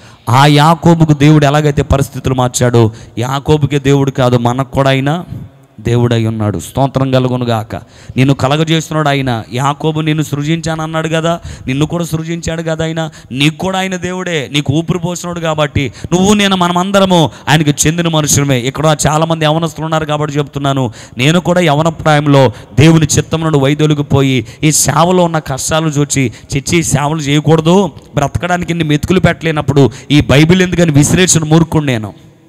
ఆ యాకోబుకు దేవుడు ఎలాగైతే పరిస్థితులు మార్చాడో యాకోబుకే దేవుడు కాదు మనకు కూడా అయినా దేవుడై ఉన్నాడు స్తోత్రం కలుగును గాక నిన్ను కలగజేస్తున్నాడు ఆయన యాకోబు నిన్ను సృజించాను అన్నాడు కదా నిన్ను కూడా సృజించాడు కదా ఆయన నీకు కూడా ఆయన దేవుడే నీకు ఊపిరి పోసినాడు కాబట్టి నువ్వు నేను మనమందరము ఆయనకి చెందిన మనుషులమే ఇక్కడ చాలామంది యవనస్తులు ఉన్నారు కాబట్టి చెప్తున్నాను నేను కూడా యవన ప్రాయంలో దేవుని చిత్తం నుండి వైదొలిగిపోయి ఈ సేవలో ఉన్న కష్టాలు చూచి చిచ్చి ఈ సేవలు చేయకూడదు బ్రతకడానికి ఇన్ని మెతుకులు పెట్టలేనప్పుడు ఈ బైబిల్ ఎందుకని విశ్లేషణ మూర్ఖుడు నేను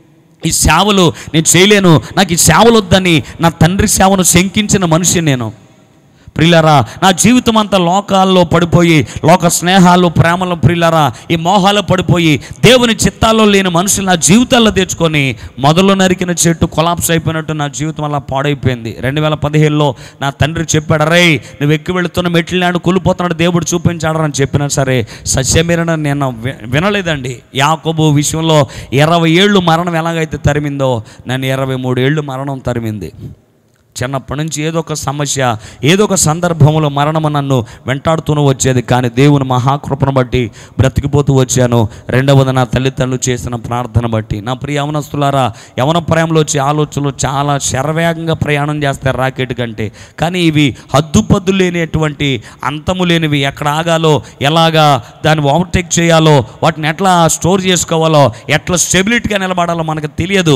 ఈ సేవలు నేను చేయలేను నాకు ఈ సేవలు వద్దని నా తండ్రి సేవను శంకించిన మనిషి నేను ప్రిల్లరా నా జీవితం అంతా లోకాల్లో పడిపోయి లోక స్నేహాలు ప్రేమలో ప్రిల్లరా ఈ మోహాలు పడిపోయి దేవుని చిత్తాల్లో లేని మనుషులు నా జీవితాల్లో తెచ్చుకొని మొదలు నరికిన చెట్టు కొలాప్స్ అయిపోయినట్టు నా జీవితం అలా పాడైపోయింది రెండు వేల పదిహేనులో నా తండ్రి చెప్పాడు రే నువ్వు ఎక్కి వెళుతున్న మెట్లు నాడు కూలిపోతున్నాడు దేవుడు చూపించాడు అని చెప్పినా సరే సత్యమీరణ నేను వి- వినలేదండి యాకోబు విషయంలో ఇరవై ఏళ్ళు మరణం ఎలాగైతే తరిమిందో నన్ను ఇరవై మూడు ఏళ్ళు మరణం తరిమింది చిన్నప్పటి నుంచి ఏదో ఒక సమస్య ఏదో ఒక సందర్భంలో మరణము నన్ను వెంటాడుతూనే వచ్చేది కానీ దేవుని మహాకృపను బట్టి బ్రతికిపోతూ వచ్చాను రెండవది నా తల్లిదండ్రులు చేసిన ప్రార్థన బట్టి నా ప్రియ యవనస్తులారా యవన ప్రయాణంలో వచ్చే ఆలోచనలు చాలా శరవేగంగా ప్రయాణం చేస్తారు రాకెట్ కంటే కానీ ఇవి హద్దుపద్దు లేనటువంటి అంతము లేనివి ఎక్కడ ఆగాలో ఎలాగా దాన్ని ఓవర్టేక్ చేయాలో వాటిని ఎట్లా స్టోర్ చేసుకోవాలో ఎట్లా స్టెబిలిటీగా నిలబడాలో మనకు తెలియదు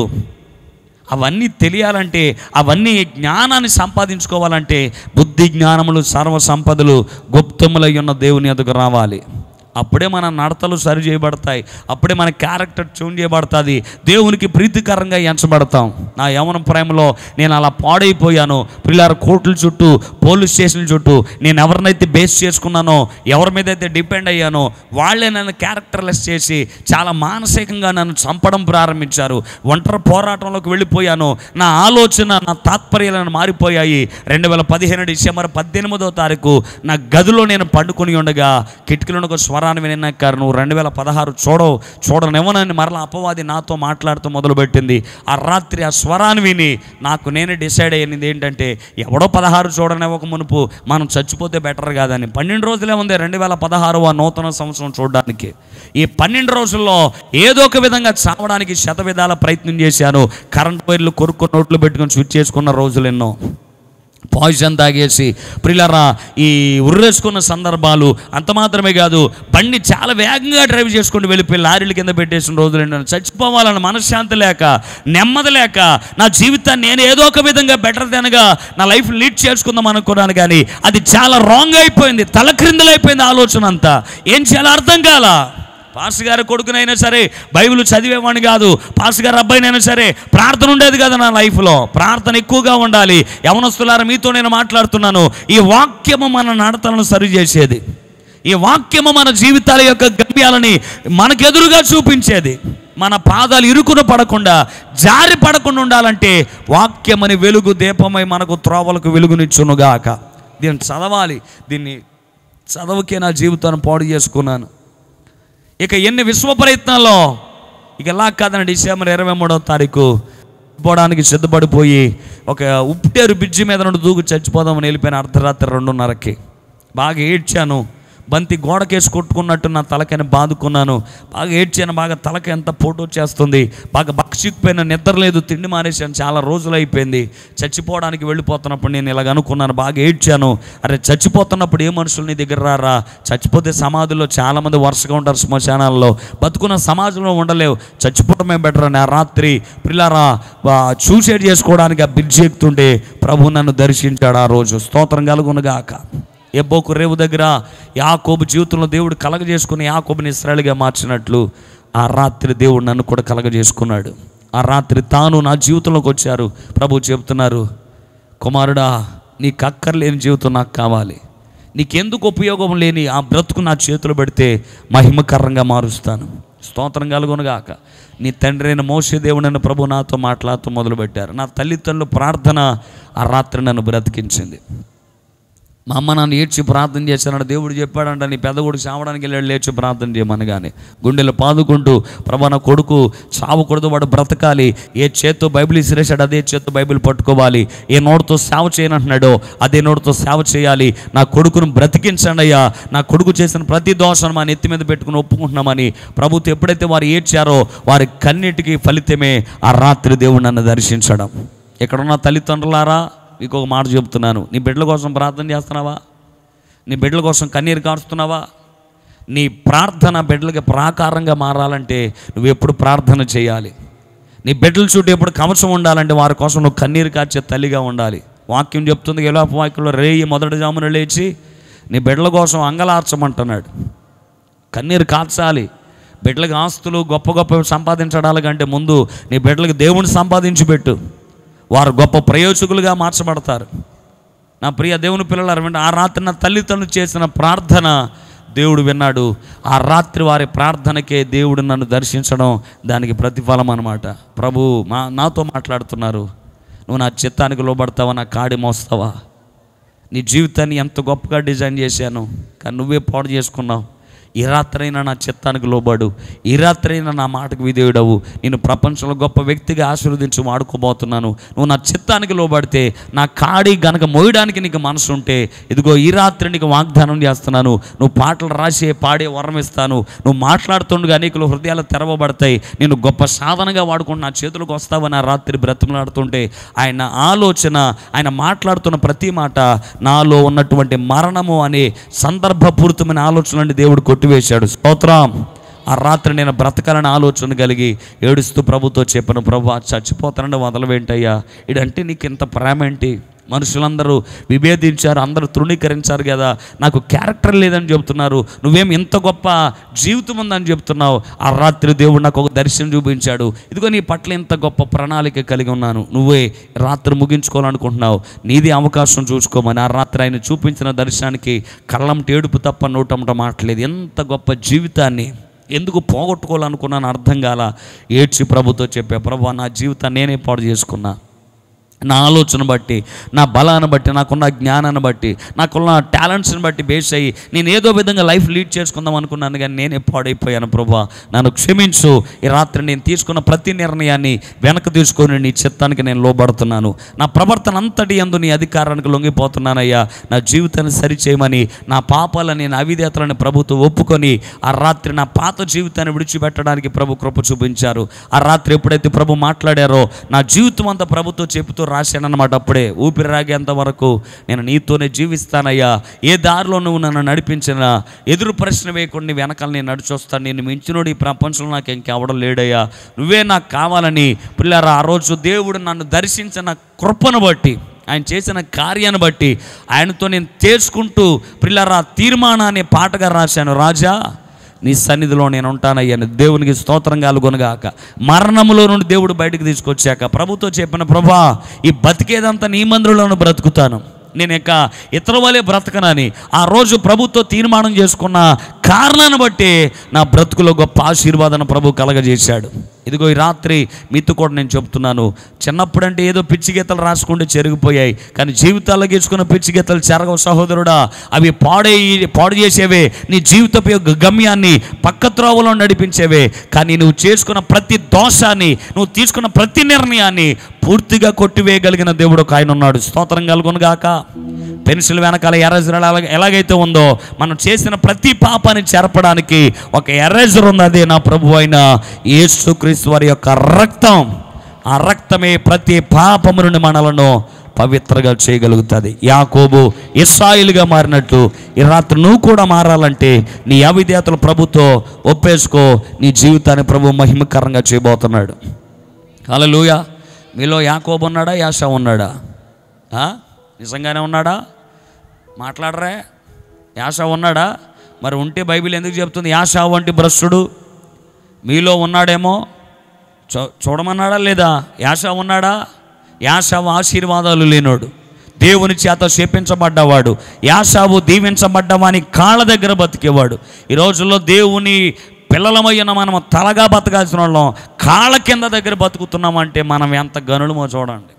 అవన్నీ తెలియాలంటే అవన్నీ జ్ఞానాన్ని సంపాదించుకోవాలంటే బుద్ధి జ్ఞానములు సర్వ సంపదలు గుప్తములై ఉన్న దేవుని ఎదుగు రావాలి అప్పుడే మన నడతలు సరి చేయబడతాయి అప్పుడే మన క్యారెక్టర్ ట్యూన్ చేయబడుతుంది దేవునికి ప్రీతికరంగా ఎంచబడతాం నా యవన ప్రేమలో నేను అలా పాడైపోయాను పిల్లల కోర్టుల చుట్టూ పోలీస్ స్టేషన్ల చుట్టూ నేను ఎవరినైతే బేస్ చేసుకున్నానో ఎవరి మీద అయితే డిపెండ్ అయ్యానో వాళ్ళే నన్ను క్యారెక్టర్లెస్ చేసి చాలా మానసికంగా నన్ను చంపడం ప్రారంభించారు ఒంటరి పోరాటంలోకి వెళ్ళిపోయాను నా ఆలోచన నా తాత్పర్యాలను మారిపోయాయి రెండు వేల పదిహేను డిసెంబర్ పద్దెనిమిదో తారీఖు నా గదిలో నేను పండుకొని ఉండగా కిటికీలో ఒక స్వరాన్ని వినక్కారు నువ్వు రెండు వేల పదహారు చూడవు చూడనివ్వనని మరలా అపవాది నాతో మాట్లాడుతూ మొదలుపెట్టింది ఆ రాత్రి ఆ స్వరాన్ని విని నాకు నేనే డిసైడ్ అయ్యింది ఏంటంటే ఎవడో పదహారు చూడనివ్వక మునుపు మనం చచ్చిపోతే బెటర్ కాదని పన్నెండు రోజులే ఉంది రెండు వేల పదహారు ఆ నూతన సంవత్సరం చూడడానికి ఈ పన్నెండు రోజుల్లో ఏదో ఒక విధంగా చావడానికి శత విధాల ప్రయత్నం చేశాను కరెంట్ వైర్లు కొరుక్కు నోట్లు పెట్టుకొని స్విచ్ చేసుకున్న రోజులు ఎన్నో పాయిజన్ తాగేసి ప్రిలరా ఈ ఉర్రేసుకున్న సందర్భాలు అంత మాత్రమే కాదు బండి చాలా వేగంగా డ్రైవ్ చేసుకుంటూ వెళ్ళిపోయి లారీల కింద పెట్టేసిన రోజులు ఏంటంటే చచ్చిపోవాలని మనశ్శాంతి లేక నెమ్మది లేక నా జీవితాన్ని నేను ఏదో ఒక విధంగా బెటర్ దెనగా నా లైఫ్ లీడ్ చేసుకుందాం అనుకున్నాను కానీ అది చాలా రాంగ్ అయిపోయింది తలక్రిందులైపోయింది ఆలోచన అంతా ఏం చేయాలో అర్థం కాలా పాస్ గారి కొడుకునైనా సరే బైబిల్ చదివేవాడిని కాదు పాస్ గారి అబ్బాయినైనా సరే ప్రార్థన ఉండేది కదా నా లైఫ్లో ప్రార్థన ఎక్కువగా ఉండాలి యవనస్తులారా మీతో నేను మాట్లాడుతున్నాను ఈ వాక్యము మన నడతలను సరిచేసేది ఈ వాక్యము మన జీవితాల యొక్క గమ్యాలని మనకెదురుగా చూపించేది మన పాదాలు ఇరుకున పడకుండా జారి పడకుండా ఉండాలంటే వాక్యమని వెలుగు దీపమై మనకు త్రోవలకు వెలుగునిచ్చునుగాక దీన్ని చదవాలి దీన్ని చదవకే నా జీవితాన్ని పాడు చేసుకున్నాను ఇక ఎన్ని విశ్వ ప్రయత్నాల్లో ఇక ఎలా కాదని డిసెంబర్ ఇరవై మూడవ తారీఖు పోవడానికి సిద్ధపడిపోయి ఒక ఉప్టేరు బ్రిడ్జి మీద నుండి దూకు చచ్చిపోదామని వెళ్ళిపోయిన అర్ధరాత్రి రెండున్నరకి బాగా ఏడ్చాను బంతి గోడకేసి కొట్టుకున్నట్టు నా తలకని బాదుకున్నాను బాగా ఏడ్చాను బాగా తలక ఎంత ఫోటో చేస్తుంది బాగా బక్షిక్కిపోయిన నిద్ర లేదు తిండి మానేశాను చాలా రోజులు అయిపోయింది చచ్చిపోవడానికి వెళ్ళిపోతున్నప్పుడు నేను ఇలాగ అనుకున్నాను బాగా ఏడ్చాను అరే చచ్చిపోతున్నప్పుడు ఏ మనుషులు నీ దగ్గర రారా చచ్చిపోతే సమాధిలో చాలామంది వరుసగా ఉంటారు శ్మశానాల్లో బతుకున్న సమాజంలో ఉండలేవు చచ్చిపోవడమే బెటర్ అని ఆ రాత్రి పిల్లారా సూసైడ్ చేసుకోవడానికి ఆ బ్రిడ్జి ఎక్కుతుంటే ప్రభు నన్ను దర్శించాడు ఆ రోజు స్తోత్రం కలుగునుగాక ఎబ్బోకు రేవు దగ్గర యాకోబు జీవితంలో దేవుడు కలగజేసుకుని యాకోబుని ఇస్రాయలుగా మార్చినట్లు ఆ రాత్రి దేవుడు నన్ను కూడా కలగజేసుకున్నాడు ఆ రాత్రి తాను నా జీవితంలోకి వచ్చారు ప్రభు చెప్తున్నారు కుమారుడా నీకు అక్కర్లేని జీవితం నాకు కావాలి నీకెందుకు ఉపయోగం లేని ఆ బ్రతుకు నా చేతులు పెడితే మహిమకరంగా మారుస్తాను స్తోత్రం కలుగునుగాక నీ తండ్రి అయిన మోసే దేవుడైన ప్రభు నాతో మాట్లాడుతూ మొదలుపెట్టారు నా తల్లిదండ్రుల ప్రార్థన ఆ రాత్రి నన్ను బ్రతికించింది మా అమ్మ నాన్న ఏడ్చి ప్రార్థన చేశానంట దేవుడు చెప్పాడంట నీ పెద్ద కొడుకు చావడానికి వెళ్ళాడు లేచి ప్రార్థన చేయమని కానీ గుండెలు పాదుకుంటూ ప్రభా నా కొడుకు చావకూడదు వాడు బ్రతకాలి ఏ చేత్తో బైబిల్ ఇసిరేశాడు అదే చేత్తో బైబిల్ పట్టుకోవాలి ఏ నోటితో సేవ చేయనంటున్నాడో అదే నోటితో సేవ చేయాలి నా కొడుకును బ్రతికించండి అయ్యా నా కొడుకు చేసిన ప్రతి దోషను మా నెత్తి మీద పెట్టుకుని ఒప్పుకుంటున్నామని ప్రభుత్వం ఎప్పుడైతే వారు ఏడ్చారో వారి కన్నిటికీ ఫలితమే ఆ రాత్రి దేవుడు నన్ను దర్శించడం ఎక్కడున్న తల్లిదండ్రులారా మీకు ఒక మాట చెప్తున్నాను నీ బిడ్డల కోసం ప్రార్థన చేస్తున్నావా నీ బిడ్డల కోసం కన్నీరు కారుస్తున్నావా నీ ప్రార్థన బిడ్డలకి ప్రాకారంగా మారాలంటే నువ్వు ఎప్పుడు ప్రార్థన చేయాలి నీ బిడ్డల చుట్టూ ఎప్పుడు కవచం ఉండాలంటే వారి కోసం నువ్వు కన్నీరు కార్చే తల్లిగా ఉండాలి వాక్యం చెప్తుంది గెలాప వాక్యంలో రేయి మొదటి జామున లేచి నీ బిడ్డల కోసం అంగలార్చమంటున్నాడు కన్నీరు కార్చాలి బిడ్డలకు ఆస్తులు గొప్ప గొప్ప సంపాదించడాల కంటే ముందు నీ బిడ్డలకు దేవుని సంపాదించి పెట్టు వారు గొప్ప ప్రయోజకులుగా మార్చబడతారు నా ప్రియ దేవుని పిల్లలు వింటే ఆ రాత్రి నా తల్లిదండ్రులు చేసిన ప్రార్థన దేవుడు విన్నాడు ఆ రాత్రి వారి ప్రార్థనకే దేవుడు నన్ను దర్శించడం దానికి ప్రతిఫలం అనమాట ప్రభు మా నాతో మాట్లాడుతున్నారు నువ్వు నా చిత్తానికి లోబడతావా నా కాడి మోస్తావా నీ జీవితాన్ని ఎంత గొప్పగా డిజైన్ చేశాను కానీ నువ్వే పాడు చేసుకున్నావు ఈ రాత్రైనా నా చిత్తానికి లోబడు ఈ రాత్రైనా నా మాటకు విధేయుడవు నేను ప్రపంచంలో గొప్ప వ్యక్తిగా ఆశీర్వదించి వాడుకోబోతున్నాను నువ్వు నా చిత్తానికి లోబడితే నా కాడి గనక మోయడానికి నీకు మనసు ఉంటే ఇదిగో ఈ రాత్రి నీకు వాగ్దానం చేస్తున్నాను నువ్వు పాటలు రాసే పాడే వరం ఇస్తాను నువ్వు మాట్లాడుతుండగా అనేకులు హృదయాలు తెరవబడతాయి నేను గొప్ప సాధనగా వాడుకుని నా చేతులకు వస్తావని ఆ రాత్రి బ్రతిమలాడుతుంటే ఆయన ఆలోచన ఆయన మాట్లాడుతున్న ప్రతి మాట నాలో ఉన్నటువంటి మరణము అనే సందర్భపూరితమైన ఆలోచనని దేవుడు కొట్టివేశాడు స్తోత్రం ఆ రాత్రి నేను బ్రతకాలని ఆలోచన కలిగి ఏడుస్తూ ప్రభుతో చెప్పాను ప్రభు చచ్చిపోతానంటే వదలవేంటయ్యా ఇడంటే నీకు ఇంత ప్రేమ ఏంటి మనుషులందరూ విభేదించారు అందరూ తృణీకరించారు కదా నాకు క్యారెక్టర్ లేదని చెబుతున్నారు నువ్వేం ఇంత గొప్ప జీవితం ఉందని చెప్తున్నావు ఆ రాత్రి దేవుడు నాకు ఒక దర్శనం చూపించాడు ఇదిగో నీ పట్ల ఇంత గొప్ప ప్రణాళిక కలిగి ఉన్నాను నువ్వే రాత్రి ముగించుకోవాలనుకుంటున్నావు నీది అవకాశం చూసుకోమని ఆ రాత్రి ఆయన చూపించిన దర్శనానికి కళ్ళం ఏడుపు తప్ప నోటమ్మట మాట్లేదు ఎంత గొప్ప జీవితాన్ని ఎందుకు పోగొట్టుకోవాలనుకున్నాను అర్థం కాల ఏడ్చి ప్రభుతో చెప్పా ప్రభు నా జీవితాన్ని నేనే పాడు చేసుకున్నా నా ఆలోచన బట్టి నా బలాన్ని బట్టి నాకున్న జ్ఞానాన్ని బట్టి నాకున్న టాలెంట్స్ని బట్టి బేస్ అయ్యి నేను ఏదో విధంగా లైఫ్ లీడ్ చేసుకుందాం అనుకున్నాను కానీ నేనే పాడైపోయాను ప్రభా నన్ను క్షమించు ఈ రాత్రి నేను తీసుకున్న ప్రతి నిర్ణయాన్ని వెనక తీసుకొని నీ చిత్తానికి నేను లోబడుతున్నాను నా ప్రవర్తన అంతటి ఎందు నీ అధికారానికి లొంగిపోతున్నానయ్యా నా జీవితాన్ని సరిచేయమని నా పాపాలని నా అవిధేతలని ప్రభుత్వం ఒప్పుకొని ఆ రాత్రి నా పాత జీవితాన్ని విడిచిపెట్టడానికి ప్రభు కృప చూపించారు ఆ రాత్రి ఎప్పుడైతే ప్రభు మాట్లాడారో నా జీవితం అంతా ప్రభుత్వం చెబుతూ రాశానన్నమాట అప్పుడే ఊపిరి రాగేంత వరకు నేను నీతోనే జీవిస్తానయ్యా ఏ దారిలో నువ్వు నన్ను నడిపించినా ఎదురు ప్రశ్న వేయకుండా నీ వెనకాల నేను నడిచొస్తాను నేను మించినోడు ఈ ప్రపంచంలో నాకు ఇంకెవడం లేడయ్యా నువ్వే నాకు కావాలని పిల్లరా ఆ రోజు దేవుడు నన్ను దర్శించిన కృపను బట్టి ఆయన చేసిన కార్యాన్ని బట్టి ఆయనతో నేను తేల్చుకుంటూ పిల్లరా తీర్మానాన్ని పాటగా రాశాను రాజా నీ సన్నిధిలో నేను ఉంటానయ్యాను దేవునికి స్తోత్రం కలుగొనగాక మరణములో నుండి దేవుడు బయటకు తీసుకొచ్చాక ప్రభుతో చెప్పిన ప్రభా ఈ బతికేదంతా నీ మందిరంలోనూ బ్రతుకుతాను నేను ఇక ఇతర వాళ్ళే బ్రతకనని ఆ రోజు ప్రభుత్వ తీర్మానం చేసుకున్న కారణాన్ని బట్టి నా బ్రతుకులో గొప్ప ఆశీర్వాదన ప్రభు కలగజేశాడు ఇదిగో ఈ రాత్రి మీతో కూడా నేను చెప్తున్నాను చిన్నప్పుడంటే ఏదో పిచ్చి గీతలు రాసుకుంటూ చెరిగిపోయాయి కానీ జీవితాల్లో గీసుకున్న పిచ్చి గీతలు చెరగవు సహోదరుడా అవి పాడై పాడు చేసేవే నీ జీవితపు యొక్క గమ్యాన్ని పక్క త్రోవలో నడిపించేవే కానీ నువ్వు చేసుకున్న ప్రతి దోషాన్ని నువ్వు తీసుకున్న ప్రతి నిర్ణయాన్ని పూర్తిగా కొట్టివేయగలిగిన దేవుడు ఒక ఆయన ఉన్నాడు స్తోత్రం కలుగునుగాక పెన్సిల్ వెనకాల ఎరేజర్ ఎలాగ- ఎలాగైతే ఉందో మనం చేసిన ప్రతి పాపాన్ని చెరపడానికి ఒక ఎరేజర్ ఉంది అదే నా ప్రభు అయిన యేసుక్రీస్తు వారి యొక్క రక్తం ఆ రక్తమే ప్రతి పాపము నుండి మనలను పవిత్రగా చేయగలుగుతుంది యాకోబు ఇస్రాయిల్గా మారినట్టు ఈ రాత్రి నువ్వు కూడా మారాలంటే నీ అవిధేతలు ప్రభుతో ఒప్పేసుకో నీ జీవితాన్ని ప్రభు మహిమకరంగా చేయబోతున్నాడు హల్లెలూయ మీలో యాకోబు ఉన్నాడా యాషా ఉన్నాడా ఆ? నిజంగానే ఉన్నాడా మాట్లాడరే యాషా ఉన్నాడా మరి ఉంటే బైబిల్ ఎందుకు చెప్తుంది యాషా వంటి భ్రష్టుడు మీలో ఉన్నాడేమో చూ చూడమన్నాడా లేదా యాషా ఉన్నాడా యాషావు ఆశీర్వాదాలు లేనోడు దేవుని చేత శపించబడ్డవాడు యాషావు దీవించబడ్డవాని కాళ్ళ దగ్గర బతికేవాడు ఈ రోజుల్లో దేవుని పిల్లలమయ్యన మనం తలగా బతకాల్సిన వాళ్ళం కాళ్ళ కింద దగ్గర బతుకుతున్నామంటే మనం ఎంత గనులమో చూడండి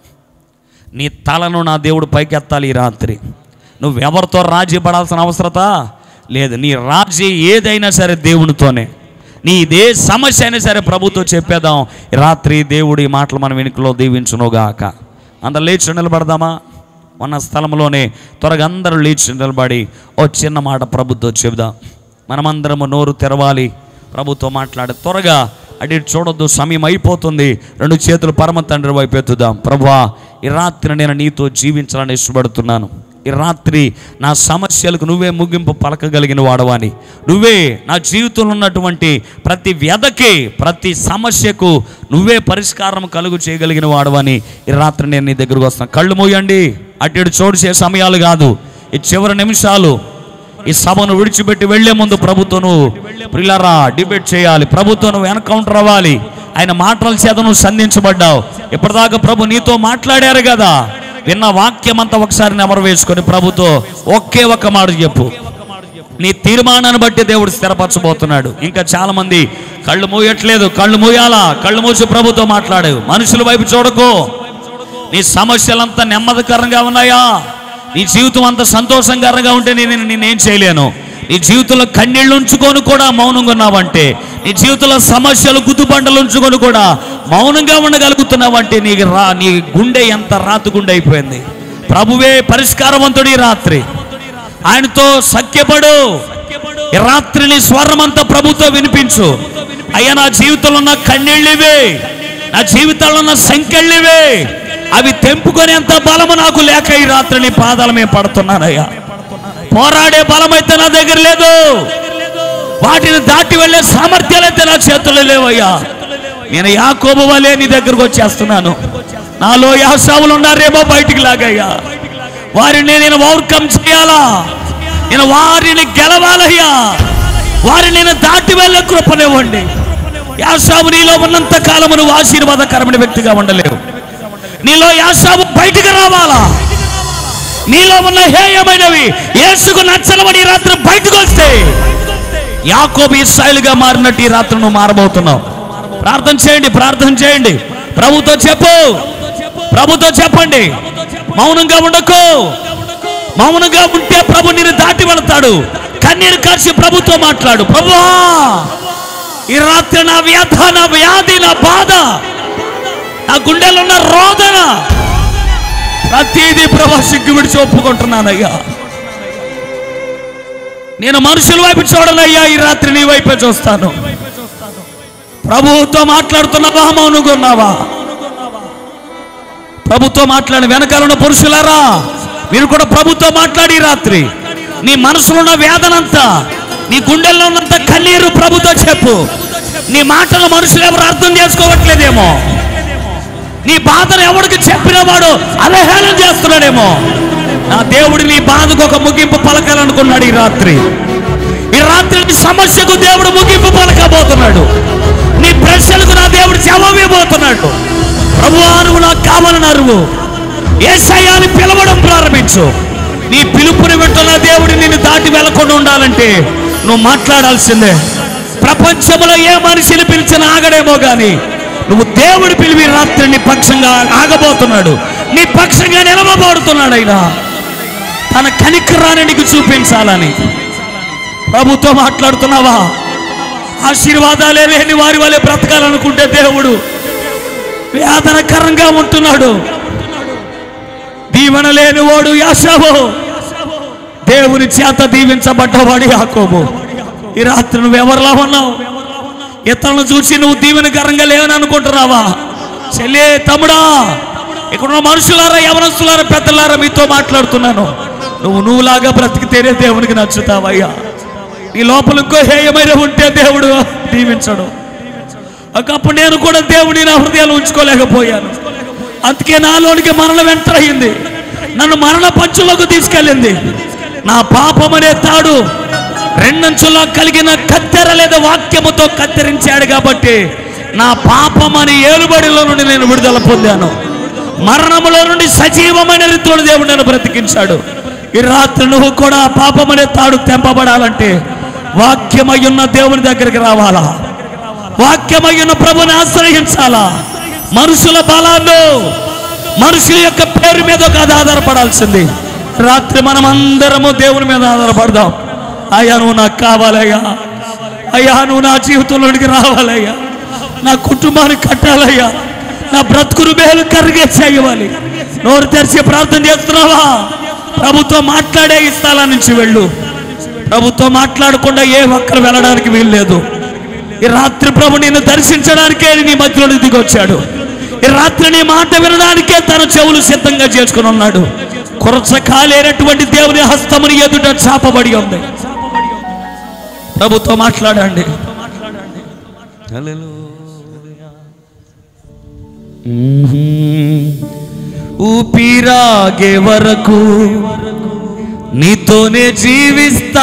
నీ తలను నా దేవుడు పైకెత్తాలి ఈ రాత్రి నువ్వెవరితో రాజీ పడాల్సిన అవసరత లేదు నీ రాజీ ఏదైనా సరే దేవునితోనే నీ ఇదే సమస్య అయినా సరే ప్రభుతో చెప్పేద్దాం ఈ రాత్రి దేవుడు ఈ మాటలు మన వెనుకలో దీవించునుగాక అందరు లేచి నిలబడదామా ఉన్న స్థలంలోనే త్వరగా అందరూ లేచి నిలబడి ఓ చిన్న మాట ప్రభుతో చెబుదాం మనమందరము నోరు తెరవాలి ప్రభుతో మాట్లాడే త్వరగా అటు ఇటు చూడొద్దు సమయం అయిపోతుంది రెండు చేతులు పరమ తండ్రి వైపు ఎత్తుదాం ప్రభువా ఈ రాత్రి నేను నీతో జీవించాలని ఇష్టపడుతున్నాను ఈ రాత్రి నా సమస్యలకు నువ్వే ముగింపు పలకగలిగిన వాడవాని నువ్వే నా జీవితంలో ఉన్నటువంటి ప్రతి వ్యధకి ప్రతి సమస్యకు నువ్వే పరిష్కారం కలుగు చేయగలిగిన వాడవని ఈ రాత్రి నేను నీ దగ్గరకు వస్తాను కళ్ళు మూయండి అటు ఇటు చూడసే సమయాలు కాదు ఈ చివరి నిమిషాలు ఈ సభను విడిచిపెట్టి వెళ్లే ముందు ప్రభుత్వను ప్రిలరా డిబేట్ చేయాలి ప్రభుత్వం ఎన్కౌంటర్ అవ్వాలి ఆయన మాటల చేత నువ్వు సంధించబడ్డావు ఇప్పటిదాకా ప్రభు నీతో మాట్లాడారు కదా విన్న వాక్యం అంతా ఒకసారి నెమరు వేసుకొని ప్రభుతో ఒకే ఒక్క మాట చెప్పు నీ తీర్మానాన్ని బట్టి దేవుడు స్థిరపరచబోతున్నాడు ఇంకా చాలా మంది కళ్ళు మూయట్లేదు కళ్ళు మూయాలా కళ్ళు మూసి ప్రభుతో మాట్లాడు మనుషుల వైపు చూడకు నీ సమస్యలంతా నెమ్మదికరంగా ఉన్నాయా నీ జీవితం అంత సంతోషకరంగా ఉంటే నేను నేనేం చేయలేను నీ జీవితంలో కన్నీళ్ళు ఉంచుకొని కూడా మౌనంగా ఉన్నావంటే నీ జీవితంలో సమస్యలు గుద్దుబండలు ఉంచుకొని కూడా మౌనంగా ఉండగలుగుతున్నావంటే నీకు రా నీ గుండె ఎంత రాతు గుండె అయిపోయింది ప్రభువే పరిష్కారవంతుడి రాత్రి ఆయనతో సఖ్యపడు ఈ రాత్రిని స్వరమంతా ప్రభుతో వినిపించు అయ్యా నా జీవితంలో ఉన్న కన్నీళ్ళివే నా జీవితంలో ఉన్న సంకెళ్ళివే అవి తెంపుకునేంత బలము నాకు లేక ఈ రాత్రి నీ పాదాల మీద పడుతున్నానయ్యా పోరాడే బలం అయితే నా దగ్గర లేదు వాటిని దాటి వెళ్ళే సామర్థ్యాలు అయితే నా చేతుల్లో లేవయ్యా నేను యాకోబు వలే నీ దగ్గరకు వచ్చేస్తున్నాను నాలో యాసావులు ఉన్నారేమో బయటికి లాగయ్యా వారిని నేను ఓవర్కమ్ చేయాలా నేను వారిని గెలవాలయ్యా వారిని నేను దాటి వెళ్ళే కృపనివ్వండి యాసావు నీలో ఉన్నంత కాలము నువ్వు ఆశీర్వాదకరమైన వ్యక్తిగా ఉండలేవు నీలో యాసావు బయటికి రావాలా నీలో ఉన్న హేయమైనవి యేసుకు నచ్చలమని ఈ రాత్రి బయటకు వస్తే యాకోబు ఇస్రాయిల్గా మారినట్టు ఈ రాత్రి నువ్వు మారబోతున్నావు ప్రార్థన చేయండి ప్రార్థన చేయండి ప్రభుతో చెప్పు ప్రభుతో చెప్పండి మౌనంగా ఉండకు మౌనంగా ఉంటే ప్రభు నిన్ను దాటి వెళతాడు కన్నీరు కార్చి ప్రభుతో మాట్లాడు ప్రభువా ఈ రాత్రి నా వ్యాధ నా వ్యాధి నా బాధ నా గుండెలో ఉన్న రోదన ప్రతిదీ ప్రభా సిగ్గు విడిచి ఒప్పుకుంటున్నానయ్యా నేను మనుషుల వైపు చూడనయ్యా ఈ రాత్రి నీ వైపే చూస్తాను ప్రభువుతో మాట్లాడుతున్నావా మౌనంగా ఉన్నావా ప్రభుతో మాట్లాడి వెనకాల ఉన్న పురుషులారా మీరు కూడా ప్రభుతో మాట్లాడి ఈ రాత్రి నీ మనసులో ఉన్న వేదనంతా నీ గుండెల్లో ఉన్నంత కన్నీరు ప్రభుతో చెప్పు నీ మాటలు మనుషులు ఎవరు అర్థం చేసుకోవట్లేదేమో నీ బాధను ఎవరికి చెప్పిన వాడు అవహేళన చేస్తున్నాడేమో నా దేవుడు నీ బాధకు ఒక ముగింపు పలకాలనుకున్నాడు ఈ రాత్రి ఈ రాత్రి నీ సమస్యకు దేవుడు ముగింపు పలకబోతున్నాడు నీ ప్రశ్నలకు నా దేవుడు జవాబు ఇవ్వబోతున్నాడు ప్రభువా నువ్వు నాకు కావాలని అరువు ఏసయ్యాని పిలవడం ప్రారంభించు నీ పిలుపుని వింటున్న దేవుడు నిన్ను దాటి వెళ్ళకుండా ఉండాలంటే నువ్వు మాట్లాడాల్సిందే ప్రపంచంలో ఏ మనిషిని పిలిచిన ఆగడేమో గాని నువ్వు దేవుడు పిలివి రాత్రి నీ పక్షంగా ఆగబోతున్నాడు నీ పక్షంగా నిలవబోడుతున్నాడు అయినా తన కనికరాన్ని నీకు చూపించాలని ప్రభుతో మాట్లాడుతున్నావా ఆశీర్వాదాలే లేని వారి వల్లే బ్రతకాలనుకుంటే దేవుడు వేదనకరంగా ఉంటున్నాడు దీవెన లేనివాడు యాశావు దేవుని చేత దీవించబడ్డవాడు యాకోబు ఈ రాత్రి నువ్వు ఎవరిలా ఉన్నావు ఇతరులను చూసి నువ్వు దీవెనకరంగా లేవని అనుకుంటున్నావా చెల్లే తమ్ముడా ఇక్కడ ఉన్న మనుషులారా యవనస్తులారా పెద్దలారా మీతో మాట్లాడుతున్నాను నువ్వు నువ్వులాగా బ్రతికితేనే దేవునికి నచ్చుతావయ్యా నీ లోపల ఇంకో హేయమైన ఉంటే దేవుడు దీవించడు ఒకప్పుడు నేను కూడా దేవుని నా హృదయాలు ఉంచుకోలేకపోయాను అందుకే నాలోనికి మరణ వెంటయింది నన్ను మరణ పంచులకు తీసుకెళ్ళింది నా పాపం అనే తాడు రెండంచులా కలిగిన కత్తెర లేదా వాక్యముతో కత్తిరించాడు కాబట్టి నా పాపం అని ఏలుబడిలో నుండి నేను విడుదల పొందాను మరణములో నుండి సజీవమైన రీతిలో దేవుడు నన్ను బ్రతికించాడు ఈ రాత్రి నువ్వు కూడా ఆ పాపం అనే తాడు తెంపబడాలంటే వాక్యమై ఉన్న దేవుని దగ్గరికి రావాలా వాక్యమయ్యున్న ప్రభుని ఆశ్రయించాలా మనుషుల బలాలు మనుషుల యొక్క పేరు మీద కాదు ఆధారపడాల్సింది రాత్రి మనం అందరము దేవుని మీద ఆధారపడదాం అయ్యా నువ్వు నాకు కావాలయ్యా అయ్యా నువ్వు నా జీవితంలోనికి రావాలయ్యా నా కుటుంబాన్ని కట్టాలయ్యా నా బ్రతుకును మేలు కరిగే చేయవాలి నోరు తెరిచి ప్రార్థన చేస్తున్నావా ప్రభుత్వం మాట్లాడే ఈ స్థలం నుంచి వెళ్ళు ప్రభుత్వం మాట్లాడకుండా ఏ ఒక్కరు వెళ్ళడానికి వీల్లేదు ఈ రాత్రి ప్రభు నిన్ను దర్శించడానికే నీ మధ్యలో దిగొచ్చాడు ఈ రాత్రి నీ మాట వినడానికే తన చెవులు సిద్ధంగా చేసుకుని ఉన్నాడు కొరచ కాలేనటువంటి దేవుని హస్తముని ఎదుట చాపబడి ఉంది ప్రభుతో మాట్లాడండి ఊపిరాగే వరకు నీతోనే జీవిస్తా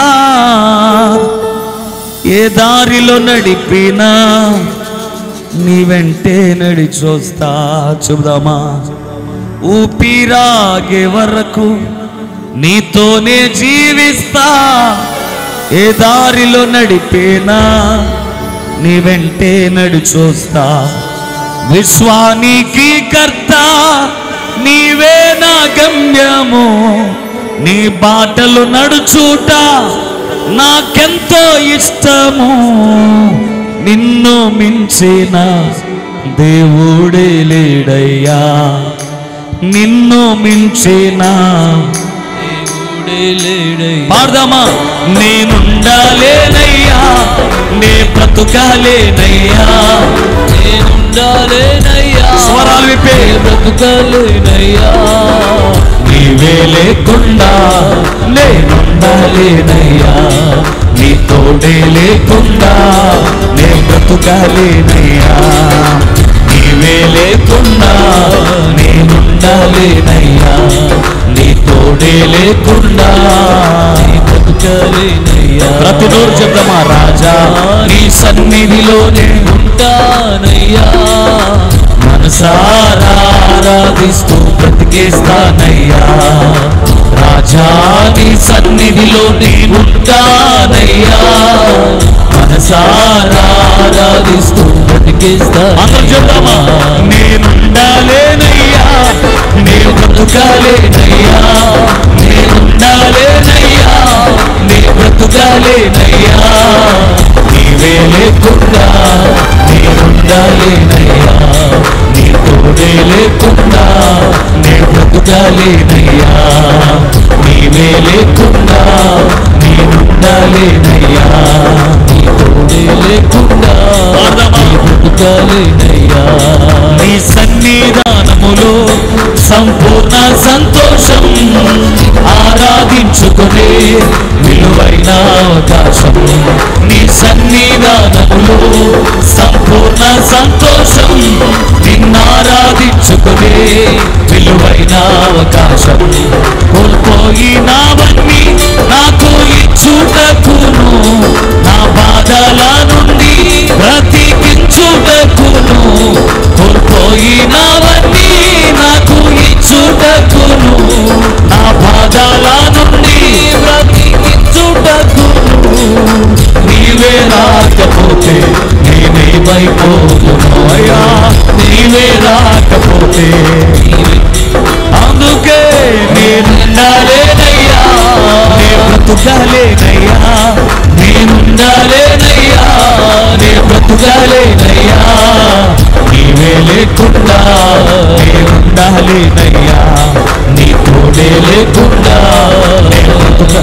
ఏ దారిలో నడిపినా నీ వెంటే నడి చూస్తా చెబుదామా ఊపిరాగే వరకు నీతోనే జీవిస్తా ఏ దారిలో నడిపేనా నీ వెంటే నడిచోస్తా విశ్వానికి కర్త నీవే నా గమ్యము నీ బాటలు నడుచుట నాకెంతో ఇష్టము నిన్ను మించిన దేవుడే లేడయ్యా నిన్ను మించిన పాడదామా నేనుండాలేనయ్యా నే బ్రతుకాలేనయ్యా నేనుండాలేనయ్యా స్వరాలు విప్పే బ్రతుకలేనయ్యా నీవే లేకుండా నేనుండాలేనయ్యా నీ తోడే లేకుండా నే బ్రతుకాలేనయ్యా నీవే లేకుండా నేనుండాలేనయ్యా నీ తోడే లేకుండా నీ బ్రతుకలేనయ్యా ప్రతి నోరు చెప్దామా రాజా నీ సన్నిధిలోనే ఉంటానయ్యా మనసారా ఆరాధిస్తూ బ్రతికేస్తానయ్యా రాజా నీ సన్నిధిలో నేనుంటానయ్యా మనసారా ఆరాధిస్తూ బ్రతికేస్తా అందరూ చెప్దామా నేనుండాలేనయ్యా నేను బ్రతుకాలేనయ్యా నేనుండాలేనయ్యా నే బ్రతుకాలేనయ్యా నీవే లేకుండా నేనుండాలేనయ్యా నీ తోడే లేకుండా నే బ్రతుకాలేనయ్యా నీవే లేకుండా నేనుండాలేనయ్యా నీ తోడే లేకుండా నీ బ్రతుకాలేనయ్యా నీ సన్నిధానములో సంపూర్ణ సంతోషం ఆరాధించుకునే విలువైన అవకాశం నీ సన్నిధానములో సంపూర్ణ సంతోషం నిన్నారాధించుకునే విలువైన అవకాశం కోల్పోయినవన్నీ నాకు ఇచ్చుటకును నా బాధల నుండి బ్రతికించుటకును కోల్పోయినవన్నీ నాకు ఇచ్చుటకును నా బాధల నుండి బ్రతికించుటకును నీవే రాకపోతే నేనేమైపోదును అయ్యా నీవే రాకపోతే అందుకే నేనుండాలేనయ్యా నే బ్రతుకాలేనయ్యా నేనుండాలేనయ్యా నే బ్రతుకాలేనయ్యా నీవే లేకుండా నేనుండాలేనయ్యా నీ తోడే లేకుండా నే బ్రతుక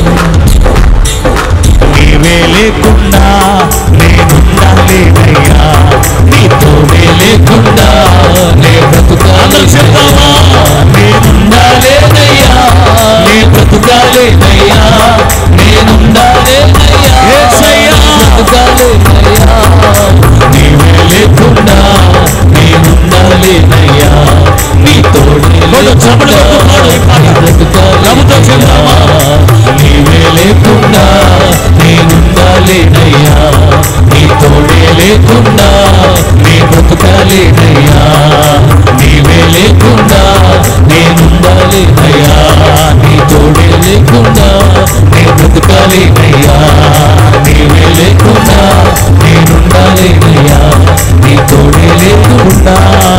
నీవే లేకుండా నేనుండాలేనయ్యా నీ తోడే లేకుండా నే బ్రతుకాలేనయ్యా నేనుండాలేనయ్యా నే బ్రతుకాలేనయ్యా నేనుండాలేనయ్యా యేసయ్యా బ్రతుకాలేనయ్యా నీవే లేకుండా నేనుండాలేనయ్యా నీ తోడే లేకుండా ప్రభుతో చెప్తామా నీవే లేకుండా నేనుండాలేనయ్యా నీ తోడే లేకుండా నీ బ్రతుకాలేనయ్యా నీవే లేకుండా నేనుండాలేనయ్యా నీ తోడే లేకుండా నీ బ్రతుకాలేనయ్యా నీవే లేకుండా నేనుండాలేనయ్యా నీ తోడే లేకుండా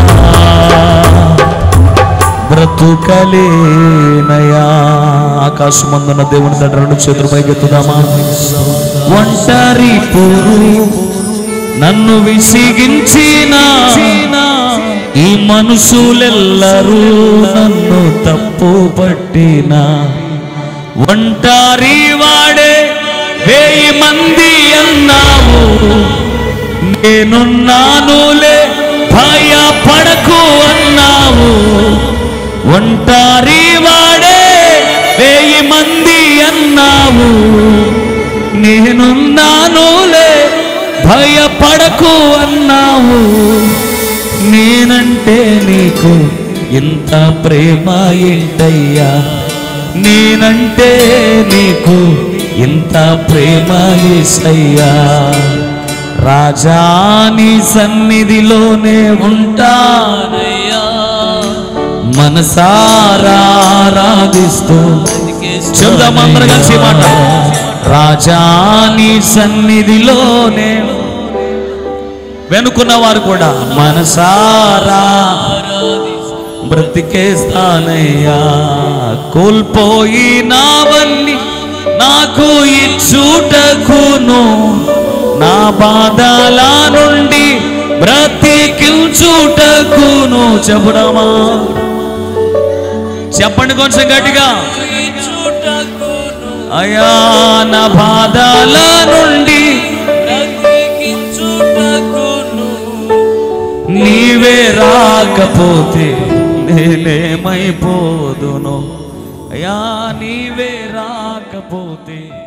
బ్రతుకలేనయా ఆకాశమందున దేవుని దగ్గర రెండు చేతులు పైకెత్తుదామా ఒంటరి పోరు నన్ను విసిగించిన ఈ మనుషులెల్లరూ నన్ను తప్పు పట్టిన ఒంటరి వాడే వేయి మంది అన్నావు నేనున్నానులే భయపడకు అన్నావు ఒంటారి వాడే వేయి మంది అన్నావు నేనున్నానులే భయపడకు అన్నావు నేనంటే నీకు ఇంత ప్రేమ ఏంటయ్యా నేనంటే నీకు ఇంత ప్రేమ ఏసయ్యా రాజా నీ సన్నిధిలోనే ఉంటానయ్యా మనసారా ఆరాధిస్తూ చెబుదాం అందరం కలిసి ఈ మాట రాజా నీ సన్నిధిలోనే వెనుకున్న వారు కూడా మనసారా బ్రతికేస్తానయ్యా కోల్పోయినావన్నీ నాకు ఇచ్చుటకును నా బాధల నుండి బ్రతికించుటకును చెబుడమా చెప్పండి కొంచెం గట్టిగా అయా నా బాధల నుండి నీవే రాకపోతే నేనేమైపోదును అయ్యా నీవే రాకపోతే